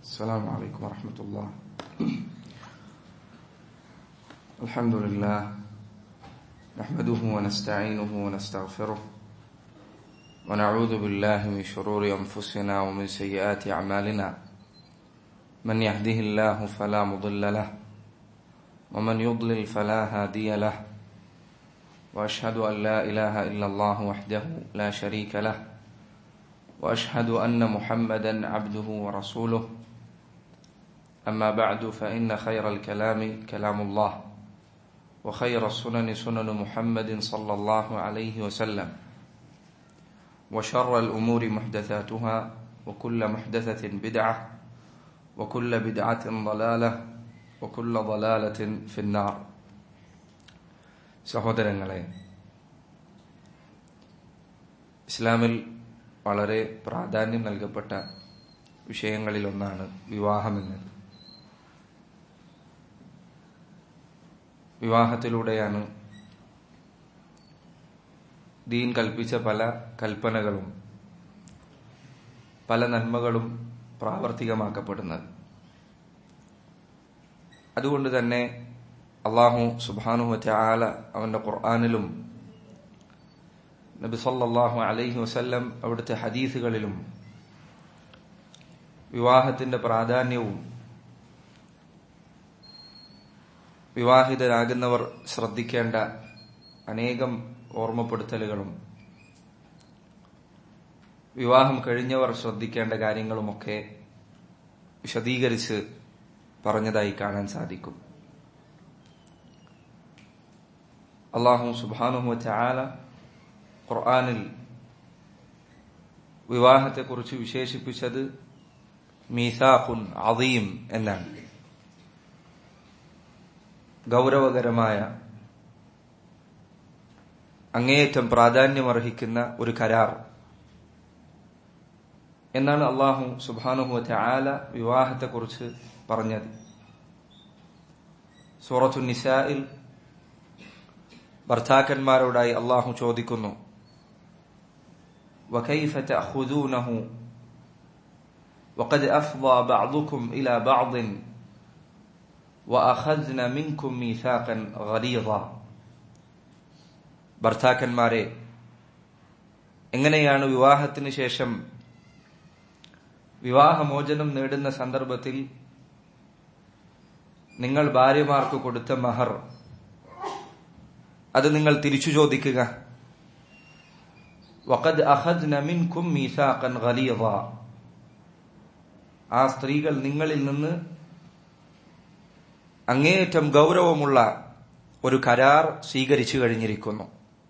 السلام عليكم ورحمة الله الحمد لله نحمده ونستعينه ونستغفره ونعوذ بالله من شرور أنفسنا ومن سيئات أعمالنا من يهده الله فلا مضل له ومن يضلل فلا هادي له وأشهد أن لا إله إلا الله وحده لا شريك له واشهد ان محمدا عبده ورسوله اما بعد فان خير الكلام كلام الله وخير السنن سنن محمد صلى الله عليه وسلم وشر الامور محدثاتها وكل محدثه بدعه وكل بدعه ضلاله وكل ضلاله في النار സഹോദരങ്ങളെ ഇസ്ലാമിൽ വളരെ പ്രാധാന്യം നൽകപ്പെട്ട വിഷയങ്ങളിലൊന്നാണ് വിവാഹമെന്നത് വിവാഹത്തിലൂടെയാണ് ദീൻ കൽപ്പിച്ച പല കൽപ്പനകളും പല നന്മകളും പ്രാവർത്തികമാക്കപ്പെടുന്നത് അതുകൊണ്ട് തന്നെ അള്ളാഹു സുബാനു ആല അവന്റെ ഖുർആാനിലും നബി സല്ലാഹു അലൈഹി വസല്ലം അവിടുത്തെ ഹദീസുകളിലും വിവാഹത്തിന്റെ പ്രാധാന്യവും വിവാഹിതരാകുന്നവർ ശ്രദ്ധിക്കേണ്ട അനേകം ഓർമ്മപ്പെടുത്തലുകളും വിവാഹം കഴിഞ്ഞവർ ശ്രദ്ധിക്കേണ്ട കാര്യങ്ങളുമൊക്കെ വിശദീകരിച്ച് പറഞ്ഞതായി കാണാൻ സാധിക്കും അള്ളാഹു സുബാനുഹു ചാല ഖുർആാനിൽ വിവാഹത്തെക്കുറിച്ച് വിശേഷിപ്പിച്ചത് മീസാഖുൻ അദീം എന്നാണ് ഗൗരവകരമായ അങ്ങേയറ്റം പ്രാധാന്യമർഹിക്കുന്ന ഒരു കരാർ എന്നാണ് അള്ളാഹു സുബാനുഹുവത്തെ ആല വിവാഹത്തെക്കുറിച്ച് പറഞ്ഞത് സൂറത്തു നിസായിൽ ഭർത്താക്കന്മാരോടായി അള്ളാഹു ചോദിക്കുന്നു وكيف تأخذونه وقد أفضى بعضكم إلى بعض وأخذن منكم ميثاقا غليظا ഭർത്താക്കന്മാരെ എങ്ങനെയാണ് വിവാഹത്തിന് ശേഷം വിവാഹമോചനം നേടുന്ന സന്ദർഭത്തിൽ നിങ്ങൾ ഭാര്യമാർക്ക് കൊടുത്ത മഹർ അത് നിങ്ങൾ തിരിച്ചു ചോദിക്കുക വഖദ് അഖദ്ന മിൻകും മീസാഖൻ ഖലീദ ആ സ്ത്രീകൾ നിങ്ങളിൽ നിന്ന് അങ്ങേയറ്റം ഗൗരവമുള്ള ഒരു കരാർ സ്വീകരിച്ചു കഴിഞ്ഞിരിക്കുന്നു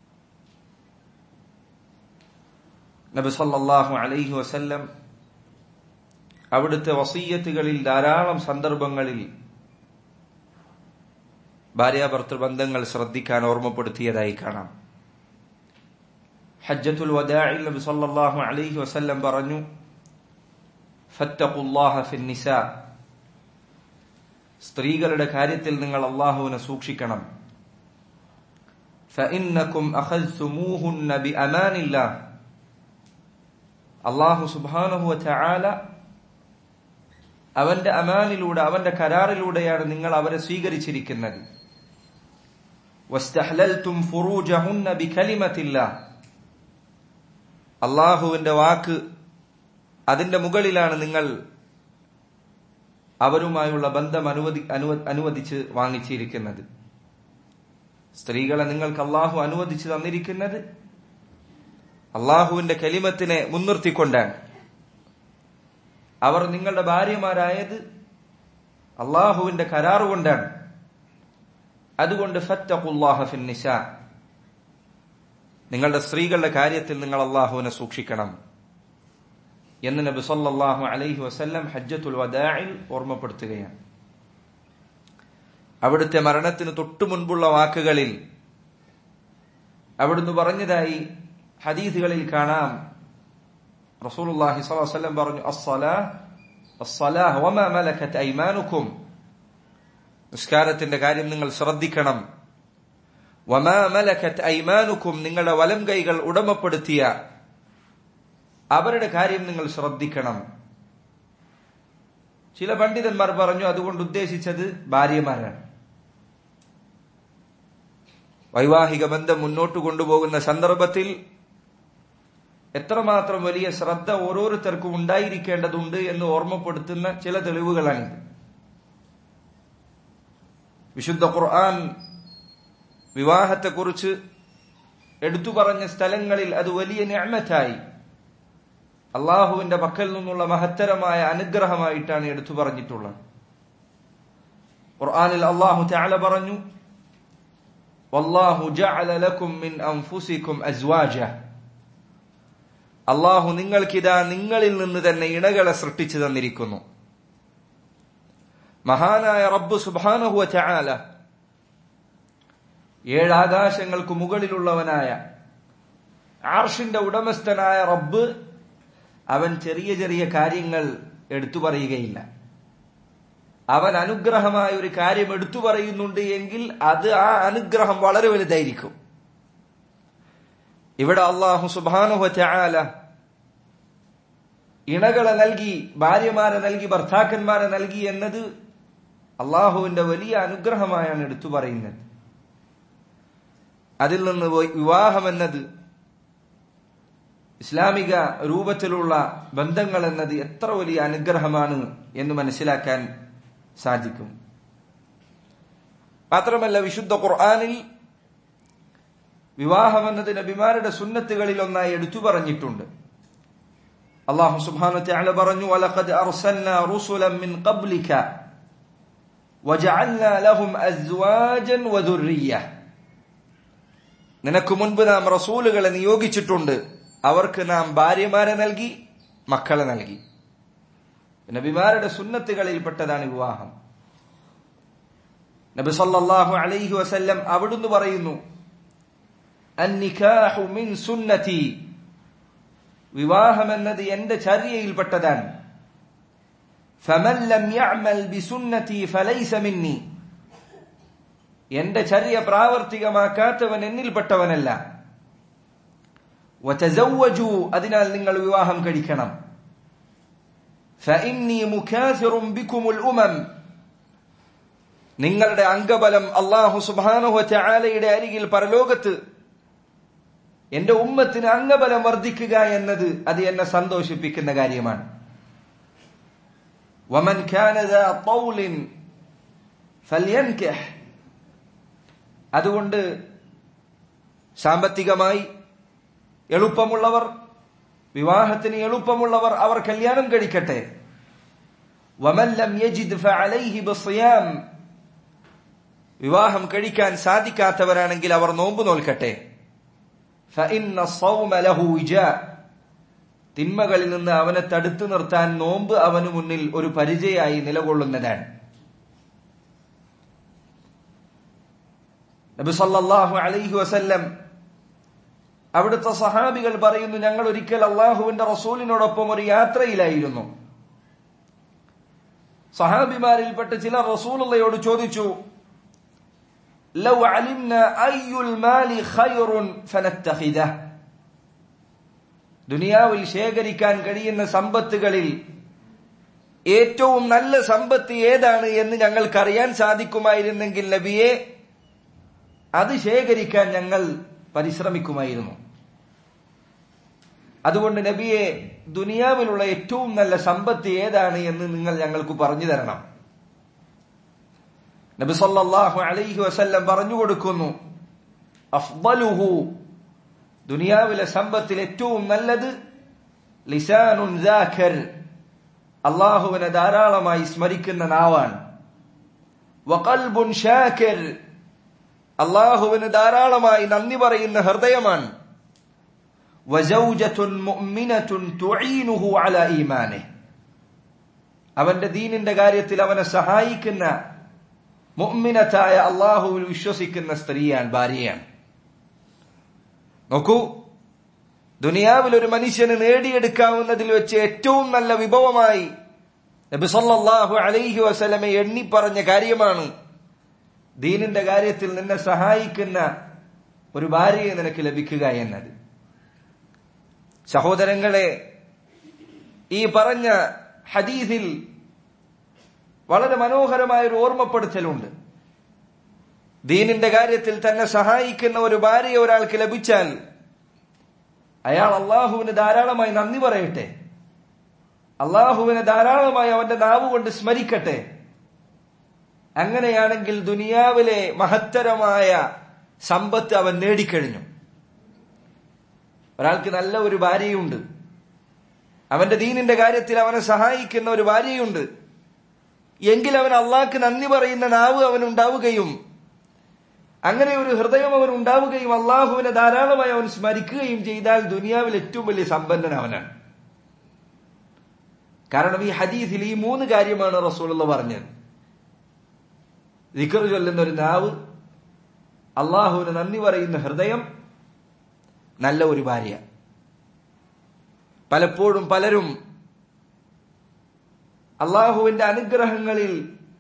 നബി സല്ലല്ലാഹു അലൈഹി വസല്ലം അവിടുത്തെ വസീയത്തുകളിൽ ധാരാളം സന്ദർഭങ്ങളിൽ ഭാര്യാഭർത്തൃ ബന്ധങ്ങൾ ശ്രദ്ധിക്കാൻ ഓർമ്മപ്പെടുത്തിയതായി കാണാം ഹജ്ജത്തുൽ വദാഇൽ നബി സല്ലല്ലാഹു അലൈഹി വസല്ലം പറഞ്ഞു ഫത്തഖുല്ലാഹ ഫിൻ നിസാ സ്ത്രീകളുടെ കാര്യത്തിൽ നിങ്ങൾ അള്ളാഹുവിനെ സൂക്ഷിക്കണം فإنكم أخذتموهن بأمان الله അള്ളാഹു സുബ്ഹാനഹു വതആല അവന്റെ അമാനിലൂടെ അവന്റെ കരാറിലൂടെയാണ് നിങ്ങൾ അവരെ സ്വീകരിച്ചിരിക്കുന്നത് വസ്തഹ്ലൽതും ഫുറൂജഹുന്ന ബികലിമത്തില്ലാഹ് അള്ളാഹുവിന്റെ വാക്ക് അതിന്റെ മുകളിലാണ് നിങ്ങൾ അവരുമായുള്ള ബന്ധം അനുവദി അനുവദിച്ച് വാങ്ങിച്ചിരിക്കുന്നത് സ്ത്രീകളെ നിങ്ങൾക്ക് അള്ളാഹു അനുവദിച്ചു തന്നിരിക്കുന്നത് അള്ളാഹുവിന്റെ കലിമത്തിനെ മുൻനിർത്തിക്കൊണ്ടാണ് അവർ നിങ്ങളുടെ ഭാര്യമാരായത് അള്ളാഹുവിന്റെ കരാറുകൊണ്ടാണ് അതുകൊണ്ട് ഫത്തഖുല്ലാഹഫിൻ നിശാ നിങ്ങളുടെ സ്ത്രീകളുടെ കാര്യത്തിൽ നിങ്ങൾ അള്ളാഹുവിനെ സൂക്ഷിക്കണം എന്ന് നബി സല്ലല്ലാഹു അലൈഹി വസല്ലം ഹജ്ജത്തുൽ വദാഇൽ ഓർമ്മപ്പെടുത്തുകയാണ് അവിടുത്തെ മരണത്തിന് തൊട്ടു മുൻപുള്ള വാക്കുകളിൽ അവിടുന്ന് പറഞ്ഞതായി ഹദീസുകളിൽ കാണാം റസൂലുള്ളാഹി സ്വല്ലല്ലാഹു അലൈഹി വസല്ലം പറഞ്ഞു അസ്സലാഹ് അസ്സലാഹ് വമാ മലക്കത് ഐമാനുക്കും നിസ്കാരത്തിന്റെ കാര്യം നിങ്ങൾ ശ്രദ്ധിക്കണം വമാ മലക്കത്ത് ഐമാനുക്കും നിങ്ങളുടെ വലം കൈകൾ ഉടമപ്പെടുത്തിയ അവരുടെ കാര്യം നിങ്ങൾ ശ്രദ്ധിക്കണം ചില പണ്ഡിതന്മാർ പറഞ്ഞു അതുകൊണ്ട് ഉദ്ദേശിച്ചത് ഭാര്യമാരാണ് വൈവാഹിക ബന്ധം മുന്നോട്ട് കൊണ്ടുപോകുന്ന സന്ദർഭത്തിൽ എത്രമാത്രം വലിയ ശ്രദ്ധ ഓരോരുത്തർക്കും ഉണ്ടായിരിക്കേണ്ടതുണ്ട് എന്ന് ഓർമ്മപ്പെടുത്തുന്ന ചില തെളിവുകളാണിത് വിശുദ്ധ ഖുർആൻ വിവാഹത്തെക്കുറിച്ച് എടുത്തു പറഞ്ഞ സ്ഥലങ്ങളിൽ അത് വലിയ ഞാമത്തായി അള്ളാഹുവിന്റെ പക്കൽ നിന്നുള്ള മഹത്തരമായ അനുഗ്രഹമായിട്ടാണ് എടുത്തു പറഞ്ഞിട്ടുള്ളത് ഖുർആനിൽ അള്ളാഹു തആല പറഞ്ഞു വല്ലാഹു ജഅല ലക്കും മിൻ അൻഫുസിക്കും അസ്വാജ അള്ളാഹു നിങ്ങൾക്കിതാ നിങ്ങളിൽ നിന്ന് തന്നെ ഇണകളെ സൃഷ്ടിച്ചു തന്നിരിക്കുന്നു മഹാനായ റബ്ബ് സുബാനഹുവ ചാല ഏഴാകാശങ്ങൾക്ക് മുകളിലുള്ളവനായ ആർഷിന്റെ ഉടമസ്ഥനായ റബ്ബ് അവൻ ചെറിയ ചെറിയ കാര്യങ്ങൾ എടുത്തു പറയുകയില്ല അവൻ അനുഗ്രഹമായ ഒരു കാര്യം എടുത്തു പറയുന്നുണ്ട് എങ്കിൽ അത് ആ അനുഗ്രഹം വളരെ വലുതായിരിക്കും ഇവിടെ അള്ളാഹു സുബാനുഹ ചാല ഇണകളെ നൽകി ഭാര്യമാരെ നൽകി ഭർത്താക്കന്മാരെ നൽകി എന്നത് അള്ളാഹുവിന്റെ വലിയ അനുഗ്രഹമായാണ് എടുത്തു പറയുന്നത് അതിൽ നിന്ന് വിവാഹം എന്നത് ഇസ്ലാമിക രൂപത്തിലുള്ള ബന്ധങ്ങൾ എന്നത് എത്ര വലിയ അനുഗ്രഹമാണ് എന്ന് മനസ്സിലാക്കാൻ സാധിക്കും മാത്രമല്ല വിശുദ്ധ ഖുർആാനിൽ വിവാഹം എന്നത് നബിമാരുടെ സുന്നത്തുകളിൽ ഒന്നായി എടുത്തു പറഞ്ഞിട്ടുണ്ട് അള്ളാഹു സുബ്ഹാനഹു വതആല പറഞ്ഞു വലഖദ് അർസൽനാ റുസുലൻ മിൻ ഖബ്ലിക വജഅൽനാ ലഹും അസ്വാജൻ വദുർരിയ്യ നിനക്ക് മുൻപ് നാം റസൂലുകളെ നിയോഗിച്ചിട്ടുണ്ട് അവർക്ക് നാം ഭാര്യമാരെ നൽകി മക്കളെ നൽകി നബിമാരുടെ സുന്നത്തുകളിൽപ്പെട്ടതാണ് വിവാഹം നബി സല്ലല്ലാഹു അലൈഹി വസല്ലം അവിടുന്ന് പറയുന്നു അന്നിക്കാഹു മിൻ സുന്നതി വിവാഹം എന്നത് എന്റെ ചര്യയിൽപ്പെട്ടതാണ് ഫമൻ ലം യഅമൽ ബിസുന്നതി ഫലൈസ മിന്നി എന്റെ ചര്യ പ്രാവർത്തികമാക്കാത്തവൻ എന്നിൽപ്പെട്ടവനല്ല വതസവ്വജു അതിനാൽ നിങ്ങൾ വിവാഹം കഴിക്കണം ഫഇന്നി മുകാസിറും ബിക്കുമുൽ ഉമം നിങ്ങളുടെ അംഗബലം അള്ളാഹു സുബ്ഹാനഹു വതആലയുടെ അരികിൽ പരലോകത്ത് എന്റെ ഉമ്മത്തിന് അംഗബലം വർദ്ധിക്കുക എന്നത് അത് എന്നെ സന്തോഷിപ്പിക്കുന്ന കാര്യമാണ് വമൻ കാന ദാ ഖൗലിൻ ഫൽയൻകിഹ് അതുകൊണ്ട് സാമ്പത്തികമായി എളുപ്പമുള്ളവർ വിവാഹത്തിന് എളുപ്പമുള്ളവർ അവർ കല്യാണം കഴിക്കട്ടെ വമൻ ലം യജിദ് ഫഅലൈഹി ബിസിയാം വിവാഹം കഴിക്കാൻ സാധിക്കാത്തവരാണെങ്കിൽ അവർ നോമ്പ് നോൽക്കട്ടെ فإن الصوم له وجاء തിന്മകളിൽ നിന്ന് അവനെ തടുത്തു നിർത്താൻ നോമ്പ് അവന് മുന്നിൽ ഒരു പരിചയായി നിലകൊള്ളുന്നതാണ് നബി സല്ലല്ലാഹു അലൈഹി വസല്ലം അവിടുത്തെ സഹാബികൾ പറയുന്നു ഞങ്ങൾ ഒരിക്കൽ അള്ളാഹുവിന്റെ റസൂലിനോടൊപ്പം ഒരു യാത്രയിലായിരുന്നു സഹാബിമാരിൽപ്പെട്ട ചിലർ റസൂലുള്ളയോട് ചോദിച്ചു ലൗ അലിംന അയ്യുൽ മാലി ഖൈറുൻ ഫനത്തഖിദ ദുനിയാവിൽ ശേഖരിക്കാൻ കഴിയുന്ന സമ്പത്തുകളിൽ ഏറ്റവും നല്ല സമ്പത്ത് ഏതാണ് എന്ന് ഞങ്ങൾക്കറിയാൻ സാധിക്കുമായിരുന്നെങ്കിൽ നബിയെ അത് ശേഖരിക്കാൻ ഞങ്ങൾ പരിശ്രമിക്കുമായിരുന്നു അതുകൊണ്ട് നബിയെ ദുനിയാവിലുള്ള ഏറ്റവും നല്ല സമ്പത്ത് ഏതാണ് എന്ന് നിങ്ങൾ ഞങ്ങൾക്ക് പറഞ്ഞു തരണം നബി സല്ലല്ലാഹു അലൈഹി വസല്ലം പറഞ്ഞു കൊടുക്കുന്നു അഫ്ദലുഹു ദുനിയാവിലെ സമ്പത്തിൽ ഏറ്റവും നല്ലത് ലിസാനുൻ ദാഖർ അള്ളാഹുവിനെ ധാരാളമായി സ്മരിക്കുന്ന നാവാണ് വഖൽബുൻ ഷാക്കിർ അള്ളാഹുവിന് ധാരാളമായി നന്ദി പറയുന്ന ഹൃദയമാണ് വസൗജത്തുൻ മുഅ്മിനത്തുൻ തുഈനുഹു അലാ ഈമാനിഹി അവന്റെ ദീനിന്റെ കാര്യത്തിൽ അവനെ സഹായിക്കുന്ന മുഅ്മിനത്തായ അള്ളാഹുവിൽ വിശ്വസിക്കുന്ന സ്ത്രീയാണ് ഭാര്യയാണ് നോക്കൂ ദുനിയാവിൽ ഒരു മനുഷ്യന് നേടിയെടുക്കാവുന്നതിൽ വെച്ച് ഏറ്റവും നല്ല വിഭവമായി നബി സല്ലല്ലാഹു അലൈഹി വസല്ലമെ എണ്ണി പറഞ്ഞ കാര്യമാണ് ദീനിന്റെ കാര്യത്തിൽ നിന്നെ സഹായിക്കുന്ന ഒരു ഭാര്യയെ നിനക്ക് ലഭിക്കുക എന്നത് സഹോദരങ്ങളെ ഈ പറഞ്ഞ ഹദീസിൽ വളരെ മനോഹരമായ ഒരു ഓർമ്മപ്പെടുത്തലുണ്ട് ദീനിന്റെ കാര്യത്തിൽ തന്നെ സഹായിക്കുന്ന ഒരു ഭാര്യയെ ഒരാൾക്ക് ലഭിച്ചാൽ അയാൾ അള്ളാഹുവിന് ധാരാളമായി നന്ദി പറയട്ടെ അള്ളാഹുവിനെ ധാരാളമായി അവന്റെ നാവ് കൊണ്ട് സ്മരിക്കട്ടെ അങ്ങനെയാണെങ്കിൽ ദുനിയാവിലെ മഹത്തരമായ സമ്പത്ത് അവൻ നേടിക്കഴിഞ്ഞു ഒരാൾക്ക് നല്ല ഒരു ഭാര്യയുണ്ട് അവന്റെ ദീനിന്റെ കാര്യത്തിൽ അവനെ സഹായിക്കുന്ന ഒരു ഭാര്യയുണ്ട് എങ്കിൽ അവൻ അള്ളാഹ്ക്ക് നന്ദി പറയുന്ന നാവ് അവനുണ്ടാവുകയും അങ്ങനെ ഒരു ഹൃദയം അവൻ ഉണ്ടാവുകയും അള്ളാഹുവിനെ ധാരാളമായി അവൻ സ്മരിക്കുകയും ചെയ്താൽ ദുനിയാവിൽ ഏറ്റവും വലിയ സമ്പന്നൻ അവനാണ് കാരണം ഈ ഹദീസിൽ ഈ മൂന്ന് കാര്യമാണ് റസൂലുള്ള പറഞ്ഞത് ദിക്കർ ചൊല്ലുന്ന ഒരു നാവ് അള്ളാഹുവിന് നന്ദി പറയുന്ന ഹൃദയം നല്ല ഒരു ഭാര്യ പലപ്പോഴും പലരും അള്ളാഹുവിന്റെ അനുഗ്രഹങ്ങളിൽ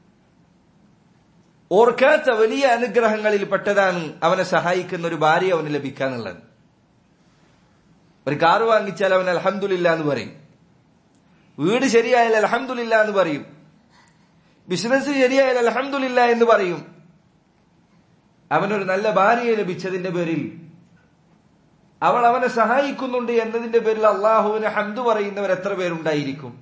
ഓർക്കാത്ത വലിയ അനുഗ്രഹങ്ങളിൽ പെട്ടതാണ് അവനെ സഹായിക്കുന്ന ഒരു ഭാര്യ അവന് ലഭിക്കാന്നുള്ളത് ഒരു കാറ് വാങ്ങിച്ചാൽ അവൻ അലഹമില്ല എന്ന് പറയും വീട് ശരിയായാൽ അലഹമില്ല എന്ന് പറയും ബിസിനസ് ശരിയായാൽ അലഹമില്ല എന്ന് പറയും അവനൊരു നല്ല ഭാര്യയെ ലഭിച്ചതിന്റെ പേരിൽ അവൾ അവനെ സഹായിക്കുന്നുണ്ട് എന്നതിന്റെ പേരിൽ അള്ളാഹുവിന് ഹംദ് പറയുന്നവർ എത്ര പേരുണ്ടായിരിക്കും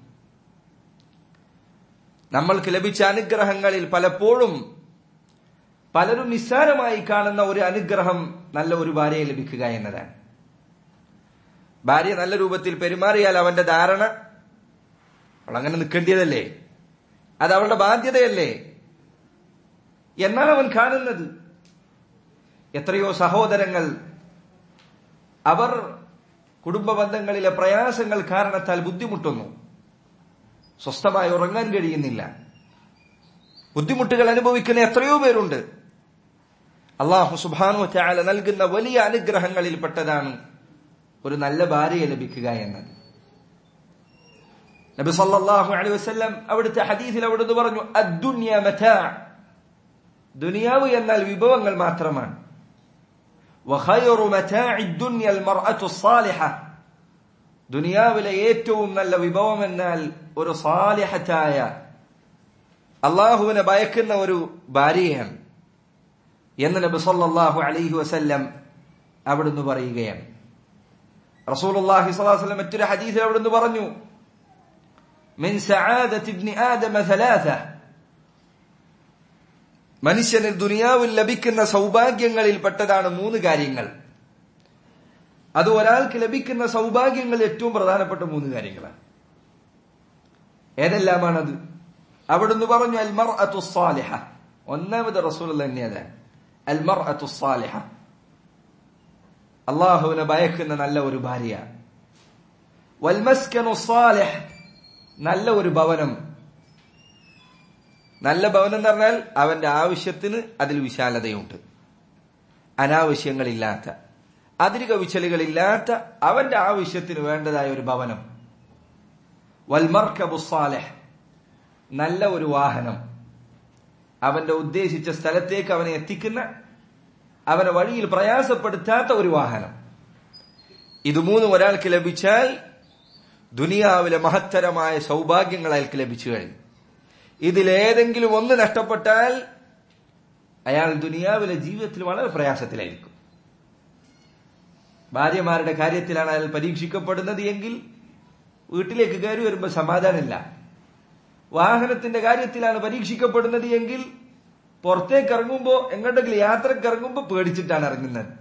നമ്മൾക്ക് ലഭിച്ച അനുഗ്രഹങ്ങളിൽ പലപ്പോഴും പലരും നിസ്സാരമായി കാണുന്ന ഒരു അനുഗ്രഹം നല്ല ഒരു ഭാര്യയെ ലഭിക്കുക എന്നതാണ് ഭാര്യ നല്ല രൂപത്തിൽ പെരുമാറിയാൽ അവന്റെ ധാരണ അവൾ അങ്ങനെ നിൽക്കേണ്ടതല്ലേ അത് അവളുടെ ബാധ്യതയല്ലേ എന്നാണ് അവൻ കാണുന്നത് എത്രയോ സഹോദരങ്ങൾ അവർ കുടുംബ ബന്ധങ്ങളിലെ പ്രയാസങ്ങൾ കാരണത്താൽ ബുദ്ധിമുട്ടുന്നു സ്വസ്ഥമായി ഉറങ്ങാൻ കഴിയുന്നില്ല ബുദ്ധിമുട്ടുകൾ അനുഭവിക്കുന്ന എത്രയോ പേരുണ്ട് അള്ളാഹു സുബാനു ചാല നൽകുന്ന വലിയ അനുഗ്രഹങ്ങളിൽപ്പെട്ടതാണ് ഒരു നല്ല ഭാര്യയെ ലഭിക്കുക എന്നത് നബി സല്ലല്ലാഹു അലൈഹി വസല്ലം അവിടുത്തെ ഹദീസിൽ അവിടുന്ന് പറഞ്ഞു അദ്ദുന്യ മതാ ദുനിയാവ് എന്നാൽ വിഭവങ്ങൾ മാത്രമാണ് വഖൈറു മതാഇ ദുനിയ അൽമർഅതു സാലിഹ ദുനിയാവിലെ ഏറ്റവും നല്ല വിഭവം എന്നാൽ ഒരു സാലിഹത്തായ അള്ളാഹുവിനെ ഭയക്കുന്ന ഒരു ഭാര്യയാണ് എന്ന് നബി സല്ലല്ലാഹു അലൈഹി വസല്ലം അവിടുന്ന് പറയുകയാണ് റസൂലുള്ളാഹി സ്വല്ലല്ലാഹു അലൈഹി വസല്ലം മറ്റൊരു ഹദീസിൽ അവിടുന്ന് പറഞ്ഞു മിൻ സആദത്തി ഇബ്നി ആദമ ثلاثه മനുഷ്യന് ദുനിയാവിൽ ലഭിക്കുന്ന സൗഭാഗ്യങ്ങളിൽ പെട്ടതാണ് മൂന്ന് കാര്യങ്ങൾ അത് ഒരാൾക്ക് ലഭിക്കുന്ന സൗഭാഗ്യങ്ങൾ ഏറ്റവും പ്രധാനപ്പെട്ട മൂന്ന് കാര്യങ്ങളാണ് ഏതെല്ലാമാണത് അവിടുന്ന് പറഞ്ഞു അൽമർ സാലിഹ ഒന്നാമത് റസൂൽ തന്നെയാണ് അൽമർ സാലിഹ അള്ളാഹുവിനെ ഭയക്കുന്ന നല്ല ഒരു ഭാര്യ വൽമസ്കനു സാലിഹ് നല്ല ഒരു ഭവനം നല്ല ഭവനം എന്ന് പറഞ്ഞാൽ അവന്റെ ആവശ്യത്തിന് അതിൽ വിശാലതയുണ്ട് അനാവശ്യങ്ങളില്ലാത്ത അതിരിക വിച്ചലുകളില്ലാത്ത അവന്റെ ആവശ്യത്തിന് വേണ്ടതായ ഒരു ഭവനം വൽമർക്കബുസാലഹ് നല്ല ഒരു വാഹനം അവന്റെ ഉദ്ദേശിച്ച സ്ഥലത്തേക്ക് അവനെ എത്തിക്കുന്ന അവനെ വഴിയിൽ പ്രയാസപ്പെടുത്താത്ത ഒരു വാഹനം ഇത് മൂന്നും ഒരാൾക്ക് ലഭിച്ചാൽ ദുനിയാവിലെ മഹത്തരമായ സൗഭാഗ്യങ്ങൾ അയാൾക്ക് ലഭിച്ചു കഴിഞ്ഞു ഇതിലേതെങ്കിലും ഒന്ന് നഷ്ടപ്പെട്ടാൽ അയാൾ ദുനിയാവിലെ ജീവിതത്തിൽ വളരെ പ്രയാസത്തിലായിരിക്കും ഭാര്യമാരുടെ കാര്യത്തിലാണ് അയാൾ പരീക്ഷിക്കപ്പെടുന്നത് എങ്കിൽ വീട്ടിലേക്ക് കയറി വരുമ്പോൾ സമാധാനമില്ല വാഹനത്തിന്റെ കാര്യത്തിലാണ് പരീക്ഷിക്കപ്പെടുന്നത് എങ്കിൽ പുറത്തേക്ക് ഇറങ്ങുമ്പോ എങ്ങോട്ടെങ്കിലും യാത്രക്ക് ഇറങ്ങുമ്പോ പേടിച്ചിട്ടാണ് ഇറങ്ങുന്നത്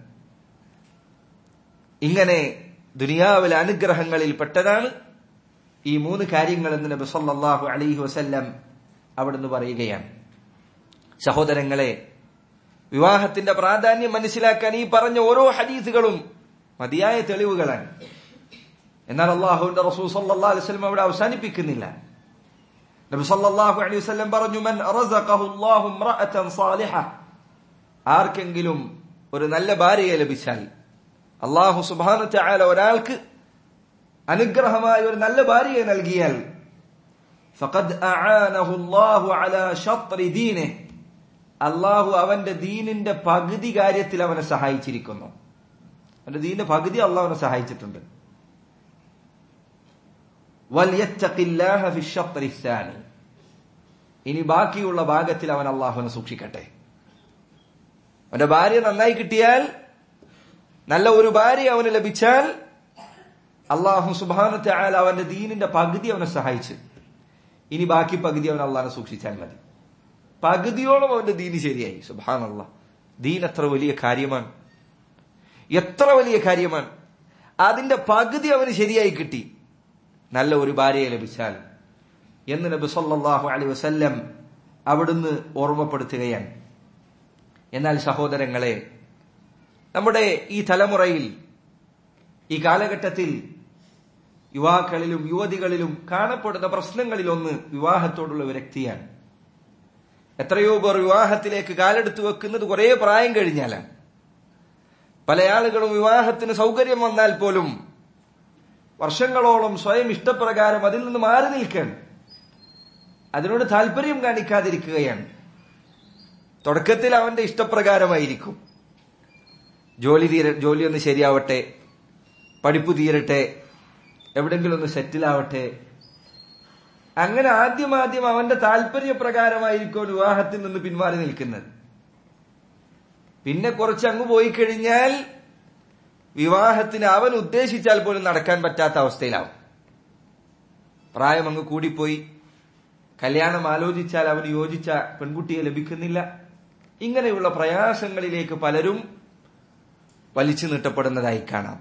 ഇങ്ങനെ ദുനിയാവിലെ അനുഗ്രഹങ്ങളിൽ പെട്ടതാണ് ഈ മൂന്ന് കാര്യങ്ങൾ എന്ന് നബി സല്ലല്ലാഹു അലൈഹി വസല്ലം അവിടുന്ന് പറയുകയാണ് സഹോദരങ്ങളെ വിവാഹത്തിന്റെ പ്രാധാന്യം മനസ്സിലാക്കാൻ ഈ പറഞ്ഞ ഓരോ ഹദീസുകളും മതിയായ തെളിവുകളാണ് എന്നാൽ അള്ളാഹുവിന്റെ റസൂൽ സല്ലല്ലാഹു അലൈഹി വസല്ലം അവിടെ അവസാനിപ്പിക്കുന്നില്ല നബി സല്ലല്ലാഹു അലൈഹി വസല്ലം പറഞ്ഞു മൻ റസഖഹു അല്ലാഹു ഇംറഅതൻ സാലിഹ ആർക്കെങ്കിലും ഒരു നല്ല ഭാര്യയെ ലഭിച്ചാൽ അള്ളാഹു സുബ്ഹാനഹു വതആല ഒരാൾക്ക് അനുഗ്രഹമായ ഒരു നല്ല ഭാര്യയെ നൽകിയാൽ ഫഖദ് അആനഹു അല്ലാഹു അലാ ശത്രി ദീനിഹി അള്ളാഹു അവന്റെ ദീനിന്റെ പകുതി കാര്യത്തിൽ അവനെ സഹായിച്ചിരിക്കുന്നു അവന്റെ ദീനിന്റെ പകുതി അള്ളാഹു അവനെ സഹായിച്ചിട്ടുണ്ട് ഇനി ബാക്കിയുള്ള ഭാഗത്തിൽ അവൻ അള്ളാഹുവിനെ സൂക്ഷിക്കട്ടെ അവന്റെ ഭാര്യ നന്നായി കിട്ടിയാൽ നല്ല ഒരു ഭാര്യ അവന് ലഭിച്ചാൽ അള്ളാഹു സുബാനത്തെ ആയാൽ അവന്റെ ദീനിന്റെ പകുതി അവനെ സഹായിച്ച് ഇനി ബാക്കി പകുതി അവൻ അള്ളാഹിനെ സൂക്ഷിച്ചാൽ മതി പകുതിയോളം അവന്റെ ദീന് ശരിയായി സുബാൻ അള്ളാഹ് ദീൻ എത്ര വലിയ കാര്യമാണ് എത്ര വലിയ കാര്യമാണ് അതിന്റെ പകുതി അവന് ശരിയായി കിട്ടി നല്ല ഒരു ഭാര്യയെ ലഭിച്ചാൽ എന്ന് നബി സല്ലല്ലാഹു അലൈഹി വസല്ലം അവിടുന്ന് ഓർമ്മപ്പെടുത്തുകയാണ് എന്നാൽ സഹോദരങ്ങളെ നമ്മുടെ ഈ തലമുറയിൽ ഈ കാലഘട്ടത്തിൽ യുവാക്കളിലും യുവതികളിലും കാണപ്പെടുന്ന പ്രശ്നങ്ങളിലൊന്ന് വിവാഹത്തോടുള്ള വിരക്തിയാണ് എത്രയോ പേർ വിവാഹത്തിലേക്ക് കാലെടുത്തു വെക്കുന്നത് കുറെ പ്രായം കഴിഞ്ഞാലാണ് പല ആളുകളും വിവാഹത്തിന് സൗകര്യം വന്നാൽ പോലും വർഷങ്ങളോളം സ്വയം ഇഷ്ടപ്രകാരം അതിൽ നിന്ന് മാറി നിൽക്കാൻ അതിനോട് താല്പര്യം കാണിക്കാതിരിക്കുകയാണ് തുടക്കത്തിൽ അവന്റെ ഇഷ്ടപ്രകാരമായിരിക്കും ജോലി തീര ജോലി ഒന്ന് ശരിയാവട്ടെ പഠിപ്പ് തീരട്ടെ എവിടെങ്കിലും ഒന്ന് സെറ്റിലാവട്ടെ അങ്ങനെ ആദ്യം ആദ്യം അവന്റെ താല്പര്യപ്രകാരമായിരിക്കും വിവാഹത്തിൽ നിന്ന് പിന്മാറി നിൽക്കുന്നത് പിന്നെ കുറച്ച് അങ്ങ് പോയി കഴിഞ്ഞാൽ വിവാഹത്തിന് അവൻ ഉദ്ദേശിച്ചാൽ പോലും നടക്കാൻ പറ്റാത്ത അവസ്ഥയിലാവും പ്രായം അങ്ങ് കൂടിപ്പോയി കല്യാണം ആലോചിച്ചാൽ അവന് യോജിച്ച പെൺകുട്ടിയെ ലഭിക്കുന്നില്ല ഇങ്ങനെയുള്ള പ്രയാസങ്ങളിലേക്ക് പലരും വലിച്ചു നീട്ടപ്പെടുന്നതായി കാണാം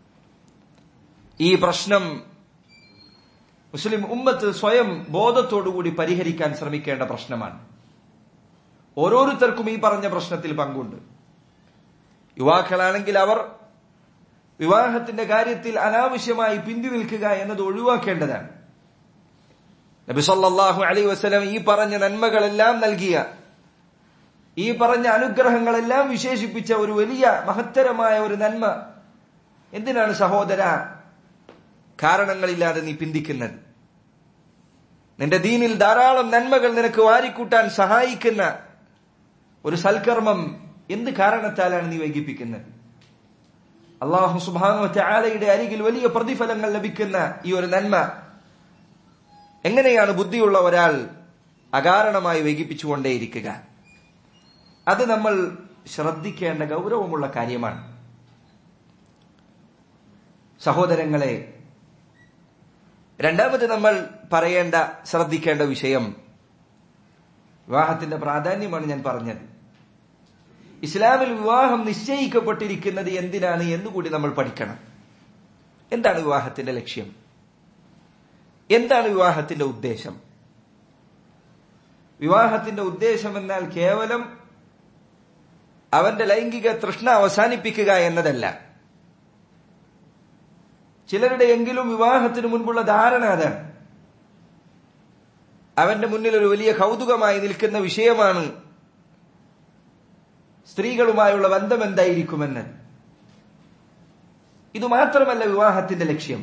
ഈ പ്രശ്നം മുസ്ലിം ഉമ്മത്ത് സ്വയം ബോധത്തോടുകൂടി പരിഹരിക്കാൻ ശ്രമിക്കേണ്ട പ്രശ്നമാണ് ഓരോരുത്തർക്കും ഈ പറഞ്ഞ പ്രശ്നത്തിൽ പങ്കുണ്ട് യുവാക്കളാണെങ്കിൽ അവർ വിവാഹത്തിന്റെ കാര്യത്തിൽ അനാവശ്യമായി പിന്തി നിൽക്കുക എന്നത് ഒഴിവാക്കേണ്ടതാണ് നബി സല്ലല്ലാഹു അലൈഹി വസല്ലം ഈ പറഞ്ഞ നന്മകളെല്ലാം നൽകിയ ഈ പറഞ്ഞ അനുഗ്രഹങ്ങളെല്ലാം വിശേഷിപ്പിച്ച ഒരു വലിയ മഹത്തരമായ ഒരു നന്മ എന്തിനാണ് സഹോദര കാരണങ്ങളില്ലാതെ നീ പിന്തിക്കുന്നത് നിന്റെ ദീനിൽ ധാരാളം നന്മകൾ നിനക്ക് വാരിക്കൂട്ടാൻ സഹായിക്കുന്ന ഒരു സൽക്കർമ്മം എന്ത് കാരണത്താലാണ് നീ വൈകിപ്പിക്കുന്നത് അള്ളാഹു സുബാനു ആലയുടെ അരികിൽ വലിയ പ്രതിഫലങ്ങൾ ലഭിക്കുന്ന ഈ ഒരു നന്മ എങ്ങനെയാണ് ബുദ്ധിയുള്ള ഒരാൾ അകാരണമായി വൈകിപ്പിച്ചുകൊണ്ടേയിരിക്കുക അത് നമ്മൾ ശ്രദ്ധിക്കേണ്ട ഗൗരവമുള്ള കാര്യമാണ് സഹോദരങ്ങളെ രണ്ടാമത് നമ്മൾ പറയേണ്ട ശ്രദ്ധിക്കേണ്ട വിഷയം വിവാഹത്തിന്റെ പ്രാധാന്യമാണ് ഞാൻ പറഞ്ഞത് ഇസ്ലാമിൽ വിവാഹം നിശ്ചയിക്കപ്പെട്ടിരിക്കുന്നത് എന്തിനാണ് എന്നുകൂടി നമ്മൾ പഠിക്കണം എന്താണ് വിവാഹത്തിന്റെ ലക്ഷ്യം എന്താണ് വിവാഹത്തിന്റെ ഉദ്ദേശം വിവാഹത്തിന്റെ ഉദ്ദേശം എന്നാൽ കേവലം അവന്റെ ലൈംഗിക തൃഷ്ണ അവസാനിപ്പിക്കുക എന്നതല്ല ചിലരുടെ എങ്കിലും വിവാഹത്തിന് മുൻപുള്ള ധാരണ അതാണ് അവന്റെ മുന്നിൽ ഒരു വലിയ കൗതുകമായി നിൽക്കുന്ന വിഷയമാണ് സ്ത്രീകളുമായുള്ള ബന്ധം എന്തായിരിക്കുമെന്ന് ഇതുമാത്രമല്ല വിവാഹത്തിന്റെ ലക്ഷ്യം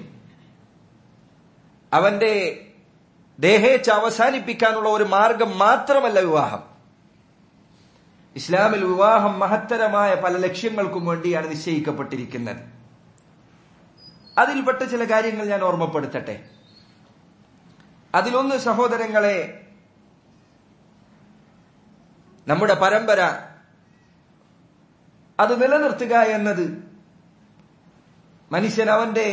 അവന്റെ ദേഹേച്ഛ അവസാനിപ്പിക്കാനുള്ള ഒരു മാർഗം മാത്രമല്ല വിവാഹം ഇസ്ലാമിൽ വിവാഹം മഹത്തരമായ പല ലക്ഷ്യങ്ങൾക്കും വേണ്ടിയാണ് നിശ്ചയിക്കപ്പെട്ടിരിക്കുന്നത് അതിൽപ്പെട്ട ചില കാര്യങ്ങൾ ഞാൻ ഓർമ്മപ്പെടുത്തട്ടെ അതിലൊന്ന് സഹോദരങ്ങളെ നമ്മുടെ പരമ്പര അത് നിലനിർത്തുക എന്നത് മനുഷ്യൻ അവന്റെ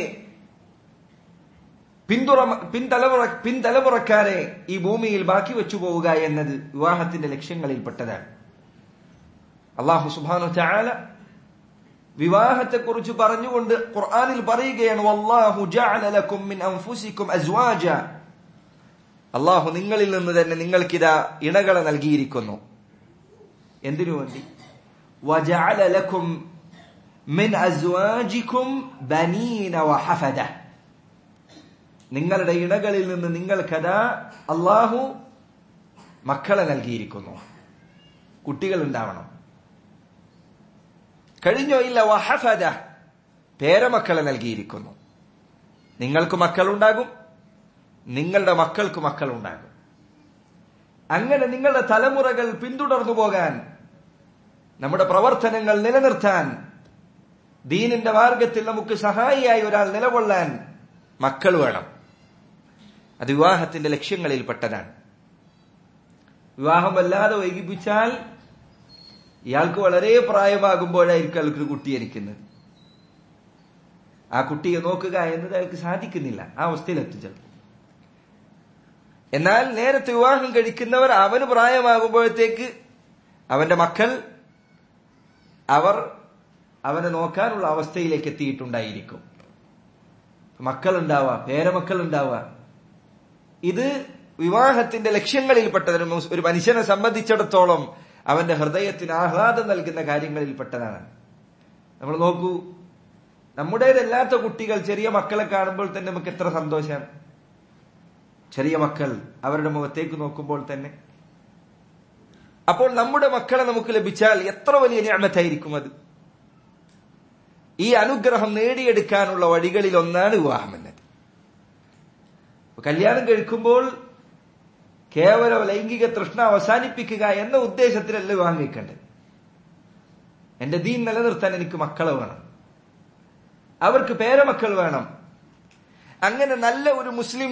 പിന്തുറ പിൻതലമുറ പിൻതലമുറക്കാരെ ഈ ഭൂമിയിൽ ബാക്കി വെച്ചു പോവുക എന്നത് വിവാഹത്തിന്റെ ലക്ഷ്യങ്ങളിൽപ്പെട്ടതാണ് അള്ളാഹു സുബാനു ചാല വിവാഹത്തെക്കുറിച്ച് പറഞ്ഞുകൊണ്ട് ഖുർആനിൽ പറയുകയാണ് വല്ലാഹു ജഅല ലക്കും മിൻ അൻഫുസിക്കും അസ്വാജ അള്ളാഹു നിങ്ങളിൽ നിന്ന് തന്നെ നിങ്ങൾക്കിതാ ഇണകളെ നൽകിയിരിക്കുന്നു എന്തിനു വേണ്ടി وجعل لكم من أزواجكم بنين وحفدة നിങ്ങളുടെ ഇണകളിൽ നിന്ന് നിങ്ങൾക്കതാ അള്ളാഹു മക്കളെ നൽകിയിരിക്കുന്നു കുട്ടികൾ ഉണ്ടാവണം കഴിഞ്ഞോ ഇല്ല വഹഫദ പേരമക്കളെ നൽകിയിരിക്കുന്നു നിങ്ങൾക്ക് മക്കളുണ്ടാകും നിങ്ങളുടെ മക്കൾക്ക് മക്കളുണ്ടാകും അങ്ങനെ നിങ്ങളുടെ തലമുറകൾ പിന്തുടർന്നു പോകാൻ നമ്മുടെ പ്രവർത്തനങ്ങൾ നിലനിർത്താൻ ദീനിന്റെ മാർഗത്തിൽ നമുക്ക് സഹായിയായി ഒരാൾ നിലകൊള്ളാൻ മക്കൾ വേണം അത് വിവാഹത്തിന്റെ ലക്ഷ്യങ്ങളിൽപ്പെട്ടതാണ് വിവാഹം വല്ലാതെ വൈകിപ്പിച്ചാൽ ഇയാൾക്ക് വളരെ പ്രായമാകുമ്പോഴായിരിക്കും അയാൾക്ക് ഒരു കുട്ടി ജനിക്കുന്നത് ആ കുട്ടിയെ നോക്കുക എന്നത് അയാൾക്ക് സാധിക്കുന്നില്ല ആ അവസ്ഥയിലെത്തും ചിലപ്പോൾ എന്നാൽ നേരത്തെ വിവാഹം കഴിക്കുന്നവർ അവന് പ്രായമാകുമ്പോഴത്തേക്ക് അവന്റെ മക്കൾ അവർ അവനെ നോക്കാനുള്ള അവസ്ഥയിലേക്ക് എത്തിയിട്ടുണ്ടായിരിക്കും മക്കൾ ഉണ്ടാവുക പേരമക്കൾ ഉണ്ടാവുക ഇത് വിവാഹത്തിന്റെ ലക്ഷ്യങ്ങളിൽപ്പെട്ടത് ഒരു മനുഷ്യനെ സംബന്ധിച്ചിടത്തോളം അവന്റെ ഹൃദയത്തിന് ആഹ്ലാദം നൽകുന്ന കാര്യങ്ങളിൽപ്പെട്ടതാണ് നമ്മൾ നോക്കൂ നമ്മുടേതല്ലാത്ത കുട്ടികൾ ചെറിയ മക്കളെ കാണുമ്പോൾ തന്നെ നമുക്ക് എത്ര സന്തോഷം ചെറിയ മക്കൾ അവരുടെ മുഖത്തേക്ക് നോക്കുമ്പോൾ തന്നെ അപ്പോൾ നമ്മുടെ മക്കളെ നമുക്ക് ലഭിച്ചാൽ എത്ര വലിയ ഞാമത്തായിരിക്കും അത് ഈ അനുഗ്രഹം നേടിയെടുക്കാനുള്ള വഴികളിൽ ഒന്നാണ് വിവാഹം എന്നത് കല്യാണം കഴിക്കുമ്പോൾ കേവലം ലൈംഗിക തൃഷ്ണ അവസാനിപ്പിക്കുക എന്ന ഉദ്ദേശത്തിലല്ല വിവാഹം കഴിക്കേണ്ടത് എന്റെ ദീൻ നിലനിർത്താൻ എനിക്ക് മക്കളെ വേണം അവർക്ക് പേരമക്കൾ വേണം അങ്ങനെ നല്ല ഒരു മുസ്ലിം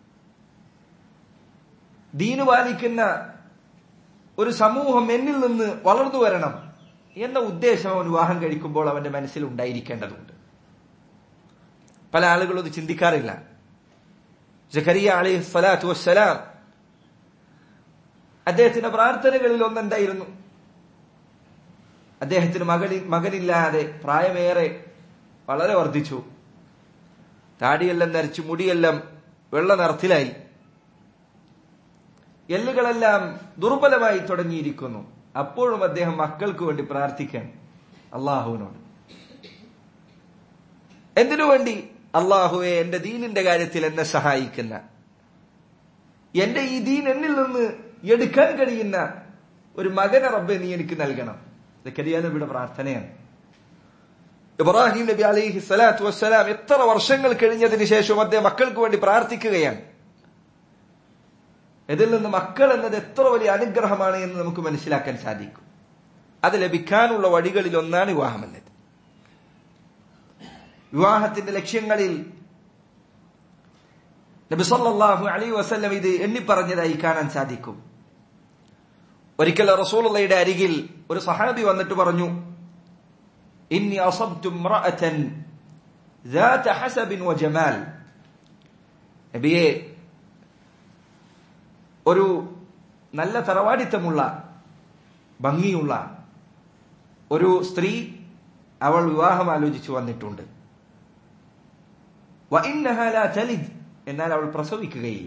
ദീന് പാലിക്കുന്ന ഒരു സമൂഹം എന്നിൽ നിന്ന് വളർന്നു വരണം എന്ന ഉദ്ദേശം അവൻ വിവാഹം കഴിക്കുമ്പോൾ അവന്റെ മനസ്സിൽ ഉണ്ടായിരിക്കേണ്ടതുണ്ട് പല ആളുകളും ഇത് ചിന്തിക്കാറില്ല ജഖരിയ അലി സ്വലാത്തു വസ്സലാം അദ്ദേഹത്തിന്റെ പ്രാർത്ഥനകളിൽ ഒന്നെന്തായിരുന്നു അദ്ദേഹത്തിന് മകനി മകനില്ലാതെ പ്രായമേറെ വളരെ വർദ്ധിച്ചു താടിയെല്ലാം നരച്ചു മുടിയെല്ലാം വെള്ള നിറത്തിലായി എല്ലുകളെല്ലാം ദുർബലമായി തുടങ്ങിയിരിക്കുന്നു അപ്പോഴും അദ്ദേഹം മക്കൾക്ക് വേണ്ടി പ്രാർത്ഥിക്കാൻ അള്ളാഹുവിനോട് എന്തിനു വേണ്ടി അള്ളാഹുവെ എന്റെ ദീനിന്റെ കാര്യത്തിൽ എന്നെ സഹായിക്കുന്ന എന്റെ ഈ ദീൻ എന്നിൽ നിന്ന് എടുക്കാൻ കഴിയുന്ന ഒരു മകനെ റബ്ബെ നീ എനിക്ക് നൽകണം സക്കരിയ നബിയുടെ പ്രാർത്ഥനയാണ് ഇബ്രാഹിം നബി അലൈഹി സ്വലാത്തു വസ്സലാം എത്ര വർഷങ്ങൾ കഴിഞ്ഞതിന് ശേഷം അദ്ദേഹം മക്കൾക്ക് വേണ്ടി പ്രാർത്ഥിക്കുകയാണ് ഇതിൽ നിന്ന് മക്കൾ എന്നത് എത്ര വലിയ അനുഗ്രഹമാണ് എന്ന് നമുക്ക് മനസ്സിലാക്കാൻ സാധിക്കും അത് ലഭിക്കാനുള്ള വഴികളിൽ ഒന്നാണ് വിവാഹം എന്നത് വിവാഹത്തിന്റെ ലക്ഷ്യങ്ങളിൽ നബി സല്ലല്ലാഹു അലൈഹി വസല്ലം ഇത് എണ്ണിപ്പറഞ്ഞതായി കാണാൻ സാധിക്കും ഒരിക്കൽ റസൂലുള്ളയുടെ അരികിൽ ഒരു സഹാബി വന്നിട്ട് പറഞ്ഞു ഇന്നി അസബ്തു ഇംറഅതൻ ذات حسب وجمال നബിയെ ഒരു നല്ല തറവാടിത്തമുള്ള ഭംഗിയുള്ള ഒരു സ്ത്രീ അവൾ വിവാഹം ആലോചിച്ചു വന്നിട്ടുണ്ട് وإنها لا تلد എന്നാൽ അവൾ പ്രസവിക്കുകയില്ല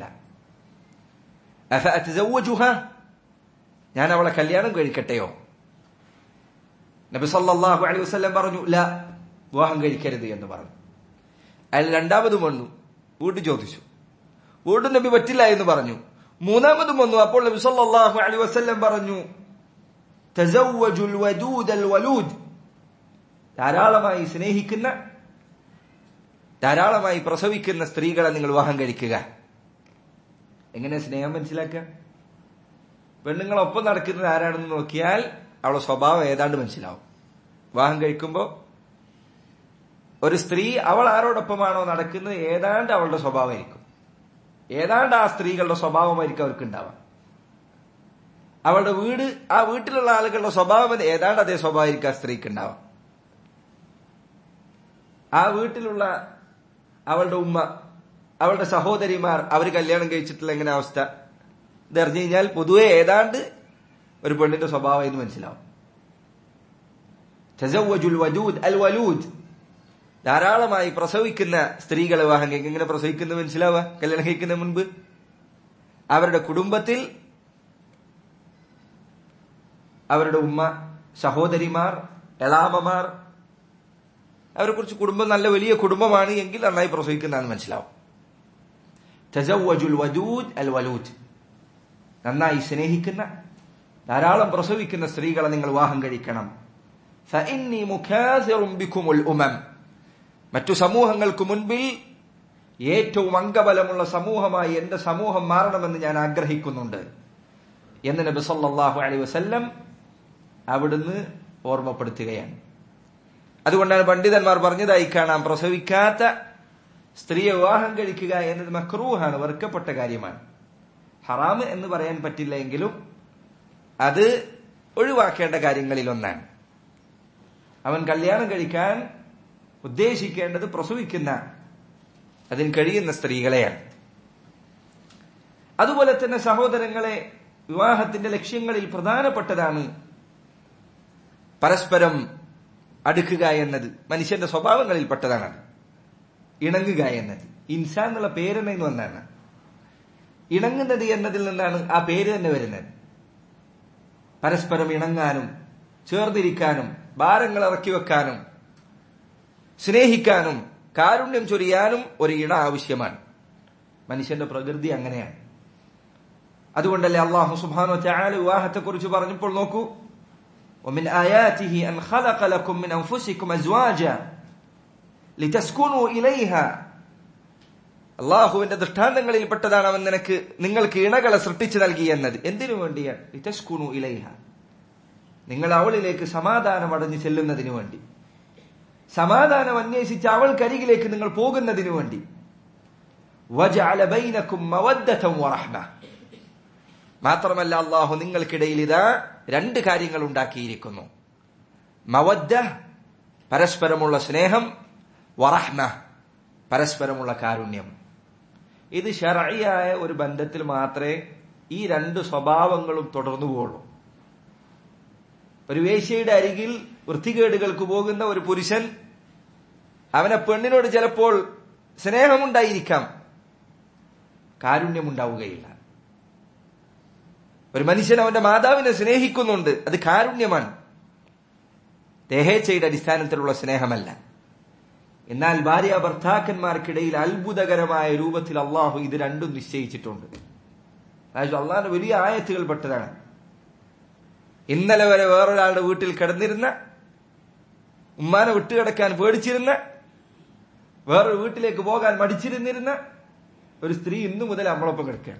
أفأتزوجها ഞാൻ അവളെ കല്യാണം കഴിക്കട്ടെയോ നബി സല്ലല്ലാഹു അലൈഹി വസല്ലം പറഞ്ഞു ല വിവാഹം കഴിക്കരുത് എന്ന് പറഞ്ഞു അയാൾ രണ്ടാമതും വന്നു വീണ്ടും ചോദിച്ചു വീണ്ടും നബി പറ്റില്ല എന്ന് പറഞ്ഞു മൂന്നാമതും വന്നു അപ്പോൾ നബി സല്ലല്ലാഹു അലൈഹി വസല്ലം പറഞ്ഞു തസവ്വജുൽ വദൂദൽ വലൂദ് ധാരാളമായി സ്നേഹിക്കുന്ന ധാരാളമായി പ്രസവിക്കുന്ന സ്ത്രീകളെ നിങ്ങൾ വിവാഹം കഴിക്കുക എങ്ങനെ സ്നേഹം മനസ്സിലാക്കുക പെണ്ണുങ്ങളൊപ്പം നടക്കുന്നത് ആരാണെന്ന് നോക്കിയാൽ അവളുടെ സ്വഭാവം ഏതാണ്ട് മനസ്സിലാവും വിവാഹം കഴിക്കുമ്പോൾ ഒരു സ്ത്രീ അവൾ ആരോടൊപ്പമാണോ നടക്കുന്നത് ഏതാണ്ട് അവളുടെ സ്വഭാവമായിരിക്കും ഏതാണ്ട് ആ സ്ത്രീകളുടെ സ്വഭാവമായിരിക്കും അവർക്ക് ഉണ്ടാവാം അവളുടെ വീട് ആ വീട്ടിലുള്ള ആളുകളുടെ സ്വഭാവം ഏതാണ്ട് അതേ സ്വഭാവമായിരിക്കും ആ സ്ത്രീക്ക് ഉണ്ടാവാം ആ വീട്ടിലുള്ള അവളുടെ ഉമ്മ അവളുടെ സഹോദരിമാർ അവർ കല്യാണം കഴിച്ചിട്ടുള്ള എങ്ങനെ അവസ്ഥ ഇത് അറിഞ്ഞു കഴിഞ്ഞാൽ പൊതുവെ ഏതാണ്ട് ഒരു പെണ്ണിന്റെ സ്വഭാവം എന്ന് മനസ്സിലാവും തസവ്വജുൽ വജൂദ് അൽ വലൂദ് ധാരാളമായി പ്രസവിക്കുന്ന സ്ത്രീകളെ വിവാഹം കഴിക്കും എങ്ങനെ പ്രസവിക്കുന്നത് മനസ്സിലാവുക കല്യാണം കഴിക്കുന്നതിന് മുൻപ് അവരുടെ കുടുംബത്തിൽ അവരുടെ ഉമ്മ സഹോദരിമാർ എളാമമാർ അവരെ കുറിച്ച് കുടുംബം നല്ല വലിയ കുടുംബമാണ് എങ്കിൽ നന്നായി പ്രസവിക്കുന്നതാണ് മനസ്സിലാവും തസവ്വജുൽ വജൂദ് അൽ വലൂദ് നന്നായി സ്നേഹിക്കുന്ന ധാരാളം പ്രസവിക്കുന്ന സ്ത്രീകളെ നിങ്ങൾ വിവാഹം കഴിക്കണം ഫഇന്നി മുഖാസിറും ബിക്കുമുൽ ഉമം മറ്റു സമൂഹങ്ങൾക്ക് മുൻപിൽ ഏറ്റവും അംഗബലമുള്ള സമൂഹമായി എന്റെ സമൂഹം മാറണമെന്ന് ഞാൻ ആഗ്രഹിക്കുന്നുണ്ട് എന്ന് നബി സല്ലല്ലാഹു അലൈഹി വസല്ലം അവിടുന്ന് ഓർമ്മപ്പെടുത്തുകയാണ് അതുകൊണ്ടാണ് പണ്ഡിതന്മാർ പറഞ്ഞതായി കാണാം പ്രസവിക്കാത്ത സ്ത്രീയെ വിവാഹം കഴിക്കുക എന്നത് മക്രൂഹാണ് വെറുക്കപ്പെട്ട കാര്യമാണ് ഹറാമ് എന്ന് പറയാൻ പറ്റില്ല എങ്കിലും അത് ഒഴിവാക്കേണ്ട കാര്യങ്ങളിൽ ഒന്നാണ് അവൻ കല്യാണം കഴിക്കാൻ ഉദ്ദേശിക്കേണ്ടത് പ്രസവിക്കുന്ന അതിന് കഴിയുന്ന സ്ത്രീകളെയാണ് അതുപോലെ തന്നെ സഹോദരങ്ങളെ വിവാഹത്തിന്റെ ലക്ഷ്യങ്ങളിൽ പ്രധാനപ്പെട്ടതാണ് പരസ്പരം അടുക്കുക എന്നത് മനുഷ്യന്റെ സ്വഭാവങ്ങളിൽപ്പെട്ടതാണ് ഇണങ്ങുക എന്നത് ഇൻസാൻ എന്നുള്ള പേരെന്ന് വന്നാണ് ഇണങ്ങുന്നത് എന്നതിൽ നിന്നാണ് ആ പേര് തന്നെ വരുന്നത് പരസ്പരം ഇണങ്ങാനും ചേർന്നിരിക്കാനും ഭാരങ്ങൾ ഇറക്കി വെക്കാനും സ്നേഹിക്കാനും കാരുണ്യം ചൊരിയാനും ഒരു ഇണ ആവശ്യമാണ് മനുഷ്യന്റെ പ്രകൃതി അങ്ങനെയാണ് അതുകൊണ്ടല്ലേ അള്ളാഹു സുബാനോ ചായാല വിവാഹത്തെ കുറിച്ച് പറഞ്ഞപ്പോൾ നോക്കൂ ومن آياته أن خلق لكم من أنفسكم أزواجا لتسكنوا إليها അള്ളാഹുവിന്റെ ദൃഷ്ടാന്തങ്ങളിൽപ്പെട്ടതാണ് അവൻ നിനക്ക് നിങ്ങൾക്ക് ഇണകളെ സൃഷ്ടിച്ചു നൽകി എന്നത് എന്തിനു വേണ്ടിയാണ് ലിതസ്കുനു ഇലൈഹ നിങ്ങൾ അവളിലേക്ക് സമാധാനം അടഞ്ഞു ചെല്ലുന്നതിനു വേണ്ടി സമാധാനം അന്വേഷിച്ച് അവൾക്കരികിലേക്ക് നിങ്ങൾ പോകുന്നതിനു വേണ്ടി വജഅല ബൈനക്കും മവദ്ദതൻ വറഹ്മ മാത്രമല്ല അള്ളാഹു നിങ്ങൾക്കിടയിൽ ഇതാ രണ്ട് കാര്യങ്ങൾ ഉണ്ടാക്കിയിരിക്കുന്നു മവദ്ദ പരസ്പരമുള്ള സ്നേഹം വറഹ്മ പരസ്പരമുള്ള കാരുണ്യം ഇത് ഷറയായ ഒരു ബന്ധത്തിൽ മാത്രമേ ഈ രണ്ട് സ്വഭാവങ്ങളും തുടർന്നു പോകുള്ളൂ ഒരു വേശ്യയുടെ അരികിൽ വൃത്തികേടുകൾക്ക് പോകുന്ന ഒരു പുരുഷൻ അവനെ പെണ്ണിനോട് ചിലപ്പോൾ സ്നേഹമുണ്ടായിരിക്കാം കാരുണ്യമുണ്ടാവുകയില്ല ഒരു മനുഷ്യൻ അവന്റെ മാതാവിനെ സ്നേഹിക്കുന്നുണ്ട് അത് കാരുണ്യമാണ് ദേഹേച്ഛയുടെ അടിസ്ഥാനത്തിലുള്ള സ്നേഹമല്ല എന്നാൽ ഭാര്യ ഭർത്താക്കന്മാർക്കിടയിൽ അത്ഭുതകരമായ രൂപത്തിൽ അള്ളാഹു ഇത് രണ്ടും നിശ്ചയിച്ചിട്ടുണ്ട് അതായത് അള്ളാഹിന്റെ വലിയ ആയത്തുകൾ പെട്ടതാണ് ഇന്നലെ വരെ വേറൊരാളുടെ വീട്ടിൽ കിടന്നിരുന്ന ഉമ്മാനെ വിട്ടുകിടക്കാൻ പേടിച്ചിരുന്ന വേറൊരു വീട്ടിലേക്ക് പോകാൻ മടിച്ചിരുന്നിരുന്ന ഒരു സ്ത്രീ ഇന്നു മുതൽ നമ്മളൊപ്പം കിടക്കുകയാണ്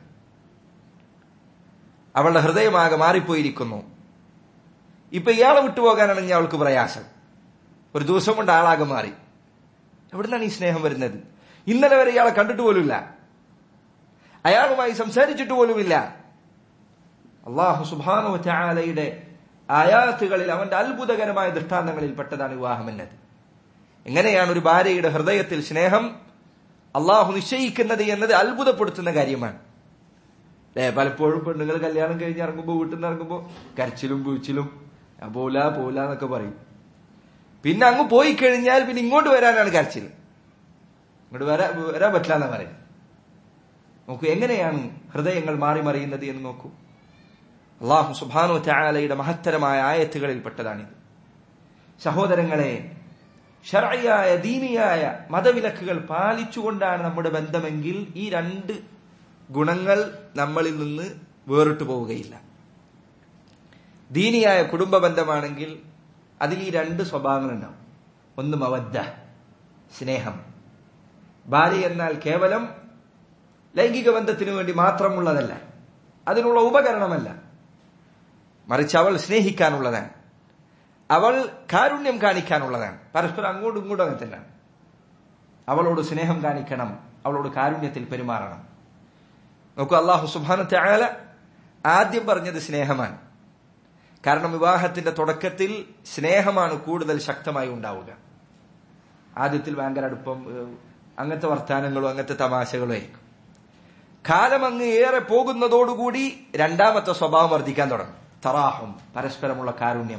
അവളുടെ ഹൃദയമാകെ മാറിപ്പോയിരിക്കുന്നു ഇപ്പൊ ഇയാളെ വിട്ടുപോകാനാണ് ഇനി അവൾക്ക് പ്രയാസം ഒരു ദിവസം കൊണ്ട് ആളാകെ മാറി എവിടുന്നാണ് ഈ സ്നേഹം വരുന്നത് ഇന്നലെ വരെ ഇയാളെ കണ്ടിട്ട് പോലുമില്ല അയാളുമായി സംസാരിച്ചിട്ട് പോലുമില്ല അള്ളാഹു സുബാനു ചാലയുടെ ആയാത്തുകളിൽ അവന്റെ അത്ഭുതകരമായ ദൃഷ്ടാന്തങ്ങളിൽ പെട്ടതാണ് വിവാഹം എന്നത് എങ്ങനെയാണ് ഒരു ഭാര്യയുടെ ഹൃദയത്തിൽ സ്നേഹം അള്ളാഹു നിശ്ചയിക്കുന്നത് എന്നത് അത്ഭുതപ്പെടുത്തുന്ന കാര്യമാണ് അല്ലെ പലപ്പോഴും പെണ്ണുങ്ങൾ കല്യാണം കഴിഞ്ഞ് ഇറങ്ങുമ്പോൾ വീട്ടിൽ നിന്ന് ഇറങ്ങുമ്പോൾ കരച്ചിലും പൂച്ചിലും ഞാൻ പോല പോല എന്നൊക്കെ പറയും പിന്നെ അങ്ങ് പോയി കഴിഞ്ഞാൽ പിന്നെ ഇങ്ങോട്ട് വരാനാണ് കരച്ചിൽ ഇങ്ങോട്ട് വരാ വരാൻ പറ്റില്ല എന്നാ പറയും നോക്കൂ എങ്ങനെയാണ് ഹൃദയങ്ങൾ മാറി മറിയുന്നത് എന്ന് നോക്കൂ അള്ളാഹു സുബാനു ചായാലയുടെ മഹത്തരമായ ആയത്തുകളിൽ പെട്ടതാണിത് സഹോദരങ്ങളെ ഷറയായ ദീനിയായ മതവിലക്കുകൾ പാലിച്ചുകൊണ്ടാണ് നമ്മുടെ ബന്ധമെങ്കിൽ ഈ രണ്ട് ഗുണങ്ങൾ നമ്മളിൽ നിന്ന് വേറിട്ടു പോവുകയില്ല ദീനിയായ കുടുംബ ബന്ധമാണെങ്കിൽ അതിൽ ഈ രണ്ട് സ്വഭാവങ്ങളുണ്ടാവും ഒന്ന് മവദ്ദ സ്നേഹം ഭാര്യ എന്നാൽ കേവലം ലൈംഗിക ബന്ധത്തിനു വേണ്ടി മാത്രമുള്ളതല്ല അതിനുള്ള ഉപകരണമല്ല മറിച്ച് അവൾ സ്നേഹിക്കാനുള്ളതാണ് അവൾ കാരുണ്യം കാണിക്കാനുള്ളതാണ് പരസ്പരം അങ്ങോട്ടും ഇങ്ങോട്ടും അങ്ങനെ തന്നെയാണ് അവളോട് സ്നേഹം കാണിക്കണം അവളോട് കാരുണ്യത്തിൽ പെരുമാറണം നോക്കൂ അള്ളാഹു സുബാനത്തെ ആല ആദ്യം പറഞ്ഞത് സ്നേഹമാണ് കാരണം വിവാഹത്തിന്റെ തുടക്കത്തിൽ സ്നേഹമാണ് കൂടുതൽ ശക്തമായി ഉണ്ടാവുക ആദ്യത്തിൽ ഭയങ്കര അടുപ്പം അങ്ങനത്തെ വർത്താനങ്ങളും അങ്ങനത്തെ തമാശകളും ആയിരിക്കും കാലം അങ്ങ് ഏറെ പോകുന്നതോടുകൂടി രണ്ടാമത്തെ സ്വഭാവം വർദ്ധിക്കാൻ തുടങ്ങും തറാഹും പരസ്പരമുള്ള കാരുണ്യം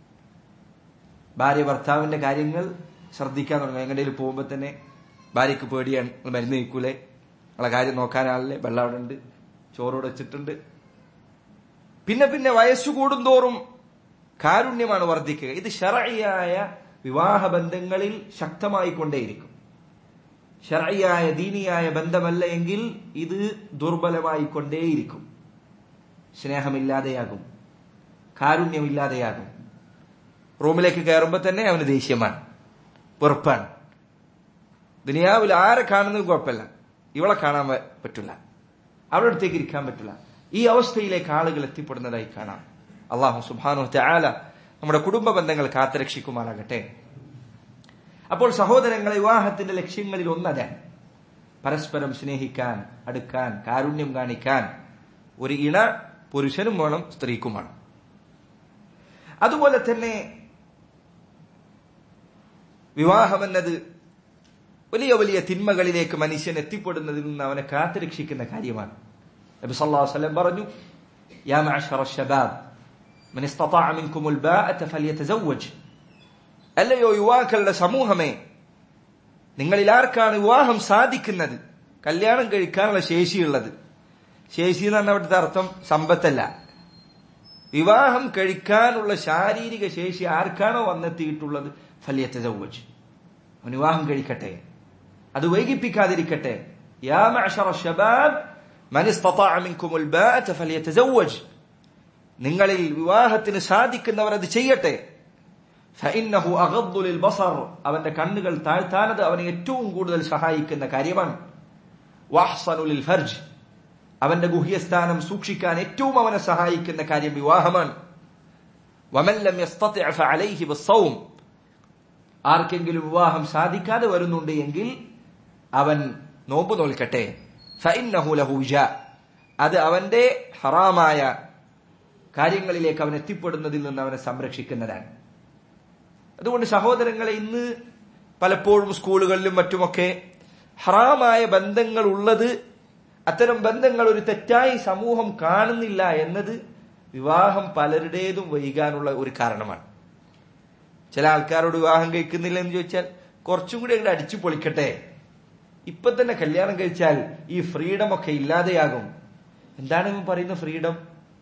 ഭാര്യ ഭർത്താവിന്റെ കാര്യങ്ങൾ ശ്രദ്ധിക്കാൻ തുടങ്ങും എങ്ങനെയും പോകുമ്പോൾ തന്നെ ഭാര്യയ്ക്ക് പേടിയാണ് മരുന്ന് കഴിക്കൂലേ നമ്മളെ കാര്യം നോക്കാനാളല്ലേ വെള്ളം അവിടെ ഉണ്ട് ചോറോട് വെച്ചിട്ടുണ്ട് പിന്നെ പിന്നെ വയസ്സു കൂടുന്തോറും കാരുണ്യമാണ് വർദ്ധിക്കുക ഇത് ഷറയായ വിവാഹ ബന്ധങ്ങളിൽ ശക്തമായി കൊണ്ടേയിരിക്കും ഷറയായ ദീനിയായ ബന്ധമല്ല എങ്കിൽ ഇത് ദുർബലമായി കൊണ്ടേയിരിക്കും സ്നേഹമില്ലാതെയാകും കാരുണ്യമില്ലാതെയാകും റൂമിലേക്ക് കയറുമ്പോൾ തന്നെ അവന് ദേഷ്യമാണ് വെറുപ്പാണ് ദുനിയാവിൽ ആരെ കാണുന്നത് കുഴപ്പമില്ല ഇവളെ കാണാൻ പറ്റില്ല അവളുടെ അടുത്തേക്ക് ഇരിക്കാൻ പറ്റില്ല ഈ അവസ്ഥയിലേക്ക് ആളുകൾ എത്തിപ്പെടുന്നതായി കാണാം അള്ളാഹു സുബാനു ആല നമ്മുടെ കുടുംബ ബന്ധങ്ങൾ കാത്തുരക്ഷിക്കുമാറാകട്ടെ അപ്പോൾ സഹോദരങ്ങളെ വിവാഹത്തിന്റെ ലക്ഷ്യങ്ങളിൽ ഒന്നതാണ് പരസ്പരം സ്നേഹിക്കാൻ അടുക്കാൻ കാരുണ്യം കാണിക്കാൻ ഒരു ഇണ പുരുഷനും വേണം സ്ത്രീക്കും വേണം അതുപോലെ തന്നെ വിവാഹം എന്നത് വലിയ വലിയ തിന്മകളിലേക്ക് മനുഷ്യൻ എത്തിപ്പെടുന്നതിൽ നിന്ന് അവനെ കാത്തുരക്ഷിക്കുന്ന കാര്യമാണ് നബി സല്ലല്ലാഹു അലൈഹി വസല്ലം പറഞ്ഞു യാ മഅശറ ശബാബ് മൻ ഇസ്തതാഅ മിൻകുമുൽ ബാഅത ഫല്യതസവ്വജ് അല്ലയോ യുവാക്കളുടെ സമൂഹമേ നിങ്ങളിൽ ആർക്കാണ് വിവാഹം സാധിക്കുന്നത് കല്യാണം കഴിക്കാനുള്ള ശേഷിയുള്ളത് ശേഷി എന്ന് പറഞ്ഞ അവിടുത്തെ അർത്ഥം സമ്പത്തല്ല വിവാഹം കഴിക്കാനുള്ള ശാരീരിക ശേഷി ആർക്കാണോ വന്നെത്തിയിട്ടുള്ളത് ഫല്യത്തെ ചൗവജ് അവൻ വിവാഹം കഴിക്കട്ടെ അത് വൈകിപ്പിക്കാതിരിക്കട്ടെ യാ മഅശറ ശബാബ് മൻ ഇസ്തതാഅ മിൻകുമുൽ ബാഅത ഫല്യതസവ്വജ് നിങ്ങളിൽ വിവാഹത്തിന് സാധിക്കുന്നവർ അത് ചെയ്യട്ടെ ഫഇന്നഹു അഗദ്ദു ലിൽ ബസർ അവന്റെ കണ്ണുകൾ താഴ്ത്താനത് അവനെ ഏറ്റവും കൂടുതൽ സഹായിക്കുന്ന കാര്യമാണ് വഹ്സനു ലിൽ ഫർജ് അവന്റെ ഗുഹ്യസ്ഥാനം സൂക്ഷിക്കാൻ ഏറ്റവും അവനെ സഹായിക്കുന്ന കാര്യം വിവാഹമാണ് വമൻ ലം യസ്തതി' ഫഅലൈഹി ബിസ്സൗം ആർക്കെങ്കിലും വിവാഹം സാധിക്കാതെ വരുന്നുണ്ട് എങ്കിൽ അവൻ നോമ്പ് നോൽക്കട്ടെ ഫഇന്നഹു ലഹു വിജാ അത് അവന്റെ ഹറാമായ കാര്യങ്ങളിലേക്ക് അവൻ എത്തിപ്പെടുന്നതിൽ നിന്ന് അവനെ സംരക്ഷിക്കുന്നതാണ് അതുകൊണ്ട് സഹോദരങ്ങളെ ഇന്ന് പലപ്പോഴും സ്കൂളുകളിലും മറ്റുമൊക്കെ ഹറാമായ ബന്ധങ്ങൾ ഉള്ളത് അത്തരം ബന്ധങ്ങൾ ഒരു തെറ്റായി സമൂഹം കാണുന്നില്ല എന്നത് വിവാഹം പലരുടേതും വൈകാനുള്ള ഒരു കാരണമാണ് ചില ആൾക്കാരോട് വിവാഹം കഴിക്കുന്നില്ല എന്ന് ചോദിച്ചാൽ കുറച്ചും കൂടി അങ്ങോട്ട് അടിച്ചു പൊളിക്കട്ടെ ഇപ്പൊ തന്നെ കല്യാണം കഴിച്ചാൽ ഈ ഫ്രീഡം ഒക്കെ ഇല്ലാതെയാകും എന്താണ് ഇവൻ പറയുന്ന ഫ്രീഡം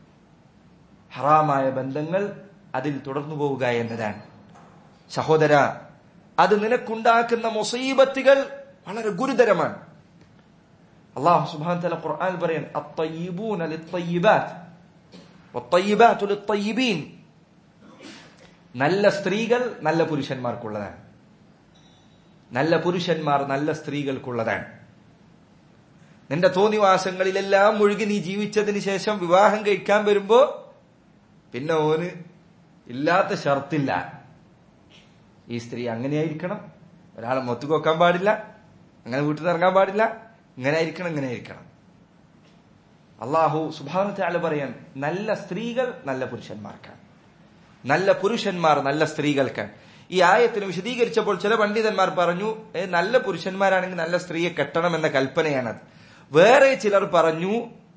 ഹറാമായ ബന്ധങ്ങൾ അതിൽ തുടർന്നു പോവുക എന്നതാണ് സഹോദര അത് നിനക്കുണ്ടാക്കുന്ന മുസീബത്തുകൾ വളരെ ഗുരുതരമാണ് അള്ളാഹു സുബ്ഹാനഹു തആല ഖുർആൻ പറയാൻ അത്തയ്യിബൂന ലിത്തയ്യിബാത്ത് വത്തയ്യിബാത്തു ലിത്തയ്യിബീൻ നല്ല സ്ത്രീകൾ നല്ല പുരുഷന്മാർക്കുള്ളതാണ് നല്ല പുരുഷന്മാർ നല്ല സ്ത്രീകൾക്കുള്ളതാണ് നിന്റെ തോന്നിവാസങ്ങളിലെല്ലാം മുഴുകി നീ ജീവിച്ചതിന് ശേഷം വിവാഹം കഴിക്കാൻ വരുമ്പോ പിന്നെ ഓന് ഇല്ലാത്ത ഷർത്തില്ല ഈ സ്ത്രീ അങ്ങനെയായിരിക്കണം ഒരാളെ മൊത്തു കൊക്കാൻ പാടില്ല അങ്ങനെ വീട്ടിൽ നിന്ന് ഇറങ്ങാൻ പാടില്ല ഇങ്ങനെ ആയിരിക്കണം ഇങ്ങനെ ആയിരിക്കണം അള്ളാഹു സുഭാനത്തെ ആള് പറയാൻ നല്ല സ്ത്രീകൾ നല്ല പുരുഷന്മാർക്കാണ് നല്ല പുരുഷന്മാർ നല്ല സ്ത്രീകൾക്ക് ഈ ആയത്തിന് വിശദീകരിച്ചപ്പോൾ ചില പണ്ഡിതന്മാർ പറഞ്ഞു ഏ, നല്ല പുരുഷന്മാരാണെങ്കിൽ നല്ല സ്ത്രീയെ കെട്ടണം എന്ന കൽപ്പനയാണത് വേറെ ചിലർ പറഞ്ഞു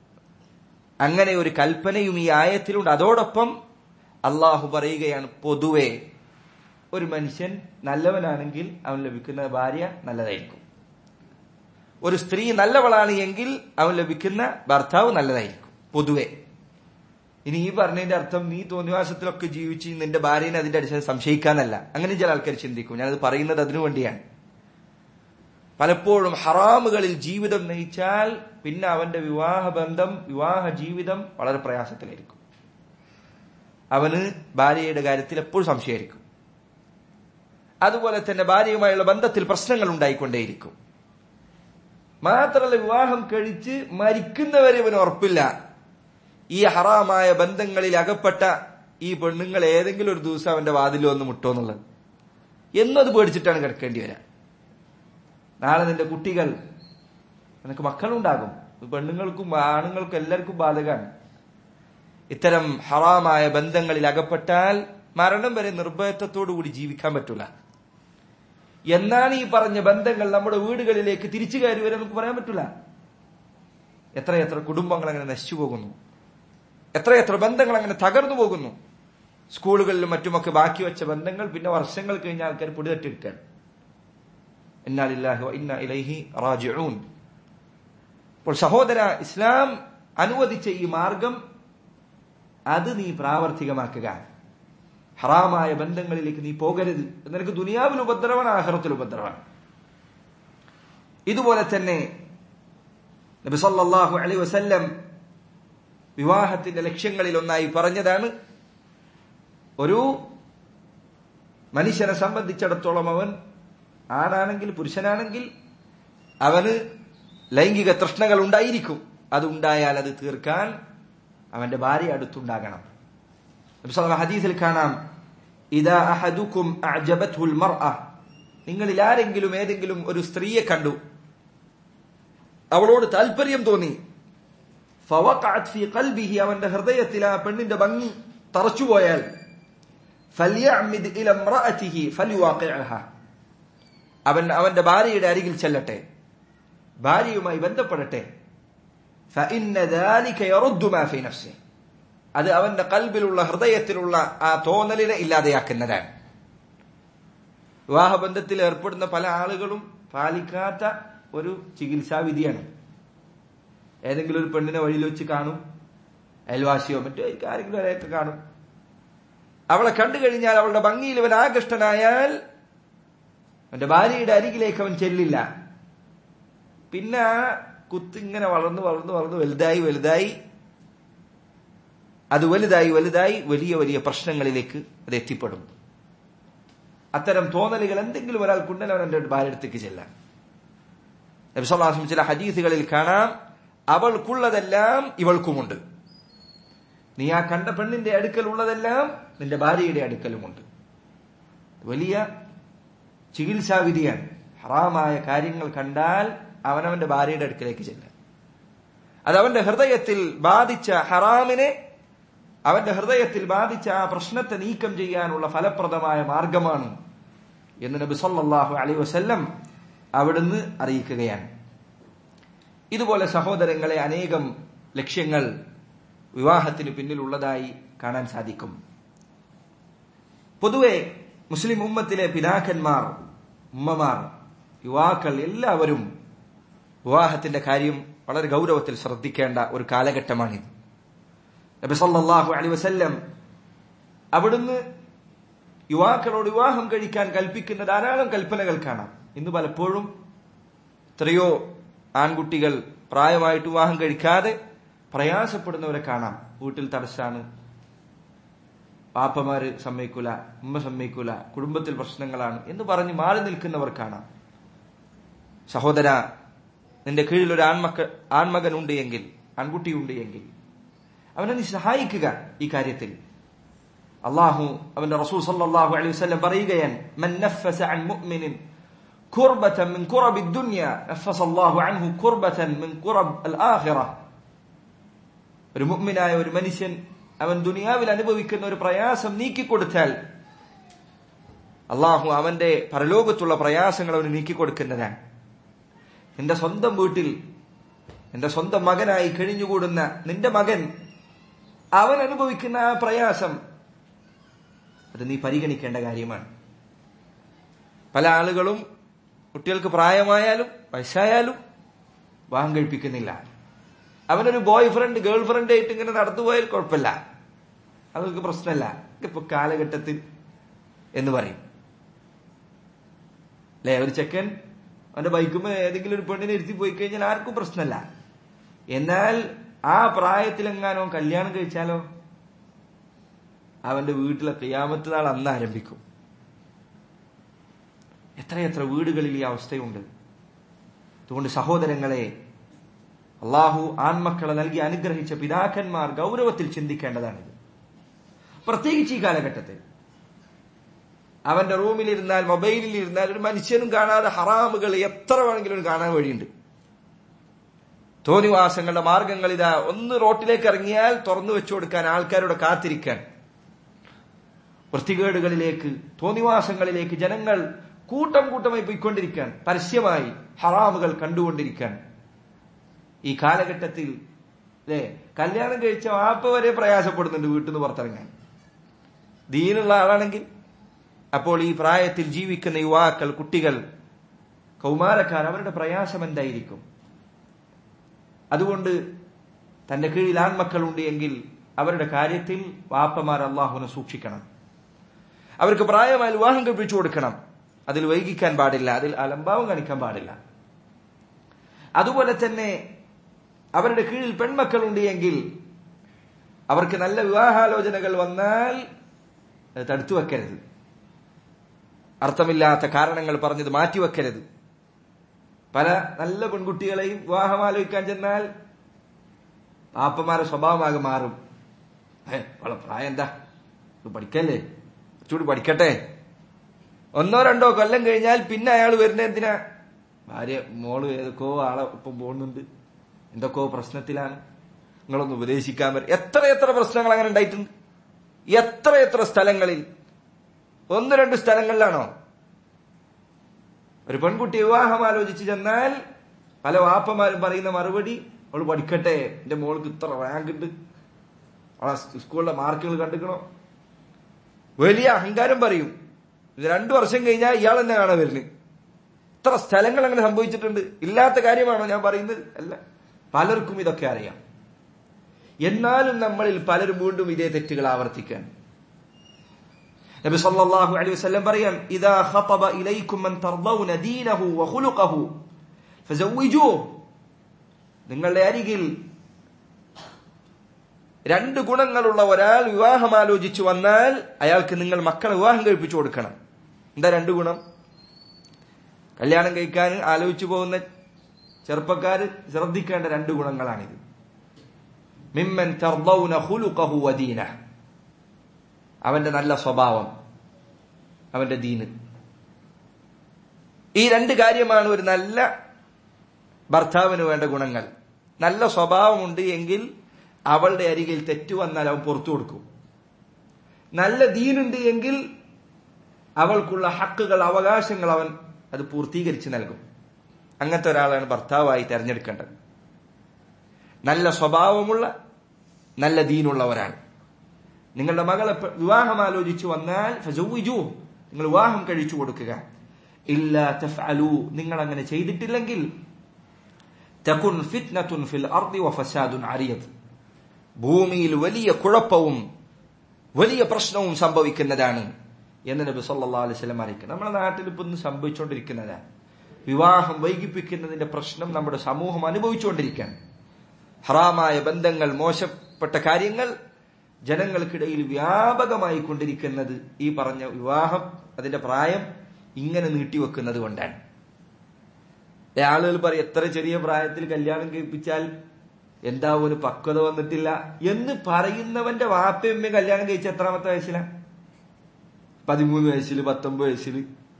അങ്ങനെ ഒരു കൽപ്പനയും ഈ ആയത്തിലുണ്ട് അതോടൊപ്പം അള്ളാഹു പറയുകയാണ് പൊതുവെ ഒരു മനുഷ്യൻ നല്ലവനാണെങ്കിൽ അവൻ ലഭിക്കുന്ന ഭാര്യ നല്ലതായിരിക്കും ഒരു സ്ത്രീ നല്ലവളാണ് എങ്കിൽ അവൻ ലഭിക്കുന്ന ഭർത്താവ് നല്ലതായിരിക്കും പൊതുവെ ഇനി ഈ പറഞ്ഞതിന്റെ അർത്ഥം നീ തോന്നിവാസത്തിലൊക്കെ ജീവിച്ച് നിന്റെ ഭാര്യനെ അതിന്റെ അടിസ്ഥാനം സംശയിക്കാന്നല്ല അങ്ങനെ ചില ആൾക്കാർ ചിന്തിക്കും ഞാനത് പറയുന്നത് അതിനു വേണ്ടിയാണ് പലപ്പോഴും ഹറാമുകളിൽ ജീവിതം നയിച്ചാൽ പിന്നെ അവന്റെ വിവാഹ ബന്ധം വിവാഹ ജീവിതം വളരെ പ്രയാസത്തിലായിരിക്കും അവന് ഭാര്യയുടെ കാര്യത്തിൽ എപ്പോഴും സംശയമായിരിക്കും അതുപോലെ തന്നെ ഭാര്യയുമായുള്ള ബന്ധത്തിൽ പ്രശ്നങ്ങൾ ഉണ്ടായിക്കൊണ്ടേയിരിക്കും മാത്രമല്ല വിവാഹം കഴിച്ച് മരിക്കുന്നവരെ ഇവന് ഉറപ്പില്ല ഈ ഹറാമായ ബന്ധങ്ങളിൽ അകപ്പെട്ട ഈ പെണ്ണുങ്ങൾ ഏതെങ്കിലും ഒരു ദിവസം അവന്റെ വാതിൽ വന്ന് മുട്ടോ എന്നുള്ളത് എന്നത് പേടിച്ചിട്ടാണ് കിടക്കേണ്ടി വരാ നാളെ നിന്റെ കുട്ടികൾ നിനക്ക് മക്കളുണ്ടാകും ഇത് പെണ്ണുങ്ങൾക്കും ആണുങ്ങൾക്കും എല്ലാവർക്കും ബാധകമാണ് ഇത്തരം ഹറാമായ ബന്ധങ്ങളിൽ അകപ്പെട്ടാൽ മരണം വരെ നിർഭയത്വത്തോടു കൂടി ജീവിക്കാൻ പറ്റൂല എന്നാണ് ഈ പറഞ്ഞ ബന്ധങ്ങൾ നമ്മുടെ വീടുകളിലേക്ക് തിരിച്ചു കയറി വരെ നമുക്ക് പറയാൻ പറ്റൂല എത്രയെത്ര കുടുംബങ്ങൾ അങ്ങനെ നശിച്ചു പോകുന്നു എത്രയെത്ര ബന്ധങ്ങൾ അങ്ങനെ തകർന്നു പോകുന്നു സ്കൂളുകളിലും മറ്റുമൊക്കെ ബാക്കി വെച്ച ബന്ധങ്ങൾ പിന്നെ വർഷങ്ങൾ കഴിഞ്ഞ ആൾക്കാർ പൊടിതട്ടിരിക്കുകയാണ് ഇന്നാലില്ലാഹി വ ഇന്നാ ഇലൈഹി റാജിഊൻ അപ്പോൾ സഹോദര ഇസ്ലാം അനുവദിച്ച ഈ മാർഗം അത് നീ പ്രാവർത്തികമാക്കുക ഹറാമായ ബന്ധങ്ങളിലേക്ക് നീ പോകരുത് അത് നിനക്ക് ദുനിയാവിൽ ഉപദ്രവമാണ് ആഹ്റത്തിൽ ഉപദ്രവമാണ് ഇതുപോലെ തന്നെ നബി സല്ലല്ലാഹു അലൈഹി വസല്ലം വിവാഹത്തിന്റെ ലക്ഷ്യങ്ങളിൽ ഒന്നായി പറഞ്ഞതാണ് ഒരു മനുഷ്യനെ സംബന്ധിച്ചിടത്തോളം അവൻ ആണാണെങ്കിൽ പുരുഷനാണെങ്കിൽ അവന് ലൈംഗിക തൃഷ്ണകൾ ഉണ്ടായിരിക്കും അത് ഉണ്ടായാൽ അത് തീർക്കാൻ അവന്റെ ഭാര്യ അടുത്തുണ്ടാകണം നബി സല്ലല്ലാഹു അലൈഹി ഹദീസിൽ കാണാം ഇദാ അഹദുക്കും അഅജബത്ഹുൽ മർഅ നിങ്ങളിൽ ആരെങ്കിലും ഏതെങ്കിലും ഒരു സ്ത്രീയെ കണ്ടു അവളോട് താല്പര്യം തോന്നി ഫവഖഅത് ഫീ ഖൽബിഹി അവന്റെ ഹൃദയത്തിൽ ആ പെണ്ണിന്റെ ഭംഗി തറച്ചുപോയാൽ فليعمد إلى امرأته فليواقعها അവൻ അവന്റെ ഭാര്യയുടെ അരികിൽ ചെല്ലട്ടെ ഭാര്യയുമായി ബന്ധപ്പെടട്ടെ فإن ذلك يرد ما في نفسه അത് അവന്റെ കൽബിലുള്ള ഹൃദയത്തിലുള്ള ആ തോന്നലിനെ ഇല്ലാതെയാക്കുന്നതാണ് വിവാഹബന്ധത്തിൽ ഏർപ്പെടുന്ന പല ആളുകളും പാലിക്കാത്ത ഒരു ചികിത്സാവിധിയാണ് ഏതെങ്കിലും ഒരു പെണ്ണിനെ വഴിയിൽ വെച്ച് കാണും അയൽവാസിയോ മറ്റോ ആരെങ്കിലും ഒരെയൊക്കെ കാണും അവളെ കണ്ടു കഴിഞ്ഞാൽ അവളുടെ ഭംഗിയിൽ ഇവൻ ആകൃഷ്ടനായാൽ അവന്റെ ഭാര്യയുടെ അരികിലേക്ക് അവൻ ചെല്ലില്ല പിന്നെ ആ കുത്തിങ്ങനെ വളർന്നു വളർന്നു വളർന്നു വലുതായി വലുതായി അത് വലുതായി വലുതായി വലിയ വലിയ പ്രശ്നങ്ങളിലേക്ക് അത് എത്തിപ്പെടും അത്തരം തോന്നലുകൾ എന്തെങ്കിലും ഒരാൾക്കുണ്ടെങ്കിൽ അവൻ എന്റെ ഭാര്യ അടുത്തേക്ക് ചെല്ലാൻ നബിസ്വലാസം ചില ഹദീസുകളിൽ കാണാം അവൾക്കുള്ളതെല്ലാം ഇവൾക്കുമുണ്ട് നീ ആ കണ്ട പെണ്ണിന്റെ അടുക്കലുള്ളതെല്ലാം നിന്റെ ഭാര്യയുടെ അടുക്കലുമുണ്ട് വലിയ ചികിത്സാവിധിയാണ് ഹറാമായ കാര്യങ്ങൾ കണ്ടാൽ അവനവന്റെ ഭാര്യയുടെ അടുക്കലേക്ക് ചെല്ലാൻ അത് അവന്റെ ഹൃദയത്തിൽ ബാധിച്ച ഹറാമിനെ അവന്റെ ഹൃദയത്തിൽ ബാധിച്ച ആ പ്രശ്നത്തെ നീക്കം ചെയ്യാനുള്ള ഫലപ്രദമായ മാർഗമാണ് എന്ന് നബി സല്ലല്ലാഹു അലൈഹി വസല്ലം അവിടുന്ന് അറിയിക്കുകയാണ് ഇതുപോലെ സഹോദരങ്ങളെ അനേകം ലക്ഷ്യങ്ങൾ വിവാഹത്തിന് പിന്നിലുള്ളതായി കാണാൻ സാധിക്കും പൊതുവെ മുസ്ലിം ഉമ്മത്തിലെ പിതാക്കന്മാർ ഉമ്മമാർ യുവാക്കൾ എല്ലാവരും വിവാഹത്തിന്റെ കാര്യം വളരെ ഗൗരവത്തിൽ ശ്രദ്ധിക്കേണ്ട ഒരു കാലഘട്ടമാണിത് നബി സല്ലല്ലാഹു അലൈഹി വസല്ലം അവിടുന്ന് യുവാക്കളോട് വിവാഹം കഴിക്കാൻ കൽപ്പിക്കുന്ന ധാരാളം കൽപ്പനകൾ കാണാം ഇന്ന് പലപ്പോഴും എത്രയോ ആൺകുട്ടികൾ പ്രായമായിട്ട് വിവാഹം കഴിക്കാതെ പ്രയാസപ്പെടുന്നവരെ കാണാം വീട്ടിൽ തടസ്സാണ് പാപ്പമാര് സമ്മതിക്കൂല ഉമ്മ സമ്മതിക്കൂല കുടുംബത്തിൽ പ്രശ്നങ്ങളാണ് എന്ന് പറഞ്ഞ് മാറി നിൽക്കുന്നവർ കാണാം സഹോദര നിന്റെ കീഴിൽ ഒരു ആൺമക്ക ആൺമകൻ ഉണ്ട് എങ്കിൽ ആൺകുട്ടി ഉണ്ട് എങ്കിൽ അവനെ നീ സഹായിക്കുക ഈ കാര്യത്തിൽ അള്ളാഹു അവന്റെ റസൂൽ സല്ലല്ലാഹു അലൈഹി വസല്ലം പറയുകയാണ് മൻ നഫസ അൻ മുഅ്മിനിൻ കുർബത മിൻ കുറബി ദുനിയ നഫസ അല്ലാഹു അൻഹു കുർബതൻ മിൻ കുറബ് അൽ ആഖിറ ഒരു മുഅ്മിനായ ഒരു മനുഷ്യൻ അവൻ ദുനിയാവിൽ അനുഭവിക്കുന്ന ഒരു പ്രയാസം നീക്കിക്കൊടുത്താൽ അള്ളാഹു അവന്റെ പരലോകത്തുള്ള പ്രയാസങ്ങൾ അവന് നീക്കിക്കൊടുക്കുന്നതാണ് നിന്റെ സ്വന്തം വീട്ടിൽ നിന്റെ സ്വന്തം മകനായി കഴിഞ്ഞുകൂടുന്ന നിന്റെ മകൻ അവൻ അനുഭവിക്കുന്ന ആ പ്രയാസം അത് നീ പരിഗണിക്കേണ്ട കാര്യമാണ് പല ആളുകളും കുട്ടികൾക്ക് പ്രായമായാലും വയസ്സായാലും വിവാഹം കഴിപ്പിക്കുന്നില്ല അവനൊരു ബോയ് ഫ്രണ്ട് ഗേൾ ഫ്രണ്ട് ആയിട്ട് ഇങ്ങനെ നടന്നുപോയാൽ കുഴപ്പമില്ല അവർക്ക് പ്രശ്നമല്ല ഇപ്പൊ കാലഘട്ടത്തിൽ എന്ന് പറയും അല്ലെ ഒരു ചെക്കൻ അവന്റെ ബൈക്കുമ്പോ ഏതെങ്കിലും ഒരു പെണ്ണിനെ ഇരുത്തി പോയി കഴിഞ്ഞാൽ ആർക്കും പ്രശ്നമല്ല എന്നാൽ ആ പ്രായത്തിലെങ്ങാനോ കല്യാണം കഴിച്ചാലോ അവന്റെ വീട്ടിലെ ക്രിയാമത്ത് നാൾ അന്ന് ആരംഭിക്കും എത്രയെത്ര വീടുകളിൽ ഈ അവസ്ഥയുണ്ട് അതുകൊണ്ട് സഹോദരങ്ങളെ അള്ളാഹു ആൺമക്കളെ നൽകി അനുഗ്രഹിച്ച പിതാക്കന്മാർ ഗൗരവത്തിൽ ചിന്തിക്കേണ്ടതാണിത് പ്രത്യേകിച്ച് ഈ കാലഘട്ടത്തിൽ അവന്റെ റൂമിലിരുന്നാൽ മൊബൈലിൽ ഇരുന്നാൽ ഒരു മനുഷ്യനും കാണാതെ ഹറാമുകൾ എത്ര വേണമെങ്കിലും കാണാൻ വഴിയുണ്ട് തോന്നിവാസങ്ങളുടെ മാർഗങ്ങൾ ഇതാ ഒന്ന് റോട്ടിലേക്ക് ഇറങ്ങിയാൽ തുറന്നു വെച്ചു കൊടുക്കാൻ ആൾക്കാരോട് കാത്തിരിക്കാൻ വൃത്തികേടുകളിലേക്ക് തോന്നിവാസങ്ങളിലേക്ക് ജനങ്ങൾ കൂട്ടം കൂട്ടമായി പോയിക്കൊണ്ടിരിക്കാൻ പരസ്യമായി ഹറാമുകൾ കണ്ടുകൊണ്ടിരിക്കാൻ ഈ കാലഘട്ടത്തിൽ അല്ലേ കല്യാണം കഴിച്ച വാപ്പ വരെ പ്രയാസപ്പെടുന്നുണ്ട് വീട്ടിൽ നിന്ന് പുറത്തിറങ്ങാൻ ദീനുള്ള ആളാണെങ്കിൽ അപ്പോൾ ഈ പ്രായത്തിൽ ജീവിക്കുന്ന യുവാക്കൾ കുട്ടികൾ കൗമാരക്കാർ അവരുടെ പ്രയാസം എന്തായിരിക്കും അതുകൊണ്ട് തന്റെ കീഴിൽ ആൺമക്കളുണ്ട് എങ്കിൽ അവരുടെ കാര്യത്തിൽ വാപ്പമാർ അള്ളാഹുവിനെ സൂക്ഷിക്കണം അവർക്ക് പ്രായമായി വിവാഹം കഴിപ്പിച്ചു കൊടുക്കണം അതിൽ വൈകിക്കാൻ പാടില്ല അതിൽ അലംഭാവം കാണിക്കാൻ പാടില്ല അതുപോലെ തന്നെ അവരുടെ കീഴിൽ പെൺമക്കളുണ്ട് എങ്കിൽ അവർക്ക് നല്ല വിവാഹാലോചനകൾ വന്നാൽ അത് തടുത്തു വെക്കരുത് അർത്ഥമില്ലാത്ത കാരണങ്ങൾ പറഞ്ഞത് മാറ്റിവെക്കരുത് പല നല്ല പെൺകുട്ടികളെയും വിവാഹം ആലോചിക്കാൻ ചെന്നാൽ പാപ്പമാരുടെ സ്വഭാവമാകെ മാറും ഏ അവളെ പ്രായം എന്താ പഠിക്കല്ലേ കുറച്ചുകൂടി പഠിക്കട്ടെ ഒന്നോ രണ്ടോ കൊല്ലം കഴിഞ്ഞാൽ പിന്നെ അയാൾ വരുന്ന എന്തിനാ ഭാര്യ മോള് ഏതൊക്കെയോ ആളെ ഇപ്പം പോകുന്നുണ്ട് എന്തൊക്കെയോ പ്രശ്നത്തിലാണ് നിങ്ങളൊന്ന് ഉപദേശിക്കാൻ വരും എത്ര എത്ര പ്രശ്നങ്ങൾ അങ്ങനെ ഉണ്ടായിട്ടുണ്ട് എത്ര എത്ര സ്ഥലങ്ങളിൽ ഒന്ന് രണ്ട് സ്ഥലങ്ങളിലാണോ ഒരു പെൺകുട്ടി വിവാഹം ആലോചിച്ച് ചെന്നാൽ പല വാപ്പമാരും പറയുന്ന മറുപടി അവൾ പഠിക്കട്ടെ എന്റെ മോൾക്ക് ഇത്ര റാങ്ക് ഉണ്ട് അവളെ സ്കൂളിലെ മാർക്കുകൾ കണ്ടുക്കണോ വലിയ അഹങ്കാരം പറയും ഇത് രണ്ടു വർഷം കഴിഞ്ഞാൽ ഇയാൾ തന്നെ കാണാൻ വരുന്നത് ഇത്ര സ്ഥലങ്ങൾ അങ്ങനെ സംഭവിച്ചിട്ടുണ്ട് ഇല്ലാത്ത കാര്യമാണോ ഞാൻ പറയുന്നത് അല്ല പലർക്കും ഇതൊക്കെ അറിയാം എന്നാലും നമ്മളിൽ പലരും വീണ്ടും ഇതേ തെറ്റുകൾ ആവർത്തിക്കാൻ നബി സല്ലല്ലാഹു അലൈഹി വസല്ലം പറയാം ഇദാ ഖതബ ഇലൈക്കും മൻ തർദൗന ദീനഹു വഖുലുഖഹു ഫസവ്വിജൂഹു നിങ്ങളുടെ അരികിൽ രണ്ട് ഗുണങ്ങളുള്ള ഒരാൾ വിവാഹം ആലോചിച്ചു വന്നാൽ അയാൾക്ക് നിങ്ങൾ മക്കളെ വിവാഹം കഴിപ്പിച്ചു കൊടുക്കണം എന്താ രണ്ട് ഗുണം കല്യാണം കഴിക്കാൻ ആലോചിച്ചു പോകുന്ന ചെറുപ്പക്കാർ ശ്രദ്ധിക്കേണ്ട രണ്ട് ഗുണങ്ങളാണിത് മിമ്മൻ തർദൗന ഖുലുഖഹു വദീന അവന്റെ നല്ല സ്വഭാവം അവന്റെ ദീന് ഈ രണ്ട് കാര്യമാണ് ഒരു നല്ല ഭർത്താവിന് വേണ്ട ഗുണങ്ങൾ നല്ല സ്വഭാവമുണ്ട് എങ്കിൽ അവളുടെ അരികിൽ തെറ്റു വന്നാൽ അവൻ പുറത്തു കൊടുക്കും നല്ല ദീനുണ്ട് എങ്കിൽ അവൾക്കുള്ള ഹക്കുകൾ അവകാശങ്ങൾ അവൻ അത് പൂർത്തീകരിച്ച് നൽകും അങ്ങനത്തെ ഒരാളാണ് ഭർത്താവായി തെരഞ്ഞെടുക്കേണ്ടത് നല്ല സ്വഭാവമുള്ള നല്ല ദീനുള്ള ഒരാൾ നിങ്ങളുടെ മകളെ പ- വിവാഹം ആലോചിച്ചു വന്നാൽ ഫസവ്വിജൂ നിങ്ങൾ വിവാഹം കഴിച്ചു കൊടുക്കുക ഇല്ല തഫ്അലു നിങ്ങൾ അങ്ങനെ ചെയ്തിട്ടില്ലെങ്കിൽ തകുൻ ഫിത്നത്തുൻ ഫിൽ അർദി വഫസാദുൻ അരിയത് ഭൂമിയിൽ വലിയ കുഴപ്പവും വലിയ പ്രശ്നവും സംഭവിക്കുന്നതാണ് എന്ന് നബി സല്ലല്ലാഹു അലൈഹി വസല്ലം അറിയിക്കുന്നത് നമ്മുടെ നാട്ടിൽ ഇപ്പൊ ഇന്ന് സംഭവിച്ചുകൊണ്ടിരിക്കുന്നതാണ് വിവാഹം വൈകിപ്പിക്കുന്നതിന്റെ പ്രശ്നം നമ്മുടെ സമൂഹം അനുഭവിച്ചുകൊണ്ടിരിക്കുകയാണ് ഹറാമായ ബന്ധങ്ങൾ മോശപ്പെട്ട കാര്യങ്ങൾ ജനങ്ങൾക്കിടയിൽ വ്യാപകമായി കൊണ്ടിരിക്കുന്നത് ഈ പറഞ്ഞ വിവാഹം അതിന്റെ പ്രായം ഇങ്ങനെ നീട്ടിവെക്കുന്നത് കൊണ്ടാണ് ദേ ആളുകൾ പറയും എത്ര ചെറിയ പ്രായത്തിൽ കല്യാണം കഴിപ്പിച്ചാൽ എന്താ ഒരു പക്വത വന്നിട്ടില്ല എന്ന് പറയുന്നവന്റെ വാപ്പയമ്മ കല്യാണം കഴിച്ച എത്രാമത്തെ വയസ്സിലാ പതിമൂന്ന് വയസ്സിൽ പത്തൊമ്പത് വയസ്സിൽ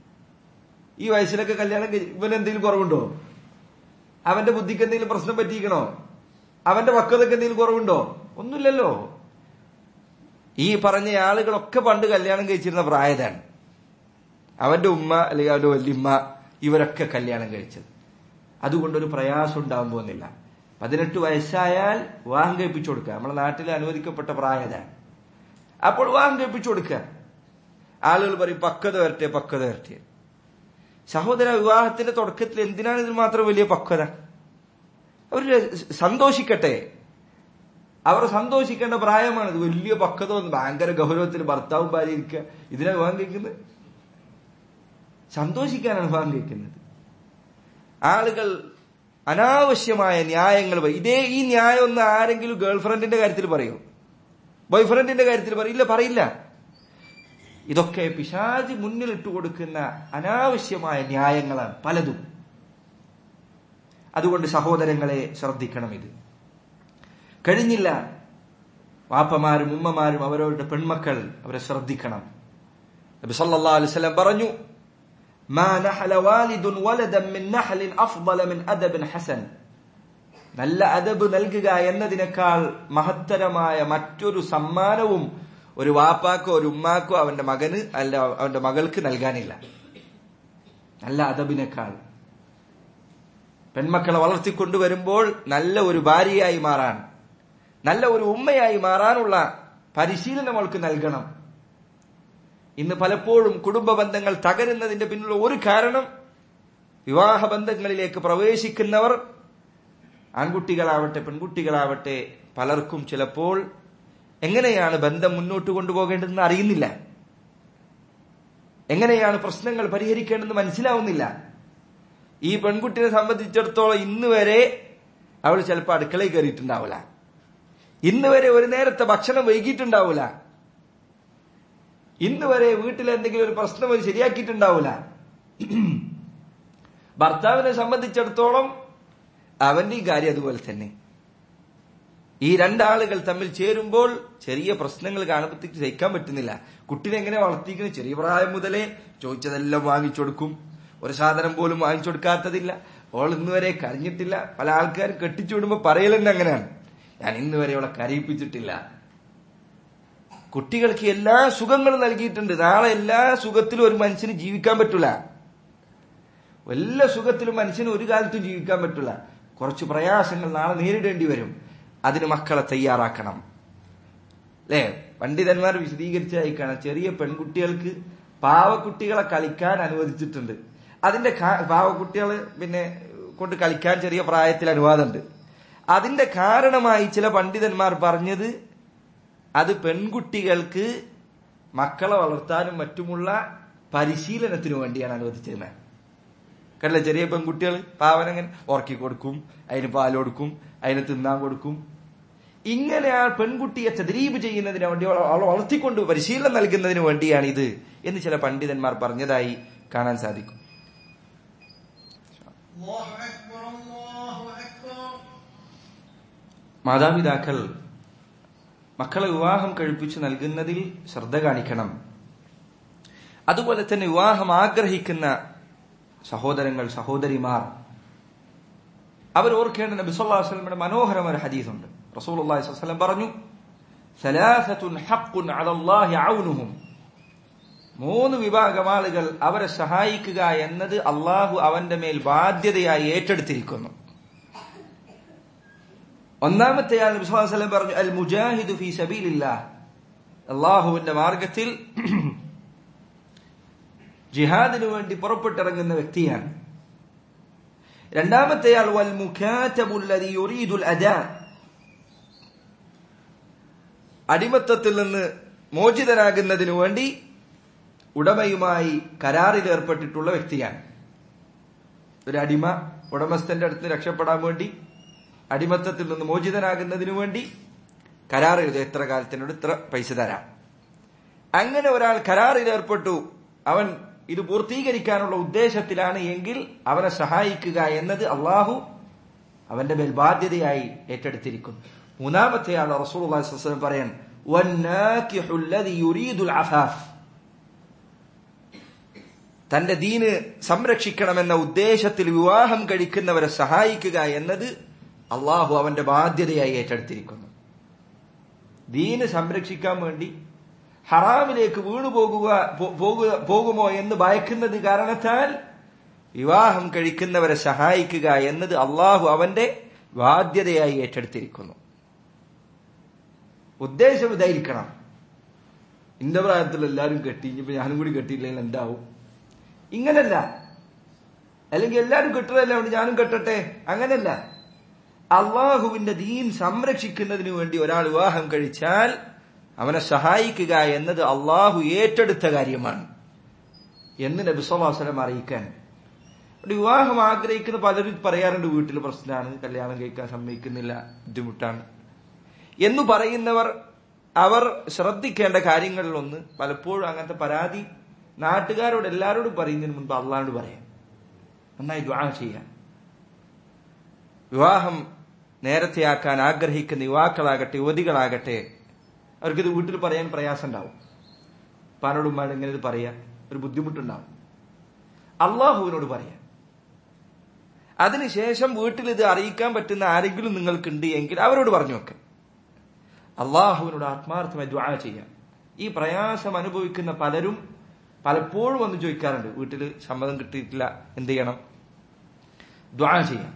ഈ വയസ്സിലൊക്കെ കല്യാണം കഴി ഇവന് എന്തെങ്കിലും കുറവുണ്ടോ അവന്റെ ബുദ്ധിക്ക് എന്തെങ്കിലും പ്രശ്നം പറ്റിയിരിക്കണോ അവന്റെ പക്വതക്ക് എന്തെങ്കിലും കുറവുണ്ടോ ഒന്നുമില്ലല്ലോ ഈ പറഞ്ഞ ആളുകളൊക്കെ പണ്ട് കല്യാണം കഴിച്ചിരുന്ന പ്രായതാണ് അവന്റെ ഉമ്മ അല്ലെങ്കിൽ അവന്റെ വല്യമ്മ ഇവരൊക്കെ കല്യാണം കഴിച്ചത് അതുകൊണ്ടൊരു പ്രയാസം ഉണ്ടാകാൻ പോകുന്നില്ല പതിനെട്ട് വയസ്സായാൽ വിവാഹം കഴിപ്പിച്ചു കൊടുക്കുക നമ്മുടെ നാട്ടിൽ അനുവദിക്കപ്പെട്ട പ്രായതാണ് അപ്പോൾ വിവാഹം കഴിപ്പിച്ചു കൊടുക്കുക ആളുകൾ പറയും പക്വത വരട്ടെ പക്വത വരട്ടെ സഹോദര വിവാഹത്തിന്റെ തുടക്കത്തിൽ എന്തിനാണ് ഇതിന് മാത്രം വലിയ പക്വത അവർ സന്തോഷിക്കട്ടെ അവർ സന്തോഷിക്കേണ്ട പ്രായമാണ് ഇത് വലിയ പക്വത വന്ന് ഭയങ്കര ഗൗരവത്തിൽ ഭർത്താവും ഭാര്യ ഇരിക്കുക ഇതിനാ വിവാഹം കഴിക്കുന്നത് സന്തോഷിക്കാനാണ് വിവാഹം കഴിക്കുന്നത് ആളുകൾ അനാവശ്യമായ ന്യായങ്ങൾ പറയും. ഇതേ ഈ ന്യായം ഒന്ന് ആരെങ്കിലും ഗേൾഫ്രണ്ടിന്റെ കാര്യത്തിൽ പറയൂ ബോയ്ഫ്രണ്ടിന്റെ കാര്യത്തിൽ പറയില്ല പറയില്ല ഇതൊക്കെ പിശാജ് മുന്നിൽ ഇട്ട് കൊടുക്കുന്ന അനാവശ്യമായ ന്യായങ്ങളാണ് പലതും അതുകൊണ്ട് സഹോദരങ്ങളെ ശ്രദ്ധിക്കണം ഇത് കഴിഞ്ഞില്ല വാപ്പമാരും ഉമ്മമാരും അവരവരുടെ പെൺമക്കൾ അവരെ ശ്രദ്ധിക്കണം നബി സല്ലല്ലാഹു അലൈഹി വസല്ലം പറഞ്ഞു മാ നഹല വാലിദുൻ വലദൻ മിൻ നഹലിൻ അഫ്ളല മിൻ അദബിൻ ഹസൻ നല്ല അദബ് നൽകുക എന്നതിനേക്കാൾ മഹത്തരമായ മറ്റൊരു സമ്മാനവും ഒരു വാപ്പാക്കോ ഒരു ഉമ്മാക്കോ അവന്റെ മകന് അല്ല അവന്റെ മകൾക്ക് നൽകാനില്ല നല്ല അദബിനേക്കാൾ പെൺമക്കളെ വളർത്തിക്കൊണ്ടുവരുമ്പോൾ നല്ല ഒരു ഭാര്യയായി മാറാൻ നല്ല ഒരു ഉമ്മയായി മാറാനുള്ള പരിശീലനം അവൾക്ക് നൽകണം ഇന്ന് പലപ്പോഴും കുടുംബ ബന്ധങ്ങൾ തകരുന്നതിന്റെ പിന്നിലുള്ള ഒരു കാരണം വിവാഹ ബന്ധങ്ങളിലേക്ക് പ്രവേശിക്കുന്നവർ ആൺകുട്ടികളാവട്ടെ പെൺകുട്ടികളാവട്ടെ പലർക്കും ചിലപ്പോൾ എങ്ങനെയാണ് ബന്ധം മുന്നോട്ട് കൊണ്ടുപോകേണ്ടതെന്ന് അറിയുന്നില്ല എങ്ങനെയാണ് പ്രശ്നങ്ങൾ പരിഹരിക്കേണ്ടതെന്ന് മനസ്സിലാവുന്നില്ല ഈ പെൺകുട്ടിയെ സംബന്ധിച്ചിടത്തോളം ഇന്ന് വരെ അവൾ ചിലപ്പോൾ അടുക്കളയിൽ കയറിയിട്ടുണ്ടാവില്ല ഇന്ന് വരെ ഒരു നേരത്തെ ഭക്ഷണം വൈകിട്ടുണ്ടാവില്ല ഇന്ന് വരെ വീട്ടിൽ എന്തെങ്കിലും ഒരു പ്രശ്നം ഒരു ശരിയാക്കിയിട്ടുണ്ടാവില്ല ഭർത്താവിനെ സംബന്ധിച്ചിടത്തോളം അവന്റെ ഈ കാര്യം അതുപോലെ തന്നെ ഈ രണ്ടാളുകൾ തമ്മിൽ ചേരുമ്പോൾ ചെറിയ പ്രശ്നങ്ങൾ കാണുമ്പോഴത്തേക്ക് സഹിക്കാൻ പറ്റുന്നില്ല കുട്ടിനെ എങ്ങനെ വളർത്തിക്കുന്നത് ചെറിയ പ്രായം മുതലേ ചോദിച്ചതെല്ലാം വാങ്ങിച്ചു കൊടുക്കും ഒരു സാധനം പോലും വാങ്ങിച്ചു കൊടുക്കാത്തതില്ല ഓൾ ഇന്ന് വരെ കരഞ്ഞിട്ടില്ല പല ആൾക്കാരും കെട്ടിച്ചു വിടുമ്പോൾ പറയലെന്നെ അങ്ങനെയാണ് ഞാൻ ഇന്ന് വരെ അവളെ കരയിപ്പിച്ചിട്ടില്ല കുട്ടികൾക്ക് എല്ലാ സുഖങ്ങളും നൽകിയിട്ടുണ്ട് നാളെ എല്ലാ സുഖത്തിലും ഒരു മനുഷ്യന് ജീവിക്കാൻ പറ്റൂല എല്ലാ സുഖത്തിലും മനുഷ്യന് ഒരു കാലത്തും ജീവിക്കാൻ പറ്റില്ല കുറച്ച് പ്രയാസങ്ങൾ നാളെ നേരിടേണ്ടി വരും അതിന് മക്കളെ തയ്യാറാക്കണം അല്ലേ പണ്ഡിതന്മാർ വിശദീകരിച്ചതായി കാണാം ചെറിയ പെൺകുട്ടികൾക്ക് പാവക്കുട്ടികളെ കളിക്കാൻ അനുവദിച്ചിട്ടുണ്ട് അതിന്റെ കാ- പാവക്കുട്ടികളെ പിന്നെ കൊണ്ട് കളിക്കാൻ ചെറിയ പ്രായത്തിൽ അനുവാദമുണ്ട് അതിന്റെ കാരണമായി ചില പണ്ഡിതന്മാർ പറഞ്ഞത് അത് പെൺകുട്ടികൾക്ക് മക്കളെ വളർത്താനും മറ്റുമുള്ള പരിശീലനത്തിനു വേണ്ടിയാണ് അനുവദിച്ചിരുന്നത് കണ്ടില്ല ചെറിയ പെൺകുട്ടികൾ പാവനങ്ങനെ ഉറക്കി കൊടുക്കും അതിന് പാൽ കൊടുക്കും അതിന് തിന്നാൻ കൊടുക്കും ഇങ്ങനെ ആ പെൺകുട്ടിയെ ചതിരീപ് ചെയ്യുന്നതിന് വേണ്ടി അവളെ അവളെ വളർത്തിക്കൊണ്ട് പരിശീലനം നൽകുന്നതിന് വേണ്ടിയാണ് ഇത് എന്ന് ചില പണ്ഡിതന്മാർ പറഞ്ഞതായി കാണാൻ സാധിക്കും الله أكبر الله أكبر മാതാപിതാക്കൾ മക്കളെ വിവാഹം കഴിപ്പിച്ചു നൽകുന്നതിൽ ശ്രദ്ധ കാണിക്കണം അതുപോലെ തന്നെ വിവാഹം ആഗ്രഹിക്കുന്ന സഹോദരങ്ങൾ സഹോദരിമാർ അവർ ഓർക്കേണ്ട നബി സല്ലല്ലാഹു അലൈഹി വസല്ലമയുടെ മനോഹരമായ ഒരു ഹദീസുണ്ട് റസൂലുള്ളാഹി സ്വല്ലല്ലാഹു അലൈഹി വസല്ലം പറഞ്ഞു സലാസത്തുൻ ഹഖ്ഖുൻ അലല്ലാഹി ഔനുഹും മൂന്ന് വിഭാഗം ആളുകൾ അവരെ സഹായിക്കുക എന്നത് അള്ളാഹു അവന്റെ മേൽ ബാധ്യതയായി ഏറ്റെടുത്തിരിക്കുന്നു ഒന്നാമത്തെ ആൾ നബി സല്ലല്ലാഹു അലൈഹി വസല്ലം പറഞ്ഞു അൽ മുജാഹിദു ഫീ സബീലില്ലാഹ് അള്ളാഹുവിന്റെ മാർഗത്തിൽ ജിഹാദിനു വേണ്ടി പുറപ്പെട്ടിറങ്ങുന്ന വ്യക്തിയാണ് രണ്ടാമത്തെയാൾ വൽ മുഖാറ്റബുല്ലദി യുരീദുൽ അദാ അടിമത്തത്തിൽ നിന്ന് മോചിതനാകുന്നതിനു വേണ്ടി ഉടമയുമായി കരാറിൽ ഏർപ്പെട്ടിട്ടുള്ള വ്യക്തിയാണ് ഒരു അടിമ ഉടമസ്ഥന്റെ അടുത്ത് രക്ഷപ്പെടാൻ വേണ്ടി അടിമത്തത്തിൽ നിന്ന് മോചിതനാകുന്നതിനു വേണ്ടി കരാർ എഴുതി എത്ര കാലത്തിനോട് ഇത്ര പൈസ തരാം അങ്ങനെ ഒരാൾ കരാറിൽ ഏർപ്പെട്ടു അവൻ ഇത് പൂർത്തീകരിക്കാനുള്ള ഉദ്ദേശത്തിലാണ് എങ്കിൽ അവനെ സഹായിക്കുക എന്നത് അള്ളാഹു അവന്റെ മേൽ ബാധ്യതയായി ഏറ്റെടുത്തിരിക്കുന്നു മൂന്നാമത്തെ ആൾ റസൂൽ പറയാൻ "വന്നാകിഹു അല്ലദി യുരീദുൽ അഫാഫ്." തന്റെ ദീന് സംരക്ഷിക്കണമെന്ന ഉദ്ദേശത്തിൽ വിവാഹം കഴിക്കുന്നവരെ സഹായിക്കുക എന്നത് അള്ളാഹു അവന്റെ ബാധ്യതയായി ഏറ്റെടുത്തിരിക്കുന്നു ദീന് സംരക്ഷിക്കാൻ വേണ്ടി ഹറാമിലേക്ക് വീണു പോകുക പോ- പോകുക പോകുമോ എന്ന് ഭയക്കുന്നത് കാരണത്താൽ വിവാഹം കഴിക്കുന്നവരെ സഹായിക്കുക എന്നത് അള്ളാഹു അവന്റെ ബാധ്യതയായി ഏറ്റെടുത്തിരിക്കുന്നു ഉദ്ദേശം ഇതായിരിക്കണം എന്റെ പ്രായത്തിൽ എല്ലാവരും കെട്ടി ഇനിയിപ്പോ ഞാനും കൂടി കെട്ടിയില്ലെങ്കിൽ എന്താവും ഇങ്ങനല്ല അല്ലെങ്കിൽ എല്ലാവരും കെട്ടുന്നതല്ല അതുകൊണ്ട് ഞാനും കെട്ടട്ടെ അങ്ങനല്ല അള്ളാഹുവിന്റെ ദീൻ സംരക്ഷിക്കുന്നതിന് വേണ്ടി ഒരാൾ വിവാഹം കഴിച്ചാൽ അവനെ സഹായിക്കുക എന്നത് അള്ളാഹു ഏറ്റെടുത്ത കാര്യമാണ് എന്ന് നബിസ്വലാസനം അറിയിക്കാൻ ഒരു വിവാഹം ആഗ്രഹിക്കുന്ന പലരും പറയാറുണ്ട് വീട്ടിൽ പ്രശ്നമാണ് കല്യാണം കഴിക്കാൻ സമ്മതിക്കുന്നില്ല ബുദ്ധിമുട്ടാണ് എന്ന് പറയുന്നവർ അവർ ശ്രദ്ധിക്കേണ്ട കാര്യങ്ങളിലൊന്ന് പലപ്പോഴും അങ്ങനത്തെ പരാതി നാട്ടുകാരോട് എല്ലാവരോടും പറയുന്നതിന് മുൻപ് അള്ളാഹോട് പറയാം നന്നായി ദ്വാ ചെയ്യാം വിവാഹം നേരത്തെയാക്കാൻ ആഗ്രഹിക്കുന്ന യുവാക്കളാകട്ടെ യുവതികളാകട്ടെ അവർക്കിത് വീട്ടിൽ പറയാൻ പ്രയാസം ഉണ്ടാവും പാനോടും ഉമ്മാനോടും ഇങ്ങനെ ഇത് പറയാം ഒരു ബുദ്ധിമുട്ടുണ്ടാവും അള്ളാഹുവിനോട് പറയാം അതിനുശേഷം വീട്ടിൽ ഇത് അറിയിക്കാൻ പറ്റുന്ന ആരെങ്കിലും നിങ്ങൾക്കുണ്ട് എങ്കിൽ അവരോട് പറഞ്ഞു വെക്കാം അള്ളാഹുവിനോട് ആത്മാർത്ഥമായി ദ്വാ ചെയ്യാം ഈ പ്രയാസം അനുഭവിക്കുന്ന പലരും പലപ്പോഴും വന്ന് ചോദിക്കാറുണ്ട് വീട്ടിൽ സമ്മതം കിട്ടിയിട്ടില്ല എന്ത് ചെയ്യണം ദ്വാ ചെയ്യാം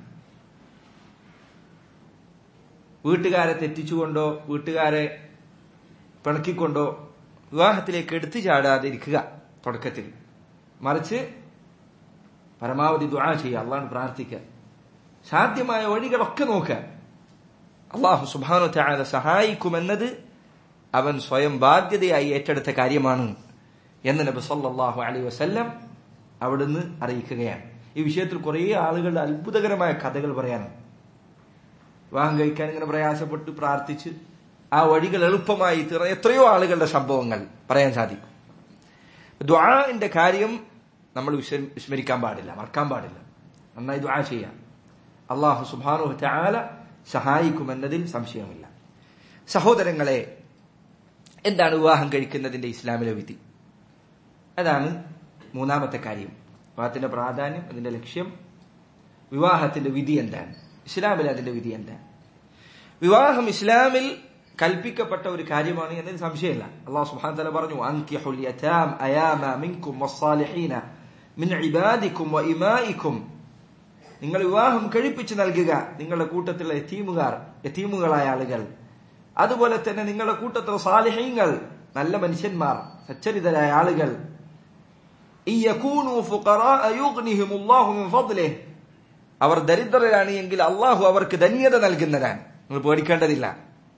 വീട്ടുകാരെ തെറ്റിച്ചുകൊണ്ടോ വീട്ടുകാരെ പിണക്കിക്കൊണ്ടോ വിവാഹത്തിലേക്ക് എടുത്തു ചാടാതെ ഇരിക്കുക തുടക്കത്തിൽ മറിച്ച് പരമാവധി ദുആ ചെയ്യുക അള്ളാഹ് പ്രാർത്ഥിക്കുക സാധ്യമായ വഴികളൊക്കെ നോക്കുക അള്ളാഹു സുബാനു ചായ സഹായിക്കുമെന്നത് അവൻ സ്വയം ബാധ്യതയായി ഏറ്റെടുത്ത കാര്യമാണ് എന്ന് നബി സല്ലല്ലാഹു അലൈഹി വസല്ലം അവിടുന്ന് അറിയിക്കുകയാണ് ഈ വിഷയത്തിൽ കുറേ ആളുകളുടെ അത്ഭുതകരമായ കഥകൾ പറയാനുണ്ട് വിവാഹം കഴിക്കാൻ ഇങ്ങനെ പ്രയാസപ്പെട്ട് പ്രാർത്ഥിച്ച് ആ വഴികൾ എളുപ്പമായി തീർന്ന എത്രയോ ആളുകളുടെ സംഭവങ്ങൾ പറയാൻ സാധിക്കും ദ്വാന്റെ കാര്യം നമ്മൾ വിസ്മ- വിസ്മരിക്കാൻ പാടില്ല മറക്കാൻ പാടില്ല നന്നായി ദ്വാ ചെയ്യാം അള്ളാഹു സുബാനു ചാല സഹായിക്കുമെന്നതിൽ സംശയമില്ല സഹോദരങ്ങളെ എന്താണ് വിവാഹം കഴിക്കുന്നതിന്റെ ഇസ്ലാമിലെ വിധി അതാണ് മൂന്നാമത്തെ കാര്യം വിവാഹത്തിന്റെ പ്രാധാന്യം അതിന്റെ ലക്ഷ്യം വിവാഹത്തിന്റെ വിധി എന്താണ് ഇസ്ലാമിൽ അതിന്റെ വിധി എന്താണ് വിവാഹം ഇസ്ലാമിൽ കൽപ്പിക്കപ്പെട്ട ഒരു കാര്യമാണ് എന്നതിന് സംശയമില്ല അള്ളാഹു സുബ്ഹാനഹു വതആല പറഞ്ഞു അൻകിഹുൽ യതാം അയാമ മിൻകും വസ്സാലിഹീന മിൻ ഇബാദിക്കും വഇമാഇക്കും നിങ്ങൾ വിവാഹം കഴിപ്പിച്ചു നൽകുക നിങ്ങളുടെ കൂട്ടത്തിലെ യതീമുകാർ യതീമുകളായ ആളുകൾ അതുപോലെ തന്നെ നിങ്ങളുടെ കൂട്ടത്തിലെ സാലിഹീങ്ങൾ നല്ല മനുഷ്യന്മാർ സച്ചരിതരായ ആളുകൾ ഇൻ യകൂനു ഫുഖറാഅ യുഗ്നിഹിമുല്ലാഹു മിൻ ഫദ്ലിഹി അവർ ദരിദ്രരാണ് എങ്കിൽ അള്ളാഹു അവർക്ക് ധന്യത നൽകുന്നതാണ് നിങ്ങൾ പേടിക്കേണ്ടതില്ല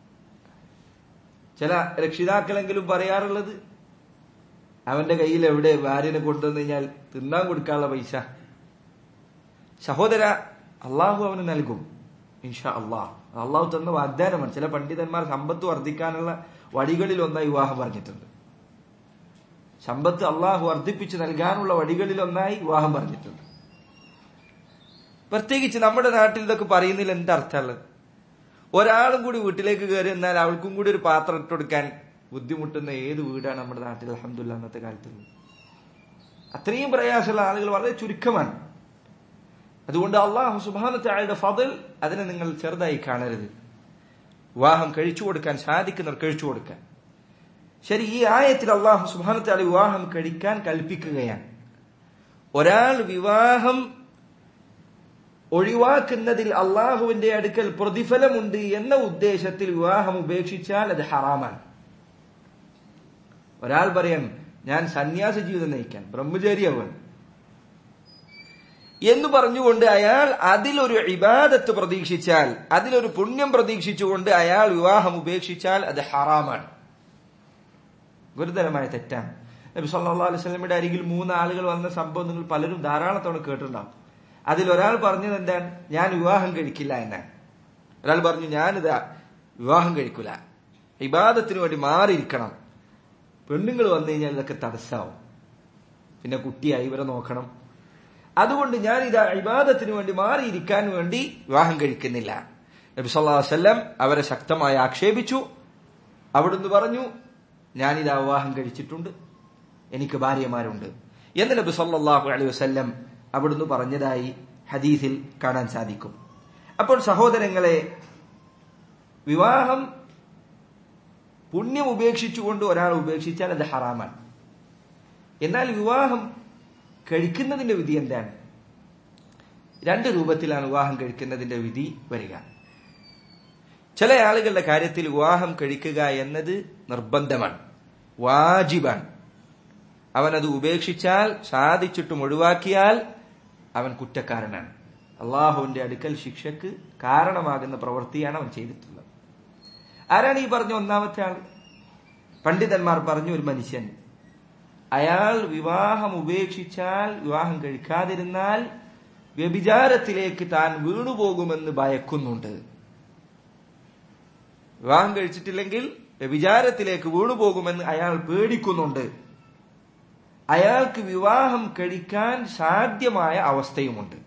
ചില രക്ഷിതാക്കളെങ്കിലും പറയാറുള്ളത് അവന്റെ കയ്യിൽ എവിടെ ഭാര്യനെ കൊണ്ടുവന്നു കഴിഞ്ഞാൽ തിന്നാൻ കൊടുക്കാനുള്ള പൈസ സഹോദര അള്ളാഹു അവന് നൽകും ഇൻഷാ അള്ളാഹ് അള്ളാഹു തന്ന വാഗ്ദാനമാണ് ചില പണ്ഡിതന്മാർ സമ്പത്ത് വർദ്ധിക്കാനുള്ള വഴികളിൽ ഒന്നായി വിവാഹം പറഞ്ഞിട്ടുണ്ട് സമ്പത്ത് അള്ളാഹു വർദ്ധിപ്പിച്ച് നൽകാനുള്ള വഴികളിൽ ഒന്നായി വിവാഹം പറഞ്ഞിട്ടുണ്ട് പ്രത്യേകിച്ച് നമ്മുടെ നാട്ടിൽ ഇതൊക്കെ പറയുന്നതിൽ എന്താ അർത്ഥമുള്ളത് ഒരാളും കൂടി വീട്ടിലേക്ക് കയറി എന്നാൽ അവൾക്കും കൂടി ഒരു പാത്രം ഇട്ടുകൊടുക്കാൻ ബുദ്ധിമുട്ടുന്ന ഏത് വീടാണ് നമ്മുടെ നാട്ടിൽ അലഹമില്ല അന്നത്തെ കാലത്തുള്ളത് അത്രയും പ്രയാസമുള്ള ആളുകൾ വളരെ ചുരുക്കമാണ് അതുകൊണ്ട് അള്ളാഹു സുബാനത്തെ ആളുടെ ഫതൽ അതിനെ നിങ്ങൾ ചെറുതായി കാണരുത് വിവാഹം കഴിച്ചു കൊടുക്കാൻ സാധിക്കുന്നവർ കഴിച്ചു കൊടുക്കാൻ ശരി ഈ ആയത്തിൽ അള്ളാഹു സുബാനത്തെ ആൾ വിവാഹം കഴിക്കാൻ കൽപ്പിക്കുകയാണ് ഒരാൾ വിവാഹം ഒഴിവാക്കുന്നതിൽ അള്ളാഹുവിന്റെ അടുക്കൽ പ്രതിഫലമുണ്ട് എന്ന ഉദ്ദേശത്തിൽ വിവാഹം ഉപേക്ഷിച്ചാൽ അത് ഹറാമാണ് ഒരാൾ പറയാൻ ഞാൻ സന്യാസ ജീവിതം നയിക്കാൻ ബ്രഹ്മചാരിയാവാൻ എന്ന് പറഞ്ഞുകൊണ്ട് അയാൾ അതിലൊരു ഇബാദത്ത് പ്രതീക്ഷിച്ചാൽ അതിലൊരു പുണ്യം പ്രതീക്ഷിച്ചുകൊണ്ട് അയാൾ വിവാഹം ഉപേക്ഷിച്ചാൽ അത് ഹറാമാണ് ഗുരുതരമായ തെറ്റാണ് നബി സല്ലല്ലാഹു അലൈഹി വസല്ലമയുടെ അരികിൽ മൂന്ന് ആളുകൾ വന്ന സംഭവം നിങ്ങൾ പലരും ധാരാളത്തോടെ കേട്ടിട്ടുണ്ടാവും അതിൽ ഒരാൾ പറഞ്ഞത് എന്താണ് ഞാൻ വിവാഹം കഴിക്കില്ല എന്നാണ് ഒരാൾ പറഞ്ഞു ഞാനിതാ വിവാഹം കഴിക്കില്ല ഇബാദത്തിന് വേണ്ടി മാറിയിരിക്കണം പെണ്ണുങ്ങൾ വന്നു കഴിഞ്ഞാൽ ഇതൊക്കെ തടസ്സാവും പിന്നെ കുട്ടിയായി ഇവരെ നോക്കണം അതുകൊണ്ട് ഞാൻ ഇതാ ഇബാദത്തിന് വേണ്ടി മാറിയിരിക്കാൻ വേണ്ടി വിവാഹം കഴിക്കുന്നില്ല നബി സല്ലല്ലാഹു അലൈഹി വസല്ലം അവരെ ശക്തമായി ആക്ഷേപിച്ചു അവിടുന്ന് പറഞ്ഞു ഞാനിതാ വിവാഹം കഴിച്ചിട്ടുണ്ട് എനിക്ക് ഭാര്യമാരുണ്ട് എന്ന് നബി സല്ലല്ലാഹു അലൈഹി വസല്ലം അവിടുന്ന് പറഞ്ഞതായി ഹദീസിൽ കാണാൻ സാധിക്കും അപ്പോൾ സഹോദരങ്ങളെ വിവാഹം പുണ്യം ഉപേക്ഷിച്ചുകൊണ്ട് ഒരാൾ ഉപേക്ഷിച്ചാൽ അത് ഹറാമാണ് എന്നാൽ വിവാഹം കഴിക്കുന്നതിന്റെ വിധി എന്താണ് രണ്ട് രൂപത്തിലാണ് വിവാഹം കഴിക്കുന്നതിന്റെ വിധി വരിക ചില ആളുകളുടെ കാര്യത്തിൽ വിവാഹം കഴിക്കുക എന്നത് നിർബന്ധമാണ് വാജിബാണ് അവനത് ഉപേക്ഷിച്ചാൽ സാധിച്ചിട്ടും ഒഴിവാക്കിയാൽ അവൻ കുറ്റക്കാരനാണ് അള്ളാഹുവിന്റെ അടുക്കൽ ശിക്ഷക്ക് കാരണമാകുന്ന പ്രവൃത്തിയാണ് അവൻ ചെയ്തിട്ടുള്ളത് ആരാണ് ഈ പറഞ്ഞ ഒന്നാമത്തെ ആൾ പണ്ഡിതന്മാർ പറഞ്ഞു ഒരു മനുഷ്യൻ അയാൾ വിവാഹം ഉപേക്ഷിച്ചാൽ വിവാഹം കഴിക്കാതിരുന്നാൽ വ്യഭിചാരത്തിലേക്ക് താൻ വീണുപോകുമെന്ന് ഭയക്കുന്നുണ്ട് വിവാഹം കഴിച്ചിട്ടില്ലെങ്കിൽ വ്യഭിചാരത്തിലേക്ക് വീണുപോകുമെന്ന് അയാൾ പേടിക്കുന്നുണ്ട് അയാൾക്ക് വിവാഹം കഴിക്കാൻ സാധ്യമായ അവസ്ഥയുമുണ്ട്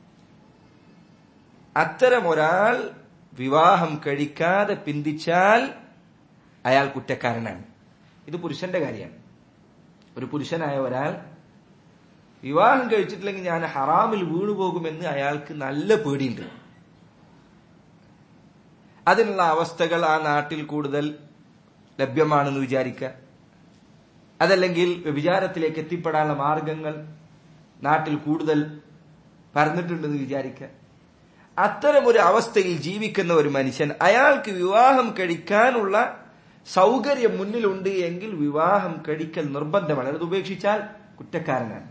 അത്തരം ഒരാൾ വിവാഹം കഴിക്കാതെ പിന്തിച്ചാൽ അയാൾ കുറ്റക്കാരനാണ് ഇത് പുരുഷന്റെ കാര്യമാണ് ഒരു പുരുഷനായ ഒരാൾ വിവാഹം കഴിച്ചിട്ടില്ലെങ്കിൽ ഞാൻ ഹറാമിൽ വീണുപോകുമെന്ന് അയാൾക്ക് നല്ല പേടിയുണ്ട് അതിനുള്ള അവസ്ഥകൾ ആ നാട്ടിൽ കൂടുതൽ ലഭ്യമാണെന്ന് വിചാരിക്കുക അതല്ലെങ്കിൽ വ്യഭിചാരത്തിലേക്ക് എത്തിപ്പെടാനുള്ള മാർഗങ്ങൾ നാട്ടിൽ കൂടുതൽ പരന്നിട്ടുണ്ടെന്ന് വിചാരിക്കുക അത്തരം ഒരു അവസ്ഥയിൽ ജീവിക്കുന്ന ഒരു മനുഷ്യൻ അയാൾക്ക് വിവാഹം കഴിക്കാനുള്ള സൗകര്യം മുന്നിലുണ്ട് എങ്കിൽ വിവാഹം കഴിക്കൽ നിർബന്ധമാണ് അത് ഉപേക്ഷിച്ചാൽ കുറ്റക്കാരനാണ്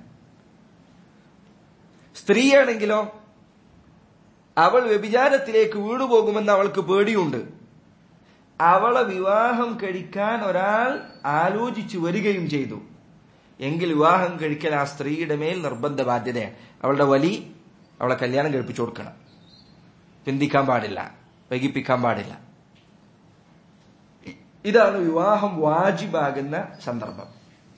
സ്ത്രീയാണെങ്കിലോ അവൾ വ്യഭിചാരത്തിലേക്ക് വീണുപോകുമെന്ന് അവൾക്ക് പേടിയുണ്ട് അവളെ വിവാഹം കഴിക്കാൻ ഒരാൾ ആലോചിച്ചു വരികയും ചെയ്തു എങ്കിൽ വിവാഹം കഴിക്കൽ ആ സ്ത്രീയുടെ മേൽ നിർബന്ധ ബാധ്യതയാണ് അവളുടെ വലി അവളെ കല്യാണം കഴിപ്പിച്ചു കൊടുക്കണം പിന്തിക്കാൻ പാടില്ല വൈകിപ്പിക്കാൻ പാടില്ല ഇതാണ് വിവാഹം വാജിബാകുന്ന സന്ദർഭം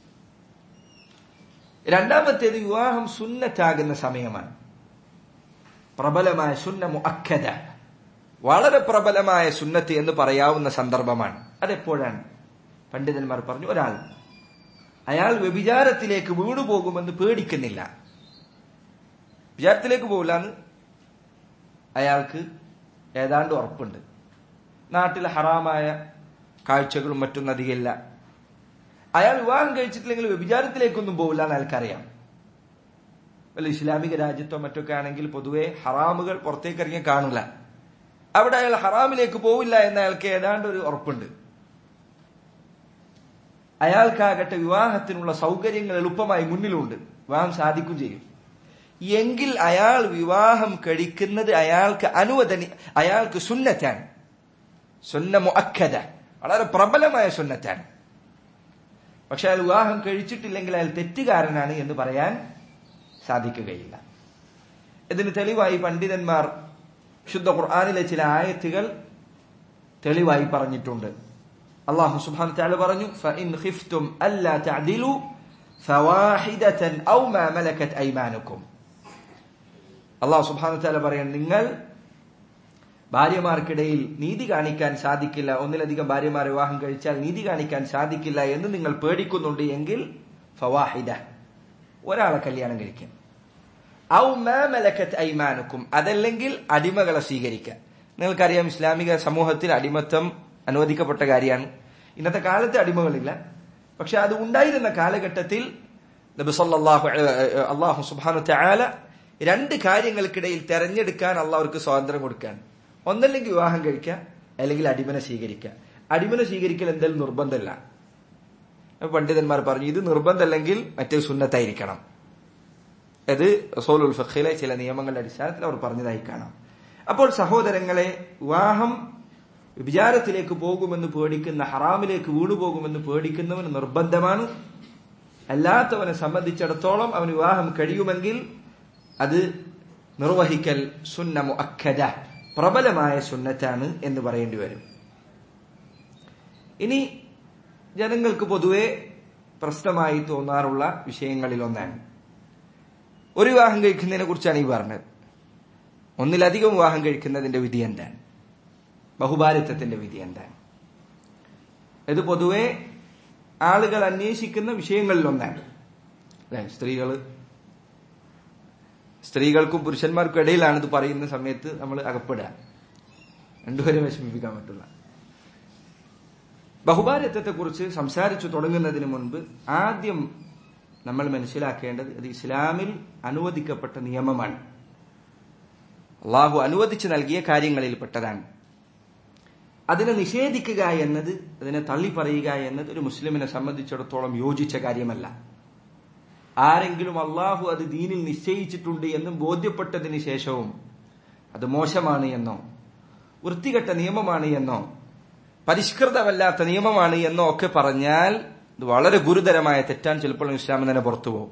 രണ്ടാമത്തേത് വിവാഹം സുന്നത്താകുന്ന സമയമാണ് പ്രബലമായ സുന്ന മുഅക്കദ വളരെ പ്രബലമായ സുന്നത്ത് എന്ന് പറയാവുന്ന സന്ദർഭമാണ് അതെപ്പോഴാണ് പണ്ഡിതന്മാർ പറഞ്ഞു ഒരാൾ അയാൾ വ്യഭിചാരത്തിലേക്ക് വീണുപോകുമെന്ന് പേടിക്കുന്നില്ല വിചാരത്തിലേക്ക് പോകില്ല എന്ന് അയാൾക്ക് ഏതാണ്ട് ഉറപ്പുണ്ട് നാട്ടിൽ ഹറാമായ കാഴ്ചകളും മറ്റൊന്നും അധികമില്ല അയാൾ വിവാഹം കഴിച്ചിട്ടില്ലെങ്കിൽ വ്യഭിചാരത്തിലേക്കൊന്നും പോകില്ല എന്ന് അയാൾക്കറിയാം വല്ല ഇസ്ലാമിക രാജ്യത്തോ മറ്റൊക്കെ ആണെങ്കിൽ പൊതുവെ ഹറാമുകൾ പുറത്തേക്ക് ഇറങ്ങി കാണില്ല അവിടെ അയാൾ ഹറാമിലേക്ക് പോവില്ല എന്ന് അയാൾക്ക് ഏതാണ്ട് ഒരു ഉറപ്പുണ്ട് അയാൾക്കാകട്ടെ വിവാഹത്തിനുള്ള സൗകര്യങ്ങൾ എളുപ്പമായി മുന്നിലുണ്ട് വിവാഹം സാധിക്കും ചെയ്യും എങ്കിൽ അയാൾ വിവാഹം കഴിക്കുന്നത് അയാൾക്ക് അനുവദനി അയാൾക്ക് സുന്നത്താണ് സുന്ന മുഅക്കദ വളരെ പ്രബലമായ സുന്നത്താണ് പക്ഷെ അയാൾ വിവാഹം കഴിച്ചിട്ടില്ലെങ്കിൽ അയാൾ തെറ്റുകാരനാണ് എന്ന് പറയാൻ സാധിക്കുകയില്ല ഇതിന് തെളിവായി പണ്ഡിതന്മാർ ശുദ്ധ ഖുർആാനിലെ ചില ആയത്തുകൾ തെളിവായി പറഞ്ഞിട്ടുണ്ട് അള്ളാഹു സുബ്ഹാനഹു തആല പറഞ്ഞു ഫഇൻ ഖിഫ്തും അല്ലാ തഅദിലു ഫവാഹിദതൻ ഔ മാ മലക്കത് അയ്മാനുക്കും അള്ളാഹു സുബ്ഹാനഹു തആല പറയാൻ നിങ്ങൾ ഭാര്യമാർക്കിടയിൽ നീതി കാണിക്കാൻ സാധിക്കില്ല ഒന്നിലധികം ഭാര്യമാർ വിവാഹം കഴിച്ചാൽ നീതി കാണിക്കാൻ സാധിക്കില്ല എന്ന് നിങ്ങൾ പേടിക്കുന്നുണ്ട് എങ്കിൽ ഫവാഹിദ ഒരാളെ കല്യാണം കഴിക്കാം ഔ മാ മലക്കത്ത് ഐമാനുക്കും അതല്ലെങ്കിൽ അടിമകളെ സ്വീകരിക്കാൻ നിങ്ങൾക്കറിയാം ഇസ്ലാമിക സമൂഹത്തിൽ അടിമത്തം അനുവദിക്കപ്പെട്ട കാര്യമാണ് ഇന്നത്തെ കാലത്ത് അടിമകളില്ല പക്ഷെ അത് ഉണ്ടായിരുന്ന കാലഘട്ടത്തിൽ നബി സല്ലല്ലാഹു അലൈഹി അള്ളാഹു സുബ്ഹാനഹു തആല രണ്ട് കാര്യങ്ങൾക്കിടയിൽ തെരഞ്ഞെടുക്കാൻ അള്ളാഹ് അവർക്ക് സ്വാതന്ത്ര്യം കൊടുക്കാൻ ഒന്നല്ലെങ്കിൽ വിവാഹം കഴിക്കുക അല്ലെങ്കിൽ അടിമനെ സ്വീകരിക്കുക അടിമനെ സ്വീകരിക്കൽ എന്തായാലും നിർബന്ധമല്ല അപ്പൊ പണ്ഡിതന്മാർ പറഞ്ഞു ഇത് നിർബന്ധമല്ലെങ്കിൽ മറ്റേ സുന്നത്തായിരിക്കണം അത് റസൂലുൽ ഫഖിലെ ചില നിയമങ്ങളുടെ അടിസ്ഥാനത്തിൽ അവർ പറഞ്ഞതായി കാണാം അപ്പോൾ സഹോദരങ്ങളെ വിവാഹം വിചാരത്തിലേക്ക് പോകുമെന്ന് പേടിക്കുന്ന ഹറാമിലേക്ക് വീണുപോകുമെന്ന് പേടിക്കുന്നവന് നിർബന്ധമാണ് അല്ലാത്തവനെ സംബന്ധിച്ചിടത്തോളം അവന് വിവാഹം കഴിയുമെങ്കിൽ അത് നിർവഹിക്കൽ സുന്ന മുഅക്കദ പ്രബലമായ സുന്നത്താണ് എന്ന് പറയേണ്ടി വരും ഇനി ജനങ്ങൾക്ക് പൊതുവെ പ്രശ്നമായി തോന്നാറുള്ള വിഷയങ്ങളിൽ ഒന്നാണ് ഒരു വിവാഹം കഴിക്കുന്നതിനെ കുറിച്ചാണ് ഈ പറഞ്ഞത് ഒന്നിലധികം വിവാഹം കഴിക്കുന്നതിന്റെ വിധി എന്താണ് ബഹുഭാരിത്വത്തിന്റെ വിധി എന്താണ് ഇത് പൊതുവെ ആളുകൾ അന്വേഷിക്കുന്ന വിഷയങ്ങളിൽ ഒന്നാണ് അല്ലെ സ്ത്രീകൾ സ്ത്രീകൾക്കും പുരുഷന്മാർക്കും ഇടയിലാണ് ഇത് പറയുന്ന സമയത്ത് നമ്മൾ അകപ്പെടുക രണ്ടുപേരെ വിഷമിപ്പിക്കാൻ പറ്റില്ല ബഹുഭാര്യത്വത്തെ കുറിച്ച് സംസാരിച്ചു തുടങ്ങുന്നതിന് മുൻപ് ആദ്യം നമ്മൾ മനസ്സിലാക്കേണ്ടത് അത് ഇസ്ലാമിൽ അനുവദിക്കപ്പെട്ട നിയമമാണ് അള്ളാഹു അനുവദിച്ചു നൽകിയ കാര്യങ്ങളിൽപ്പെട്ടതാണ് അതിനെ നിഷേധിക്കുക എന്നത് അതിനെ തള്ളി പറയുക എന്നത് ഒരു മുസ്ലിമിനെ സംബന്ധിച്ചിടത്തോളം യോജിച്ച കാര്യമല്ല ആരെങ്കിലും അള്ളാഹു അത് ദീനിൽ നിശ്ചയിച്ചിട്ടുണ്ട് എന്നും ബോധ്യപ്പെട്ടതിന് ശേഷവും അത് മോശമാണ് എന്നോ വൃത്തികെട്ട നിയമമാണ് എന്നോ പരിഷ്കൃതമല്ലാത്ത നിയമമാണ് എന്നോ ഒക്കെ പറഞ്ഞാൽ ഇത് വളരെ ഗുരുതരമായ തെറ്റാൻ ചിലപ്പോൾ ഇസ്ലാമിൽ തന്നെ പുറത്തു പോകും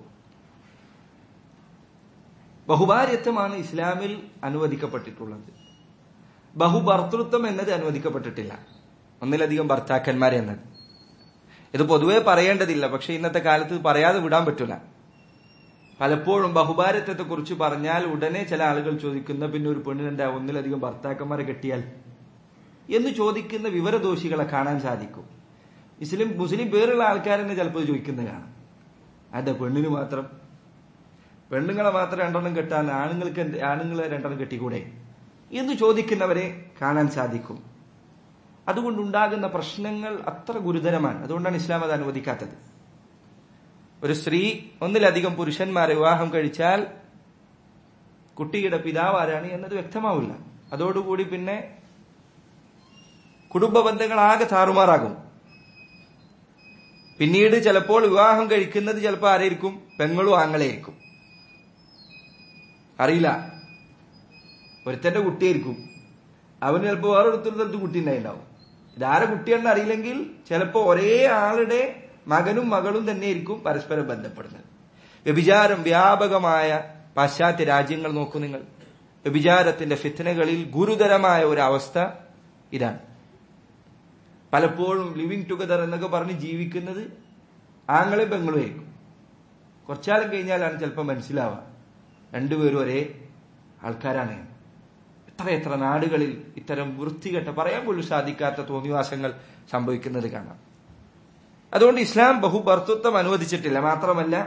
ബഹുഭാര്യത്വമാണ് ഇസ്ലാമിൽ അനുവദിക്കപ്പെട്ടിട്ടുള്ളത് ബഹുഭർത്തൃത്വം എന്നത് അനുവദിക്കപ്പെട്ടിട്ടില്ല ഒന്നിലധികം ഭർത്താക്കന്മാർ എന്നത് ഇത് പൊതുവെ പറയേണ്ടതില്ല പക്ഷെ ഇന്നത്തെ കാലത്ത് പറയാതെ വിടാൻ പറ്റില്ല പലപ്പോഴും ബഹുഭാരത്വത്തെ കുറിച്ച് പറഞ്ഞാൽ ഉടനെ ചില ആളുകൾ ചോദിക്കുന്ന പിന്നെ ഒരു പെണ്ണിനെന്താ ഒന്നിലധികം ഭർത്താക്കന്മാരെ കെട്ടിയാൽ എന്ന് ചോദിക്കുന്ന വിവരദോഷികളെ കാണാൻ സാധിക്കും മുസ്ലിം മുസ്ലിം പേരുള്ള ആൾക്കാരെന്നെ ചിലപ്പോൾ ചോദിക്കുന്ന കാണാം അതെ പെണ്ണിന് മാത്രം പെണ്ണുങ്ങളെ മാത്രം രണ്ടെണ്ണം കെട്ടാൻ ആണുങ്ങൾക്ക് എന്ത്- ആണുങ്ങളെ രണ്ടെണ്ണം കെട്ടിക്കൂടെ എന്ന് ചോദിക്കുന്നവരെ കാണാൻ സാധിക്കും അതുകൊണ്ടുണ്ടാകുന്ന പ്രശ്നങ്ങൾ അത്ര ഗുരുതരമാണ് അതുകൊണ്ടാണ് ഇസ്ലാം അത് അനുവദിക്കാത്തത് ഒരു സ്ത്രീ ഒന്നിലധികം പുരുഷന്മാരെ വിവാഹം കഴിച്ചാൽ കുട്ടിയുടെ പിതാവ് ആരാണ് എന്നത് വ്യക്തമാവില്ല അതോടുകൂടി പിന്നെ കുടുംബ ബന്ധങ്ങൾ ആകെ താറുമാറാകും പിന്നീട് ചിലപ്പോൾ വിവാഹം കഴിക്കുന്നത് ചിലപ്പോൾ ആരായിരിക്കും പെങ്ങളും ആങ്ങളെയായിരിക്കും അറിയില്ല ഒരുത്തന്റെ കുട്ടിയായിരിക്കും അവന് ചിലപ്പോൾ വേറൊരുത്തൊരു സ്ഥലത്ത് കുട്ടി ഉണ്ടായിട്ടുണ്ടാവും ഇതാരെ കുട്ടിയാണെന്ന് അറിയില്ലെങ്കിൽ ചിലപ്പോൾ ഒരേ ആളുടെ മകനും മകളും തന്നെയായിരിക്കും പരസ്പരം ബന്ധപ്പെടുന്നത് വ്യഭിചാരം വ്യാപകമായ പാശ്ചാത്യ രാജ്യങ്ങൾ നോക്കൂ നിങ്ങൾ വ്യഭിചാരത്തിന്റെ ഫിത്തനകളിൽ ഗുരുതരമായ ഒരു അവസ്ഥ ഇതാണ് പലപ്പോഴും ലിവിങ് ടുഗദർ എന്നൊക്കെ പറഞ്ഞ് ജീവിക്കുന്നത് ആങ്ങളെ പെങ്ങളും ആയിരിക്കും കുറച്ചാലും കഴിഞ്ഞാലാണ് ചിലപ്പോൾ മനസ്സിലാവുക രണ്ടുപേരും ഒരേ ആൾക്കാരാണ് എന്ന്. എത്ര എത്ര നാടുകളിൽ ഇത്തരം വൃത്തികെട്ട പറയാൻ പോലും സാധിക്കാത്ത തോന്നിവാസങ്ങൾ സംഭവിക്കുന്നത് കാണാം അതുകൊണ്ട് ഇസ്ലാം ബഹുഭർത്തൃത്വം അനുവദിച്ചിട്ടില്ല മാത്രമല്ല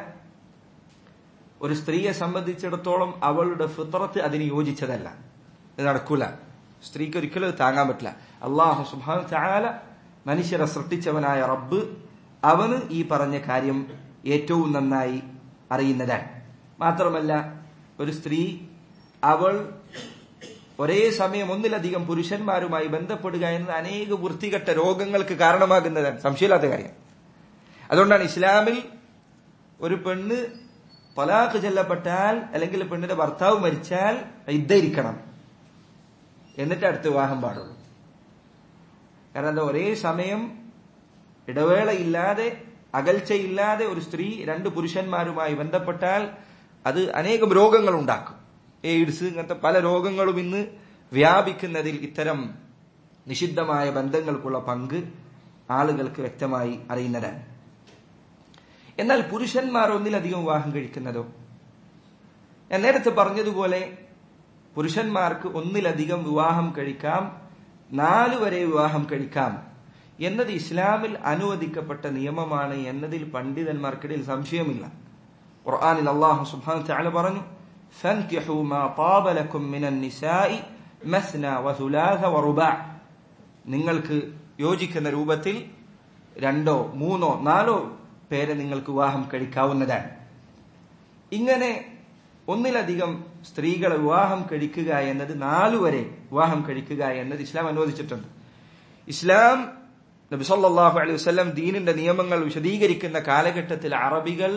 ഒരു സ്ത്രീയെ സംബന്ധിച്ചിടത്തോളം അവളുടെ ഫിത്രത്ത് അതിന് യോജിച്ചതല്ല ഇത് നടക്കൂല സ്ത്രീക്ക് ഒരിക്കലും അത് താങ്ങാൻ പറ്റില്ല അള്ളാഹു സുബാൻ ചാല മനുഷ്യരെ സൃഷ്ടിച്ചവനായ റബ്ബ് അവന് ഈ പറഞ്ഞ കാര്യം ഏറ്റവും നന്നായി അറിയുന്നതാണ് മാത്രമല്ല ഒരു സ്ത്രീ അവൾ ഒരേ സമയം ഒന്നിലധികം പുരുഷന്മാരുമായി ബന്ധപ്പെടുക എന്നത് അനേക വൃത്തികെട്ട രോഗങ്ങൾക്ക് കാരണമാകുന്നതാണ് സംശയമില്ലാത്ത കാര്യം അതുകൊണ്ടാണ് ഇസ്ലാമിൽ ഒരു പെണ്ണ് പലാഖ് ചെല്ലപ്പെട്ടാൽ അല്ലെങ്കിൽ പെണ്ണിന്റെ ഭർത്താവ് മരിച്ചാൽ ഇദ്ധരിക്കണം എന്നിട്ട് അടുത്ത വിവാഹം പാടുള്ളൂ കാരണം എന്താ ഒരേ സമയം ഇടവേളയില്ലാതെ അകൽച്ചയില്ലാതെ ഒരു സ്ത്രീ രണ്ട് പുരുഷന്മാരുമായി ബന്ധപ്പെട്ടാൽ അത് അനേകം രോഗങ്ങൾ ഉണ്ടാക്കും എയ്ഡ്സ് ഇങ്ങനത്തെ പല രോഗങ്ങളും ഇന്ന് വ്യാപിക്കുന്നതിൽ ഇത്തരം നിഷിദ്ധമായ ബന്ധങ്ങൾക്കുള്ള പങ്ക് ആളുകൾക്ക് വ്യക്തമായി അറിയുന്നതാണ് എന്നാൽ പുരുഷന്മാർ ഒന്നിലധികം വിവാഹം കഴിക്കുന്നതോ ഞാൻ നേരത്തെ പറഞ്ഞതുപോലെ പുരുഷന്മാർക്ക് ഒന്നിലധികം വിവാഹം കഴിക്കാം നാലു വരെ വിവാഹം കഴിക്കാം എന്നത് ഇസ്ലാമിൽ അനുവദിക്കപ്പെട്ട നിയമമാണ് എന്നതിൽ പണ്ഡിതന്മാർക്കിടയിൽ സംശയമില്ല ഖുർആനിൽ അള്ളാഹു സുബ്ഹാനഹു തആല പറഞ്ഞു ഫൻകിഹു മാ طاب ലക്കും മിനൻ നിസാഇ മസ്ന വസുലാസ വറുബാ നിങ്ങൾക്ക് യോജിക്കുന്ന രൂപത്തിൽ രണ്ടോ മൂന്നോ നാലോ പേരെ നിങ്ങൾക്ക് വിവാഹം കഴിക്കാവുന്നതാണ് ഇങ്ങനെ ഒന്നിലധികം സ്ത്രീകളെ വിവാഹം കഴിക്കുക എന്നത് നാലു വരെ വിവാഹം കഴിക്കുക എന്നത് ഇസ്ലാം അനുവദിച്ചിട്ടുണ്ട് ഇസ്ലാം നബി സല്ലല്ലാഹു അലൈഹി വസല്ലം ദീനിന്റെ നിയമങ്ങൾ വിശദീകരിക്കുന്ന കാലഘട്ടത്തിൽ അറബികൾ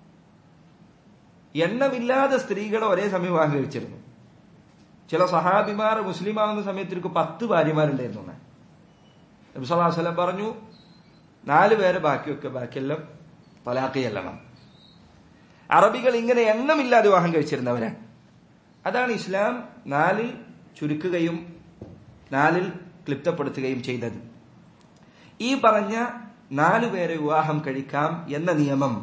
എണ്ണമില്ലാതെ സ്ത്രീകളെ ഒരേ സമയം വിവാഹം കഴിച്ചിരുന്നു ചില സഹാബിമാർ മുസ്ലിമാവുന്ന സമയത്തിற்கு പത്ത് ഭാര്യമാരുണ്ടായിരുന്നു എന്ന്. നബി സല്ലല്ലാഹു അലൈഹി വസല്ലം പറഞ്ഞു നാല് പേരെ ബാക്കിയൊക്കെ ബാക്കിയെല്ലാം തലാഖ് ചെല്ലണം അറബികൾ ഇങ്ങനെ എണ്ണമില്ലാതെ വിവാഹം കഴിച്ചിരുന്നവരാണ് അതാണ് ഇസ്ലാം നാലിൽ ചുരുക്കുകയും നാലിൽ ക്ലിപ്തപ്പെടുത്തുകയും ചെയ്തത് ഈ പറഞ്ഞ നാലു പേരെ വിവാഹം കഴിക്കാം എന്ന നിയമം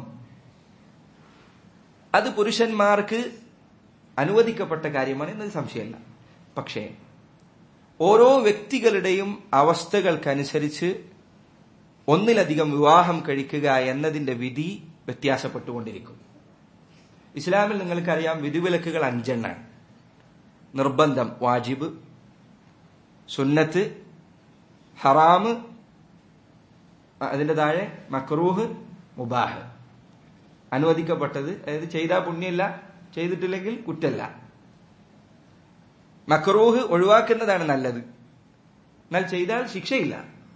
അത് പുരുഷന്മാർക്ക് അനുവദിക്കപ്പെട്ട കാര്യമാണ് എന്നത് സംശയമല്ല പക്ഷേ ഓരോ വ്യക്തികളുടെയും അവസ്ഥകൾക്കനുസരിച്ച് ഒന്നിലധികം വിവാഹം കഴിക്കുക എന്നതിന്റെ വിധി വ്യത്യാസപ്പെട്ടുകൊണ്ടിരിക്കും ഇസ്ലാമിൽ നിങ്ങൾക്കറിയാം വിധിവിലക്കുകൾ അഞ്ചെണ്ണാണ് നിർബന്ധം വാജിബ് സുന്നത്ത് ഹറാമ് അതിന്റെ താഴെ മക്രൂഹ് മുബാഹ് അനുവദിക്കപ്പെട്ടത് അതായത് ചെയ്താൽ പുണ്യമില്ല ചെയ്തിട്ടില്ലെങ്കിൽ കുറ്റല്ല മക്രൂഹ് ഒഴിവാക്കുന്നതാണ് നല്ലത് എന്നാൽ ചെയ്താൽ ശിക്ഷയില്ല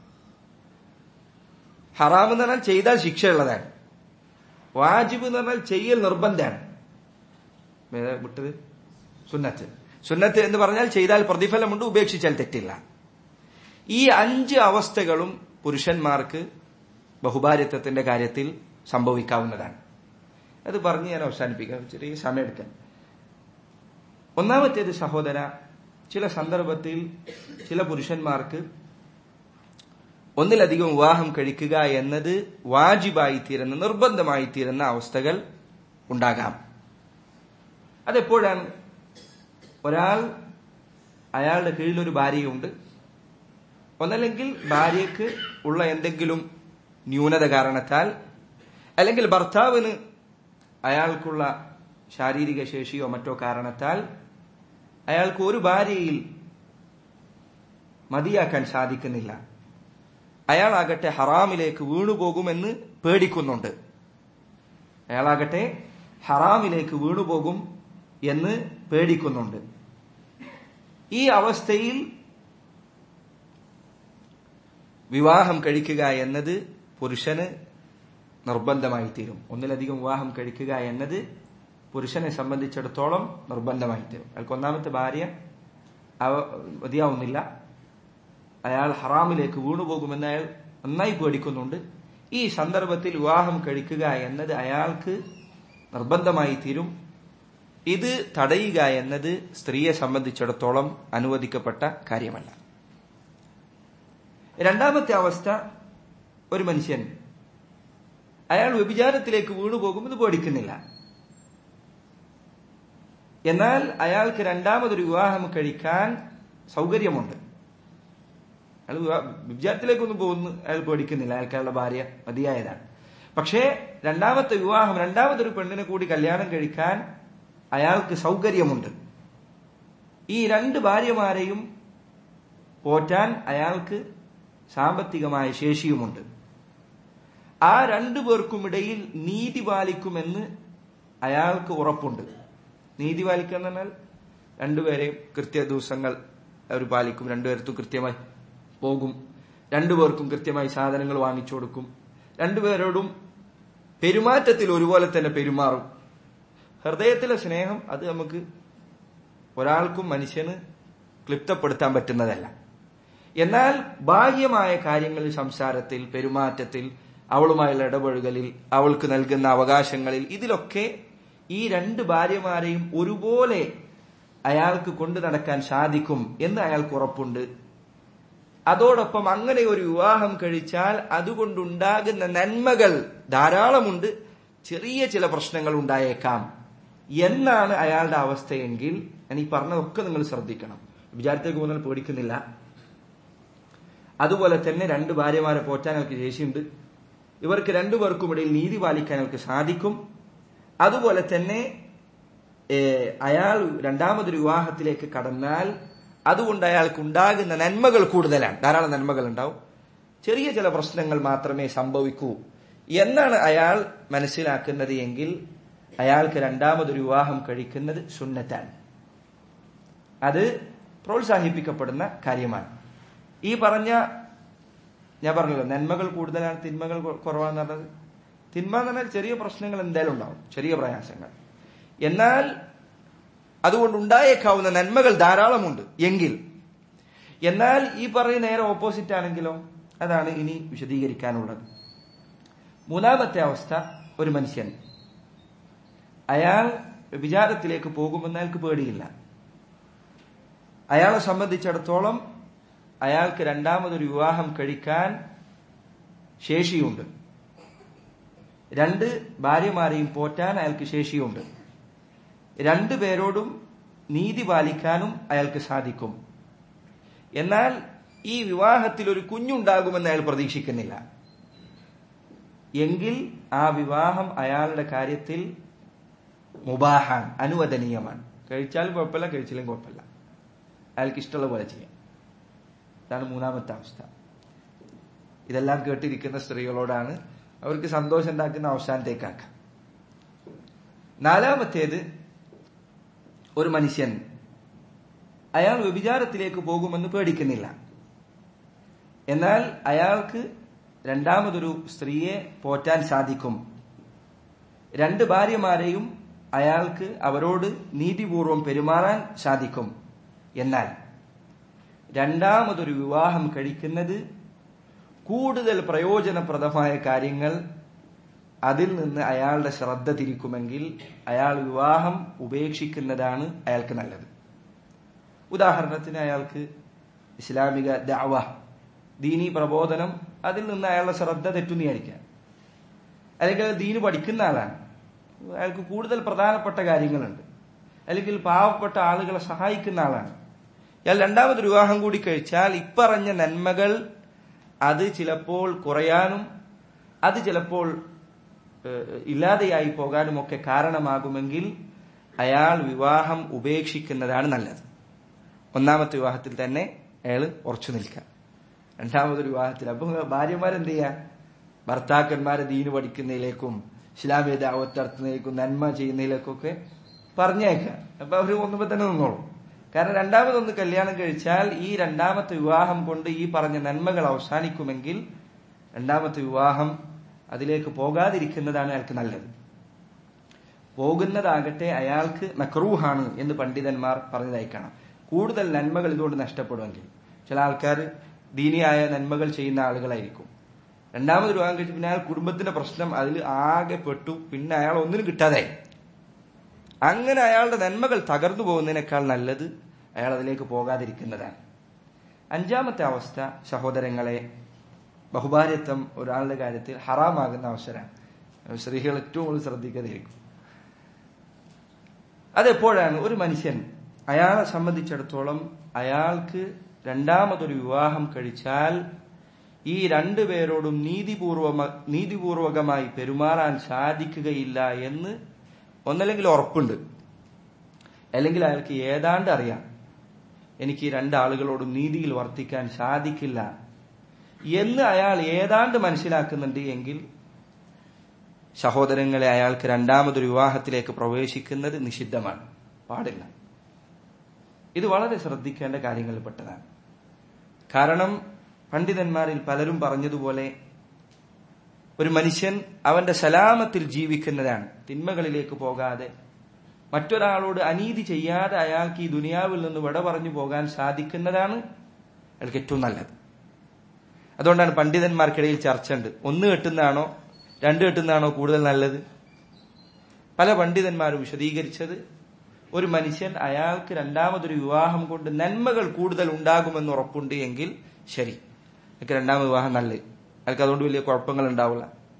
ഹറാം എന്ന് പറഞ്ഞാൽ ചെയ്താൽ ശിക്ഷയുള്ളതാണ് വാജിബ് എന്ന് പറഞ്ഞാൽ ചെയ്യൽ നിർബന്ധമാണ് ഏതാ വിട്ടത് സുന്നത്ത് സുന്നത്ത് എന്ന് പറഞ്ഞാൽ ചെയ്താൽ പ്രതിഫലമുണ്ട് ഉപേക്ഷിച്ചാൽ തെറ്റില്ല ഈ അഞ്ച് അവസ്ഥകളും പുരുഷന്മാർക്ക് ബഹുഭാര്യത്വത്തിന്റെ കാര്യത്തിൽ സംഭവിക്കാവുന്നതാണ് അത് പറഞ്ഞ് ഞാൻ അവസാനിപ്പിക്കാം ചെറിയ സമയമെടുക്കാൻ ഒന്നാമത്തേത് സഹോദര ചില സന്ദർഭത്തിൽ ചില പുരുഷന്മാർക്ക് ഒന്നിലധികം വിവാഹം കഴിക്കുക എന്നത് വാജിബായി തീരുന്ന നിർബന്ധമായി തീരുന്ന അവസ്ഥകൾ ഉണ്ടാകാം അതെപ്പോഴാണ് ഒരാൾ അയാളുടെ കീഴിൽ ഒരു ഭാര്യയുണ്ട് ഒന്നല്ലെങ്കിൽ ഭാര്യയ്ക്ക് ഉള്ള എന്തെങ്കിലും ന്യൂനത കാരണത്താൽ അല്ലെങ്കിൽ ഭർത്താവിന് അയാൾക്കുള്ള ശാരീരിക ശേഷിയോ മറ്റോ കാരണത്താൽ അയാൾക്ക് ഒരു ഭാര്യയിൽ മതിയാക്കാൻ സാധിക്കുന്നില്ല അയാളാകട്ടെ ഹറാമിലേക്ക് വീണുപോകുമെന്ന് പേടിക്കുന്നുണ്ട് അയാളാകട്ടെ ഹറാമിലേക്ക് വീണുപോകും എന്ന് പേടിക്കുന്നുണ്ട് ഈ അവസ്ഥയിൽ വിവാഹം കഴിക്കുക എന്നത് പുരുഷന് നിർബന്ധമായി തീരും ഒന്നിലധികം വിവാഹം കഴിക്കുക എന്നത് പുരുഷനെ സംബന്ധിച്ചിടത്തോളം നിർബന്ധമായി തീരും അയാൾക്ക് ഒന്നാമത്തെ ഭാര്യ അവ- മതിയാവുന്നില്ല അയാൾ ഹറാമിലേക്ക് വീണുപോകുമെന്ന് അയാൾ നന്നായി പേടിക്കുന്നുണ്ട് ഈ സന്ദർഭത്തിൽ വിവാഹം കഴിക്കുക എന്നത് അയാൾക്ക് നിർബന്ധമായി തീരും ഇത് തടയുക എന്നത് സ്ത്രീയെ സംബന്ധിച്ചിടത്തോളം അനുവദിക്കപ്പെട്ട കാര്യമല്ല രണ്ടാമത്തെ അവസ്ഥ ഒരു മനുഷ്യൻ അയാൾ വ്യഭിചാരത്തിലേക്ക് വീണുപോകുമെന്ന് പേടിക്കുന്നില്ല എന്നാൽ അയാൾക്ക് രണ്ടാമതൊരു വിവാഹം കഴിക്കാൻ സൗകര്യമുണ്ട് അയാൾ വിവാ- വ്യഭിചാരത്തിലേക്കൊന്നും പോകുന്നു അയാൾ പേടിക്കുന്നില്ല അയാൾക്ക് അയാളുടെ ഭാര്യ മതിയായതാണ് പക്ഷേ രണ്ടാമത്തെ വിവാഹം രണ്ടാമതൊരു പെണ്ണിനെ കൂടി കല്യാണം കഴിക്കാൻ അയാൾക്ക് സൗകര്യമുണ്ട് ഈ രണ്ട് ഭാര്യമാരെയും പോറ്റാൻ അയാൾക്ക് സാമ്പത്തികമായ ശേഷിയുമുണ്ട് ആ രണ്ടു പേർക്കുമിടയിൽ നീതി പാലിക്കുമെന്ന് അയാൾക്ക് ഉറപ്പുണ്ട് നീതി പാലിക്കുക എന്ന് പറഞ്ഞാൽ രണ്ടുപേരെയും കൃത്യ ദിവസങ്ങൾ അവർ പാലിക്കും രണ്ടുപേർക്കും കൃത്യമായി പോകും രണ്ടുപേർക്കും കൃത്യമായി സാധനങ്ങൾ വാങ്ങിച്ചു കൊടുക്കും രണ്ടുപേരോടും പെരുമാറ്റത്തിൽ ഒരുപോലെ തന്നെ പെരുമാറും ഹൃദയത്തിലെ സ്നേഹം അത് നമുക്ക് ഒരാൾക്കും മനുഷ്യന് ക്ലിപ്തപ്പെടുത്താൻ പറ്റുന്നതല്ല എന്നാൽ ബാഹ്യമായ കാര്യങ്ങളിൽ സംസാരത്തിൽ പെരുമാറ്റത്തിൽ അവളുമായുള്ള ഇടപഴകലിൽ അവൾക്ക് നൽകുന്ന അവകാശങ്ങളിൽ ഇതിലൊക്കെ ഈ രണ്ട് ഭാര്യമാരെയും ഒരുപോലെ അയാൾക്ക് കൊണ്ടു നടക്കാൻ സാധിക്കും എന്ന് അയാൾക്ക് ഉറപ്പുണ്ട് അതോടൊപ്പം അങ്ങനെ ഒരു വിവാഹം കഴിച്ചാൽ അതുകൊണ്ടുണ്ടാകുന്ന നന്മകൾ ധാരാളമുണ്ട് ചെറിയ ചില പ്രശ്നങ്ങൾ ഉണ്ടായേക്കാം എന്നാണ് അയാളുടെ അവസ്ഥയെങ്കിൽ ഞാൻ ഈ പറഞ്ഞതൊക്കെ നിങ്ങൾ ശ്രദ്ധിക്കണം വിചാരത്തേക്ക് പോകുന്നത് പേടിക്കുന്നില്ല അതുപോലെ തന്നെ രണ്ട് ഭാര്യമാരെ പോറ്റാൻ അവർക്ക് ശേഷിയുണ്ട് ഇവർക്ക് രണ്ടുപേർക്കും ഇടയിൽ നീതി പാലിക്കാൻ അവർക്ക് സാധിക്കും അതുപോലെ തന്നെ ഏഹ്, അയാൾ രണ്ടാമതൊരു വിവാഹത്തിലേക്ക് കടന്നാൽ അതുകൊണ്ട് അയാൾക്ക് ഉണ്ടാകുന്ന നന്മകൾ കൂടുതലാണ് ധാരാളം നന്മകൾ ഉണ്ടാവും ചെറിയ ചില പ്രശ്നങ്ങൾ മാത്രമേ സംഭവിക്കൂ എന്നാണ് അയാൾ മനസ്സിലാക്കുന്നത് എങ്കിൽ അയാൾക്ക് രണ്ടാമതൊരു വിവാഹം കഴിക്കുന്നത് സുന്നത്താണ് അത് പ്രോത്സാഹിപ്പിക്കപ്പെടുന്ന കാര്യമാണ് ഈ പറഞ്ഞ ഞാൻ പറഞ്ഞല്ലോ നന്മകൾ കൂടുതലാണ് തിന്മകൾ കൊ- കുറവാന്ന് പറഞ്ഞത് തിന്മ എന്ന് പറഞ്ഞാൽ ചെറിയ പ്രശ്നങ്ങൾ എന്തായാലും ഉണ്ടാവും ചെറിയ പ്രയാസങ്ങൾ എന്നാൽ അതുകൊണ്ട് ഉണ്ടായേക്കാവുന്ന നന്മകൾ ധാരാളമുണ്ട് എങ്കിൽ എന്നാൽ ഈ പറയുന്ന നേരെ ഓപ്പോസിറ്റ് ആണെങ്കിലോ അതാണ് ഇനി വിശദീകരിക്കാനുള്ളത് മൂന്നാമത്തെ അവസ്ഥ ഒരു മനുഷ്യൻ അയാൾ വിചാരത്തിലേക്ക് പോകുമെന്ന് അയാൾക്ക് പേടിയില്ല അയാളെ സംബന്ധിച്ചിടത്തോളം അയാൾക്ക് രണ്ടാമതൊരു വിവാഹം കഴിക്കാൻ ശേഷിയുണ്ട് രണ്ട് ഭാര്യമാരെയും പോറ്റാൻ അയാൾക്ക് ശേഷിയുണ്ട് രണ്ടു പേരോടും നീതി പാലിക്കാനും അയാൾക്ക് സാധിക്കും എന്നാൽ ഈ വിവാഹത്തിൽ ഒരു കുഞ്ഞുണ്ടാകുമെന്ന് അയാൾ പ്രതീക്ഷിക്കുന്നില്ല എങ്കിൽ ആ വിവാഹം അയാളുടെ കാര്യത്തിൽ മുബാഹാൻ അനുവദനീയമാണ് കഴിച്ചാലും കുഴപ്പമില്ല കഴിച്ചില്ലെങ്കിൽ കുഴപ്പമില്ല അയാൾക്ക് ഇഷ്ടമുള്ള പോലെ ചെയ്യാം ഇതാണ് മൂന്നാമത്തെ അവസ്ഥ ഇതെല്ലാം കേട്ടിരിക്കുന്ന സ്ത്രീകളോടാണ് അവർക്ക് സന്തോഷം ഉണ്ടാക്കുന്ന അവസാനത്തേക്കാക്കാം നാലാമത്തേത് ഒരു മനുഷ്യൻ അയാൾ വ്യഭിചാരത്തിലേക്ക് പോകുമെന്ന് പേടിക്കുന്നില്ല എന്നാൽ അയാൾക്ക് രണ്ടാമതൊരു സ്ത്രീയെ പോറ്റാൻ സാധിക്കും രണ്ട് ഭാര്യമാരെയും അയാൾക്ക് അവരോട് നീതിപൂർവം പെരുമാറാൻ സാധിക്കും എന്നാൽ രണ്ടാമതൊരു വിവാഹം കഴിക്കുന്നത് കൂടുതൽ പ്രയോജനപ്രദമായ കാര്യങ്ങൾ അതിൽ നിന്ന് അയാളുടെ ശ്രദ്ധ തിരിക്കുമെങ്കിൽ അയാൾ വിവാഹം ഉപേക്ഷിക്കുന്നതാണ് അയാൾക്ക് നല്ലത് ഉദാഹരണത്തിന് അയാൾക്ക് ഇസ്ലാമിക ദഅവ ദീനി പ്രബോധനം അതിൽ നിന്ന് അയാളുടെ ശ്രദ്ധ തെറ്റുന്നതായിരിക്കാം അല്ലെങ്കിൽ അയാൾ ദീന് പഠിക്കുന്ന ആളാണ് അയാൾക്ക് കൂടുതൽ പ്രധാനപ്പെട്ട കാര്യങ്ങളുണ്ട് അല്ലെങ്കിൽ പാവപ്പെട്ട ആളുകളെ സഹായിക്കുന്ന ആളാണ് അയാൾ രണ്ടാമത് വിവാഹം കൂടി കഴിച്ചാൽ ഇപ്പറഞ്ഞ നന്മകൾ അത് ചിലപ്പോൾ കുറയാനും അത് ചിലപ്പോൾ ഏഹ്, ഇല്ലാതെയായി പോകാനും ഒക്കെ കാരണമാകുമെങ്കിൽ അയാൾ വിവാഹം ഉപേക്ഷിക്കുന്നതാണ് നല്ലത് ഒന്നാമത്തെ വിവാഹത്തിൽ തന്നെ അയാൾ ഉറച്ചു നിൽക്കാം രണ്ടാമതൊരു വിവാഹത്തിൽ അപ്പൊ ഭാര്യമാരെന്ത് ചെയ്യാ ഭർത്താക്കന്മാരെ ദീന് പഠിക്കുന്നതിലേക്കും ഇസ്ലാമിക ദാവത്ത് നടത്തുന്നതിലേക്കും നന്മ ചെയ്യുന്നതിലേക്കൊക്കെ പറഞ്ഞേക്കാം അപ്പൊ അവര് ഒന്നുമ്പോ തന്നെ നിന്നോളും കാരണം രണ്ടാമതൊന്ന് കല്യാണം കഴിച്ചാൽ ഈ രണ്ടാമത്തെ വിവാഹം കൊണ്ട് ഈ പറഞ്ഞ നന്മകൾ അവസാനിക്കുമെങ്കിൽ രണ്ടാമത്തെ വിവാഹം അതിലേക്ക് പോകാതിരിക്കുന്നതാണ് അയാൾക്ക് നല്ലത് പോകുന്നതാകട്ടെ അയാൾക്ക് മക്രൂഹാണ് എന്ന് പണ്ഡിതന്മാർ പറഞ്ഞതായി കാണാം കൂടുതൽ നന്മകൾ ഇതുകൊണ്ട് നഷ്ടപ്പെടുമെങ്കിൽ ചില ആൾക്കാർ ദീനിയായ നന്മകൾ ചെയ്യുന്ന ആളുകളായിരിക്കും രണ്ടാമത് വിവാഹം കഴിച്ച് പിന്നെ അയാൾ കുടുംബത്തിന്റെ പ്രശ്നം അതിൽ ആകെ പെട്ടു പിന്നെ അയാൾ ഒന്നിനും കിട്ടാതായി അങ്ങനെ അയാളുടെ നന്മകൾ തകർന്നു പോകുന്നതിനേക്കാൾ നല്ലത് അയാൾ അതിലേക്ക് പോകാതിരിക്കുന്നതാണ് അഞ്ചാമത്തെ അവസ്ഥ സഹോദരങ്ങളെ ബഹുഭാര്യത്വം ഒരാളുടെ കാര്യത്തിൽ ഹറാമാകുന്ന അവസരമാണ് സ്ത്രീകൾ ഏറ്റവും കൂടുതൽ ശ്രദ്ധിക്കാതിരിക്കും അതെപ്പോഴാണ് ഒരു മനുഷ്യൻ അയാളെ സംബന്ധിച്ചിടത്തോളം അയാൾക്ക് രണ്ടാമതൊരു വിവാഹം കഴിച്ചാൽ ഈ രണ്ടു പേരോടും നീതിപൂർവ നീതിപൂർവകമായി പെരുമാറാൻ സാധിക്കുകയില്ല എന്ന് ഒന്നല്ലെങ്കിൽ ഉറപ്പുണ്ട് അല്ലെങ്കിൽ അയാൾക്ക് ഏതാണ്ട് അറിയാം എനിക്ക് ഈ രണ്ടാളുകളോടും നീതിയിൽ വർത്തിക്കാൻ സാധിക്കില്ല എന്ന് അയാൾ ഏതാണ്ട് മനസ്സിലാക്കുന്നുണ്ട് എങ്കിൽ സഹോദരങ്ങളെ അയാൾക്ക് രണ്ടാമതൊരു വിവാഹത്തിലേക്ക് പ്രവേശിക്കുന്നത് നിഷിദ്ധമാണ് പാടില്ല ഇത് വളരെ ശ്രദ്ധിക്കേണ്ട കാര്യങ്ങളിൽപ്പെട്ടതാണ് കാരണം പണ്ഡിതന്മാരിൽ പലരും പറഞ്ഞതുപോലെ ഒരു മനുഷ്യൻ അവന്റെ സലാമത്തിൽ ജീവിക്കുന്നതാണ് തിന്മകളിലേക്ക് പോകാതെ മറ്റൊരാളോട് അനീതി ചെയ്യാതെ അയാൾക്ക് ഈ ദുനിയാവിൽ നിന്ന് വിട പറഞ്ഞു പോകാൻ സാധിക്കുന്നതാണ് അയാൾക്ക് ഏറ്റവും നല്ലത് അതുകൊണ്ടാണ് പണ്ഡിതന്മാർക്കിടയിൽ ചർച്ച ഉണ്ട് ഒന്ന് കെട്ടുന്നതാണോ രണ്ട് കെട്ടുന്നതാണോ കൂടുതൽ നല്ലത് പല പണ്ഡിതന്മാരും വിശദീകരിച്ചത് ഒരു മനുഷ്യൻ അയാൾക്ക് രണ്ടാമതൊരു വിവാഹം കൊണ്ട് നന്മകൾ കൂടുതൽ ഉണ്ടാകുമെന്ന് ഉറപ്പുണ്ട് എങ്കിൽ ശരി എനിക്ക് രണ്ടാമത് വിവാഹം നല്ലത് അയാൾക്ക് അതുകൊണ്ട് വലിയ കുഴപ്പങ്ങൾ ഉണ്ടാവില്ല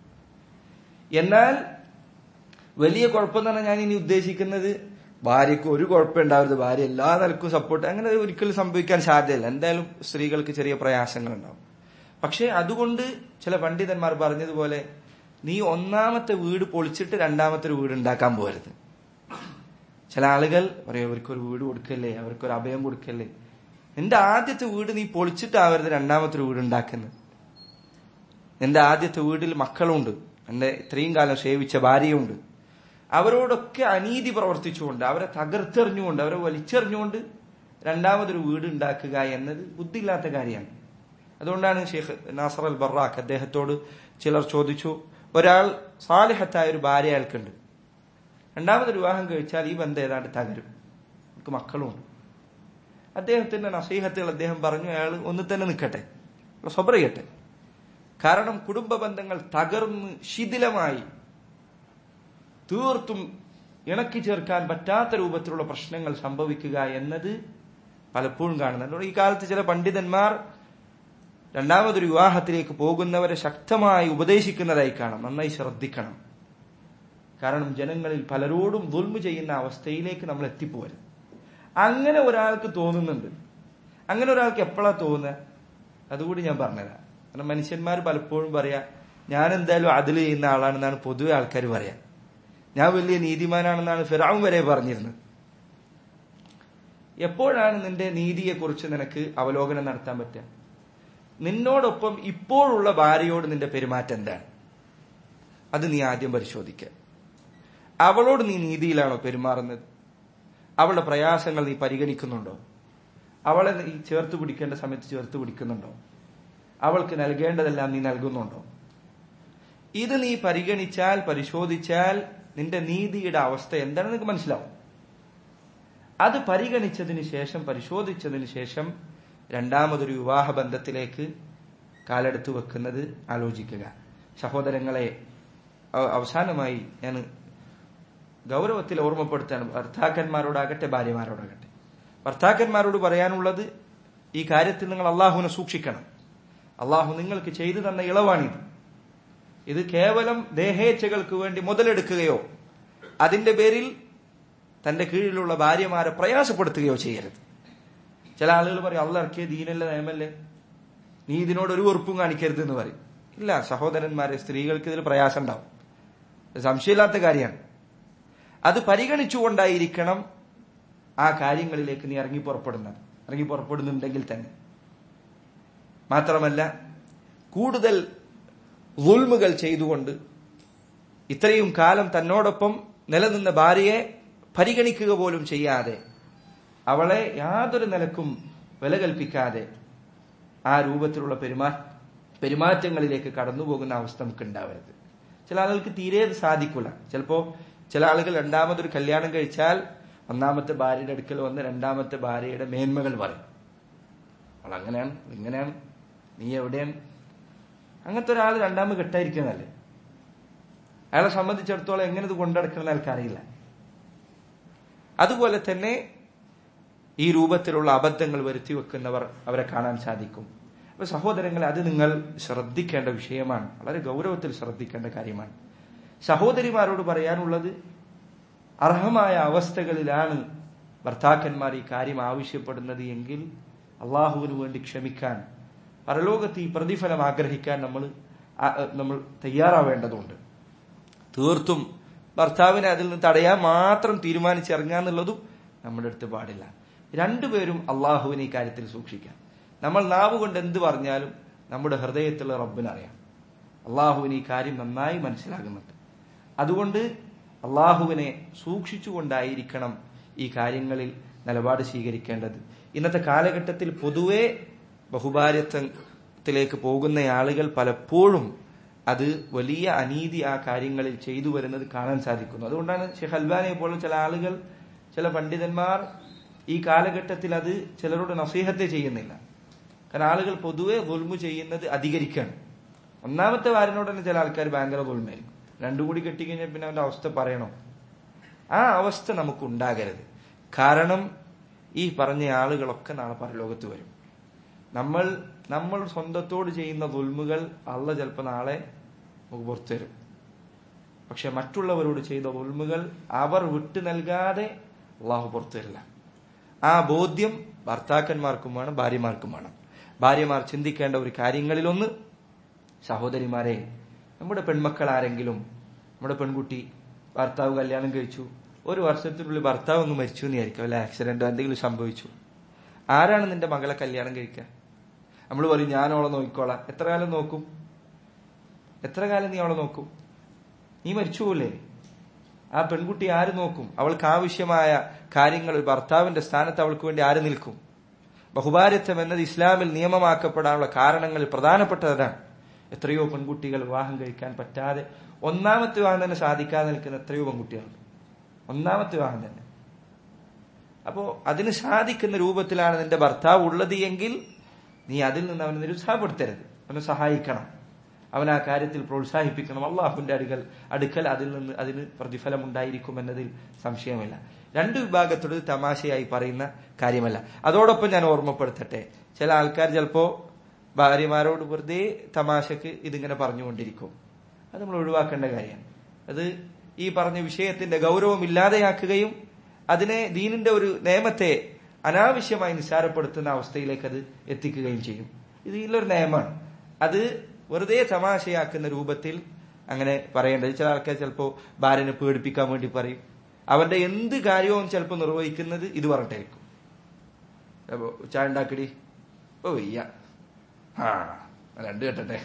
എന്നാൽ വലിയ കുഴപ്പം എന്ന് പറഞ്ഞാൽ ഞാൻ ഇനി ഉദ്ദേശിക്കുന്നത് ഭാര്യയ്ക്ക് ഒരു കുഴപ്പം ഉണ്ടാവരുത് ഭാര്യ എല്ലാ നിലക്കും സപ്പോർട്ട് അങ്ങനെ ഒരിക്കലും സംഭവിക്കാൻ സാധ്യതയില്ല എന്തായാലും സ്ത്രീകൾക്ക് ചെറിയ പ്രയാസങ്ങൾ ഉണ്ടാവും പക്ഷെ അതുകൊണ്ട് ചില പണ്ഡിതന്മാർ പറഞ്ഞതുപോലെ നീ ഒന്നാമത്തെ വീട് പൊളിച്ചിട്ട് രണ്ടാമത്തെ ഒരു വീട് ഉണ്ടാക്കാൻ പോകരുത് ചില ആളുകൾ പറയും അവർക്കൊരു വീട് കൊടുക്കല്ലേ അവർക്കൊരു അഭയം കൊടുക്കല്ലേ നിന്റെ ആദ്യത്തെ വീട് നീ പൊളിച്ചിട്ടാവരുത് രണ്ടാമത്തെ ഒരു വീട് ഉണ്ടാക്കുന്നത് നിന്റെ ആദ്യത്തെ വീട്ടിൽ മക്കളുണ്ട് എന്റെ ഇത്രയും കാലം സേവിച്ച ഭാര്യയുണ്ട് അവരോടൊക്കെ അനീതി പ്രവർത്തിച്ചുകൊണ്ട് അവരെ തകർത്തെറിഞ്ഞുകൊണ്ട് അവരെ വലിച്ചെറിഞ്ഞുകൊണ്ട് രണ്ടാമതൊരു വീട് ഉണ്ടാക്കുക എന്നത് ബുദ്ധിയില്ലാത്ത കാര്യമാണ് അതുകൊണ്ടാണ് ഷെയ്ഖ് നാസർ അൽ ബറാഖ് അദ്ദേഹത്തോട് ചിലർ ചോദിച്ചു ഒരാൾ സാലിഹത്തായ ഒരു ഭാര്യ അയാൾക്കുണ്ട് രണ്ടാമതൊരു വിവാഹം കഴിച്ചാൽ ഈ ബന്ധം ഏതാണ്ട് തകരും നമുക്ക് മക്കളുമുണ്ട് അദ്ദേഹത്തിന്റെ നസീഹത്തുകൾ അദ്ദേഹം പറഞ്ഞു അയാൾ ഒന്ന് തന്നെ നിൽക്കട്ടെ സ്വബ്ര ചെയ്യട്ടെ കാരണം കുടുംബ ബന്ധങ്ങൾ തകർന്ന് ശിഥിലമായി തീർത്തും ഇണക്കി ചേർക്കാൻ പറ്റാത്ത രൂപത്തിലുള്ള പ്രശ്നങ്ങൾ സംഭവിക്കുക എന്നത് പലപ്പോഴും കാണുന്നുണ്ട് ഈ കാലത്ത് ചില പണ്ഡിതന്മാർ രണ്ടാമതൊരു വിവാഹത്തിലേക്ക് പോകുന്നവരെ ശക്തമായി ഉപദേശിക്കുന്നതായി കാണാം നന്നായി ശ്രദ്ധിക്കണം കാരണം ജനങ്ങളിൽ പലരോടും ദുൽമ ചെയ്യുന്ന അവസ്ഥയിലേക്ക് നമ്മൾ എത്തിപ്പോരുത് അങ്ങനെ ഒരാൾക്ക് തോന്നുന്നുണ്ട് അങ്ങനെ ഒരാൾക്ക് എപ്പോഴാ തോന്നുക അതുകൂടി ഞാൻ പറഞ്ഞുതരാം കാരണം മനുഷ്യന്മാർ പലപ്പോഴും പറയാ ഞാൻ എന്തായാലും അതിൽ ചെയ്യുന്ന ആളാണെന്നാണ് പൊതുവെ ആൾക്കാർ പറയാ ഞാൻ വലിയ നീതിമാനാണെന്നാണ് ഫിറാവും വരെ പറഞ്ഞിരുന്നത് എപ്പോഴാണ് നിന്റെ നീതിയെക്കുറിച്ച് നിനക്ക് അവലോകനം നടത്താൻ പറ്റുക നിന്നോടൊപ്പം ഇപ്പോഴുള്ള ഭാര്യയോട് നിന്റെ പെരുമാറ്റം എന്താണ് അത് നീ ആദ്യം പരിശോധിക്കുക അവളോട് നീ നീതിയിലാണോ പെരുമാറുന്നത് അവളുടെ പ്രയാസങ്ങൾ നീ പരിഗണിക്കുന്നുണ്ടോ അവളെ നീ ചേർത്ത് പിടിക്കേണ്ട സമയത്ത് ചേർത്ത് പിടിക്കുന്നുണ്ടോ അവൾക്ക് നൽകേണ്ടതെല്ലാം നീ നൽകുന്നുണ്ടോ ഇത് നീ പരിഗണിച്ചാൽ പരിശോധിച്ചാൽ നിന്റെ നീതിയുടെ അവസ്ഥ എന്താണെന്ന് നിനക്ക് മനസ്സിലാവും അത് പരിഗണിച്ചതിന് ശേഷം പരിശോധിച്ചതിന് ശേഷം രണ്ടാമതൊരു വിവാഹ ബന്ധത്തിലേക്ക് കാലെടുത്ത് വെക്കുന്നത് ആലോചിക്കുക സഹോദരങ്ങളെ അവ- അവസാനമായി ഞാൻ ഗൗരവത്തിൽ ഓർമ്മപ്പെടുത്താണ് ഭർത്താക്കന്മാരോടാകട്ടെ ഭാര്യമാരോടാകട്ടെ ഭർത്താക്കന്മാരോട് പറയാനുള്ളത് ഈ കാര്യത്തിൽ നിങ്ങൾ അള്ളാഹുവിനെ സൂക്ഷിക്കണം അള്ളാഹു നിങ്ങൾക്ക് ചെയ്തു തന്ന ഇളവാണിത് ഇത് കേവലം ദേഹേച്ഛകൾക്ക് വേണ്ടി മുതലെടുക്കുകയോ അതിന്റെ പേരിൽ തന്റെ കീഴിലുള്ള ഭാര്യമാരെ പ്രയാസപ്പെടുത്തുകയോ ചെയ്യരുത് ചില ആളുകൾ പറയും അള്ള ഇറക്കിയ ദീനല്ലേ നിയമല്ലേ നീ ഇതിനോട് ഒരു വെറുപ്പും കാണിക്കരുത് എന്ന് പറയും ഇല്ല സഹോദരന്മാരെ സ്ത്രീകൾക്ക് ഇതിൽ പ്രയാസം ഉണ്ടാവും ഇത് സംശയമില്ലാത്ത കാര്യമാണ് അത് പരിഗണിച്ചുകൊണ്ടായിരിക്കണം ആ കാര്യങ്ങളിലേക്ക് നീ ഇറങ്ങി പുറപ്പെടുന്നത് ഇറങ്ങി പുറപ്പെടുന്നുണ്ടെങ്കിൽ തന്നെ മാത്രമല്ല കൂടുതൽ ഉൾമുകൾ ചെയ്തുകൊണ്ട് ഇത്രയും കാലം തന്നോടൊപ്പം നിലനിന്ന ഭാര്യയെ പരിഗണിക്കുക പോലും ചെയ്യാതെ അവളെ യാതൊരു നിലക്കും വില കൽപ്പിക്കാതെ ആ രൂപത്തിലുള്ള പെരുമാ പെരുമാറ്റങ്ങളിലേക്ക് കടന്നുപോകുന്ന അവസ്ഥ നമുക്ക് ഉണ്ടാവരുത് ചില ആളുകൾക്ക് തീരെ അത് സാധിക്കൂല ചിലപ്പോ ചില ആളുകൾ രണ്ടാമതൊരു കല്യാണം കഴിച്ചാൽ ഒന്നാമത്തെ ഭാര്യയുടെ അടുക്കൽ വന്ന് രണ്ടാമത്തെ ഭാര്യയുടെ മേന്മകൾ പറയും അവൾ അങ്ങനെയാണ് ഇങ്ങനെയാണ് നീ എവിടെയാണ് അങ്ങനത്തെ ഒരാൾ രണ്ടാമത് കെട്ടായിരിക്കുന്നല്ലേ അയാളെ സംബന്ധിച്ചിടത്തോളം എങ്ങനെ ഇത് കൊണ്ടടക്കണം അയാൾക്ക് അറിയില്ല അതുപോലെ തന്നെ ഈ രൂപത്തിലുള്ള അബദ്ധങ്ങൾ വരുത്തി വെക്കുന്നവർ അവരെ കാണാൻ സാധിക്കും അപ്പൊ സഹോദരങ്ങളെ അത് നിങ്ങൾ ശ്രദ്ധിക്കേണ്ട വിഷയമാണ് വളരെ ഗൗരവത്തിൽ ശ്രദ്ധിക്കേണ്ട കാര്യമാണ് സഹോദരിമാരോട് പറയാനുള്ളത് അർഹമായ അവസ്ഥകളിലാണ് ഭർത്താക്കന്മാർ ഈ കാര്യം ആവശ്യപ്പെടുന്നത് എങ്കിൽ അള്ളാഹുവിന് വേണ്ടി ക്ഷമിക്കാൻ പരലോകത്ത് ഈ പ്രതിഫലം ആഗ്രഹിക്കാൻ നമ്മൾ ആ- നമ്മൾ തയ്യാറാവേണ്ടതുണ്ട് തീർത്തും ഭർത്താവിനെ അതിൽ നിന്ന് തടയാൻ മാത്രം തീരുമാനിച്ചിറങ്ങാന്നുള്ളതും നമ്മുടെ അടുത്ത് പാടില്ല രണ്ടുപേരും അള്ളാഹുവിനെ ഈ കാര്യത്തിൽ സൂക്ഷിക്കാം നമ്മൾ നാവ് കൊണ്ട് എന്ത് പറഞ്ഞാലും നമ്മുടെ ഹൃദയത്തിലുള്ള റബ്ബിനറിയാം അള്ളാഹുവിന് ഈ കാര്യം നന്നായി മനസ്സിലാകുന്നുണ്ട് അതുകൊണ്ട് അള്ളാഹുവിനെ സൂക്ഷിച്ചുകൊണ്ടായിരിക്കണം ഈ കാര്യങ്ങളിൽ നിലപാട് സ്വീകരിക്കേണ്ടത് ഇന്നത്തെ കാലഘട്ടത്തിൽ പൊതുവെ ബഹുഭാര്യത്വത്തിലേക്ക് പോകുന്ന ആളുകൾ പലപ്പോഴും അത് വലിയ അനീതി ആ കാര്യങ്ങളിൽ ചെയ്തു വരുന്നത് കാണാൻ സാധിക്കുന്നു അതുകൊണ്ടാണ് ഷെയ്ഖ് അൽബാനെ പോലുള്ള ചില ആളുകൾ ചില പണ്ഡിതന്മാർ ഈ കാലഘട്ടത്തിൽ അത് ചിലരോട് നസീഹത്തെ ചെയ്യുന്നില്ല കാരണം ആളുകൾ പൊതുവെ ദുൽമു ചെയ്യുന്നത് അധികരിക്കാണ് ഒന്നാമത്തെ വാരനോട് തന്നെ ചില ആൾക്കാർ ഭയങ്കര ദുൽമായിരിക്കും രണ്ടും കൂടി കെട്ടിക്കഴിഞ്ഞാൽ പിന്നെ അവന്റെ അവസ്ഥ പറയണോ ആ അവസ്ഥ നമുക്ക് ഉണ്ടാകരുത് കാരണം ഈ പറഞ്ഞ ആളുകളൊക്കെ നാളെ പരലോകത്ത് വരും നമ്മൾ നമ്മൾ സ്വന്തത്തോട് ചെയ്യുന്ന ദുൽമുകൾ അള്ള ചിലപ്പോൾ നാളെ നമുക്ക് പുറത്തു തരും പക്ഷെ മറ്റുള്ളവരോട് ചെയ്ത ദുൽമുകൾ അവർ വിട്ടു നൽകാതെ അള്ളാഹു പുറത്തു തരില്ല ആ ബോധ്യം ഭർത്താക്കന്മാർക്കും വേണം ഭാര്യമാർക്കും വേണം ഭാര്യമാർ ചിന്തിക്കേണ്ട ഒരു കാര്യങ്ങളിലൊന്ന് സഹോദരിമാരെ നമ്മുടെ പെൺമക്കൾ ആരെങ്കിലും നമ്മുടെ പെൺകുട്ടി ഭർത്താവ് കല്യാണം കഴിച്ചു ഒരു വർഷത്തിനുള്ളിൽ ഭർത്താവ് ഒന്ന് മരിച്ചു എന്ന് വിചാരിക്കും അല്ലെ ആക്സിഡന്റോ എന്തെങ്കിലും സംഭവിച്ചു ആരാണ് നിന്റെ മകളെ കല്യാണം കഴിക്കുക നമ്മൾ പറയും ഞാൻ അവളെ നോക്കിക്കോളാം എത്ര കാലം നോക്കും എത്ര കാലം നീ അവളെ നോക്കും നീ മരിച്ചുപോലെ ആ പെൺകുട്ടി ആര് നോക്കും അവൾക്ക് ആവശ്യമായ കാര്യങ്ങൾ ഒരു ഭർത്താവിന്റെ സ്ഥാനത്ത് അവൾക്ക് വേണ്ടി ആര് നിൽക്കും ബഹുഭാര്യത്വം എന്നത് ഇസ്ലാമിൽ നിയമമാക്കപ്പെടാനുള്ള കാരണങ്ങളിൽ പ്രധാനപ്പെട്ടതാണ് എത്രയോ പെൺകുട്ടികൾ വിവാഹം കഴിക്കാൻ പറ്റാതെ ഒന്നാമത്തെ വിവാഹം തന്നെ സാധിക്കാതെ നിൽക്കുന്ന എത്രയോ പെൺകുട്ടികളുണ്ട് ഒന്നാമത്തെ വിവാഹം തന്നെ അപ്പോ അതിന് സാധിക്കുന്ന രൂപത്തിലാണ് നിന്റെ ഭർത്താവ് ഉള്ളത് എങ്കിൽ നീ അതിൽ നിന്ന് അവനെ നിരുത്സാഹപ്പെടുത്തരുത് അവനെ സഹായിക്കണം അവൻ ആ കാര്യത്തിൽ പ്രോത്സാഹിപ്പിക്കണം അള്ളാഹുവിന്റെ അടുക്കൽ അടുക്കൽ അതിൽ നിന്ന് അതിന് പ്രതിഫലം ഉണ്ടായിരിക്കും എന്നതിൽ സംശയമില്ല രണ്ടു വിഭാഗത്തോട് തമാശയായി പറയുന്ന കാര്യമല്ല അതോടൊപ്പം ഞാൻ ഓർമ്മപ്പെടുത്തട്ടെ ചില ആൾക്കാർ ചിലപ്പോ ഭാര്യമാരോട് വെറുതെ തമാശക്ക് ഇതിങ്ങനെ പറഞ്ഞുകൊണ്ടിരിക്കും അത് നമ്മൾ ഒഴിവാക്കേണ്ട കാര്യമാണ് അത് ഈ പറഞ്ഞ വിഷയത്തിന്റെ ഗൗരവം ഇല്ലാതെയാക്കുകയും അതിനെ ദീനിന്റെ ഒരു നിയമത്തെ അനാവശ്യമായി നിസ്സാരപ്പെടുത്തുന്ന അവസ്ഥയിലേക്ക് അത് എത്തിക്കുകയും ചെയ്യും ഇത് ഇതിലൊരു നിയമമാണ് അത് വെറുതെ തമാശയാക്കുന്ന രൂപത്തിൽ അങ്ങനെ പറയേണ്ടത് ചില ആൾക്കാർ ചിലപ്പോ ഭാര്യനെ പേടിപ്പിക്കാൻ വേണ്ടി പറയും അവന്റെ എന്ത് കാര്യവും ചിലപ്പോൾ നിർവഹിക്കുന്നത് ഇത് പറഞ്ഞിട്ടായിരിക്കും അപ്പോ ചായ ഉണ്ടാക്കടി ഓ വയ്യ ആ രണ്ട് കെട്ടട്ടെ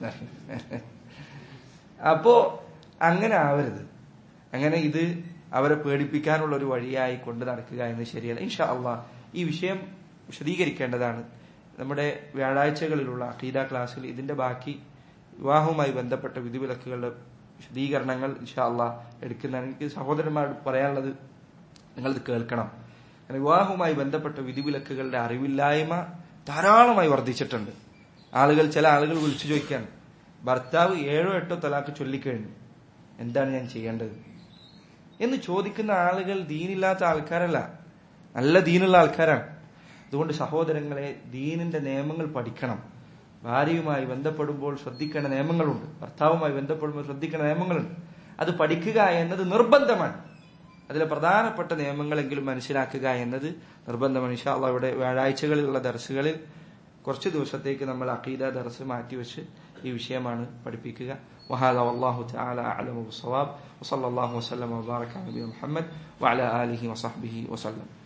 അപ്പോ അങ്ങനെ ആവരുത് അങ്ങനെ ഇത് അവരെ പേടിപ്പിക്കാനുള്ള ഒരു വഴിയായി കൊണ്ട് നടക്കുക എന്ന് ശരിയല്ല ഇൻഷാ അള്ളാ ഈ വിഷയം വിശദീകരിക്കേണ്ടതാണ് നമ്മുടെ വ്യാഴാഴ്ചകളിലുള്ള അഖീദ ക്ലാസ്സിൽ ഇതിന്റെ ബാക്കി വിവാഹവുമായി ബന്ധപ്പെട്ട വിധിവിലക്കുകളുടെ വിശദീകരണങ്ങൾ ഇൻഷാ അള്ളാ എടുക്കുന്നതാണ് എനിക്ക് സഹോദരന്മാരോട് പറയാനുള്ളത് നിങ്ങളിത് കേൾക്കണം കാരണം വിവാഹവുമായി ബന്ധപ്പെട്ട വിധിവിലക്കുകളുടെ അറിവില്ലായ്മ ധാരാളമായി വർദ്ധിച്ചിട്ടുണ്ട് ആളുകൾ ചില ആളുകൾ വിളിച്ചു ചോദിക്കാൻ ഭർത്താവ് ഏഴോ എട്ടോ തലാക്ക് ചൊല്ലിക്കഴിഞ്ഞു എന്താണ് ഞാൻ ചെയ്യേണ്ടത് എന്ന് ചോദിക്കുന്ന ആളുകൾ ദീനില്ലാത്ത ആൾക്കാരല്ല നല്ല ദീനുള്ള ആൾക്കാരാണ് അതുകൊണ്ട് സഹോദരങ്ങളെ ദീനിന്റെ നിയമങ്ങൾ പഠിക്കണം ഭാര്യയുമായി ബന്ധപ്പെടുമ്പോൾ ശ്രദ്ധിക്കേണ്ട നിയമങ്ങളുണ്ട് ഭർത്താവുമായി ബന്ധപ്പെടുമ്പോൾ ശ്രദ്ധിക്കേണ്ട നിയമങ്ങളുണ്ട് അത് പഠിക്കുക എന്നത് നിർബന്ധമാണ് അതിലെ പ്രധാനപ്പെട്ട നിയമങ്ങളെങ്കിലും മനസ്സിലാക്കുക എന്നത് നിർബന്ധമാണ് ഇൻഷാ അള്ളാഹ് ഇവിടെ വ്യാഴാഴ്ചകളിലുള്ള ദർസുകളിൽ കുറച്ച് ദിവസത്തേക്ക് നമ്മൾ അഖീദ ദർസ് മാറ്റിവെച്ച് ഈ വിഷയമാണ് പഠിപ്പിക്കുക وهذا والله تعالى أعلم بالصواب وصلى الله وسلم وبارك على نبينا محمد وعلى آله وصحبه وسلم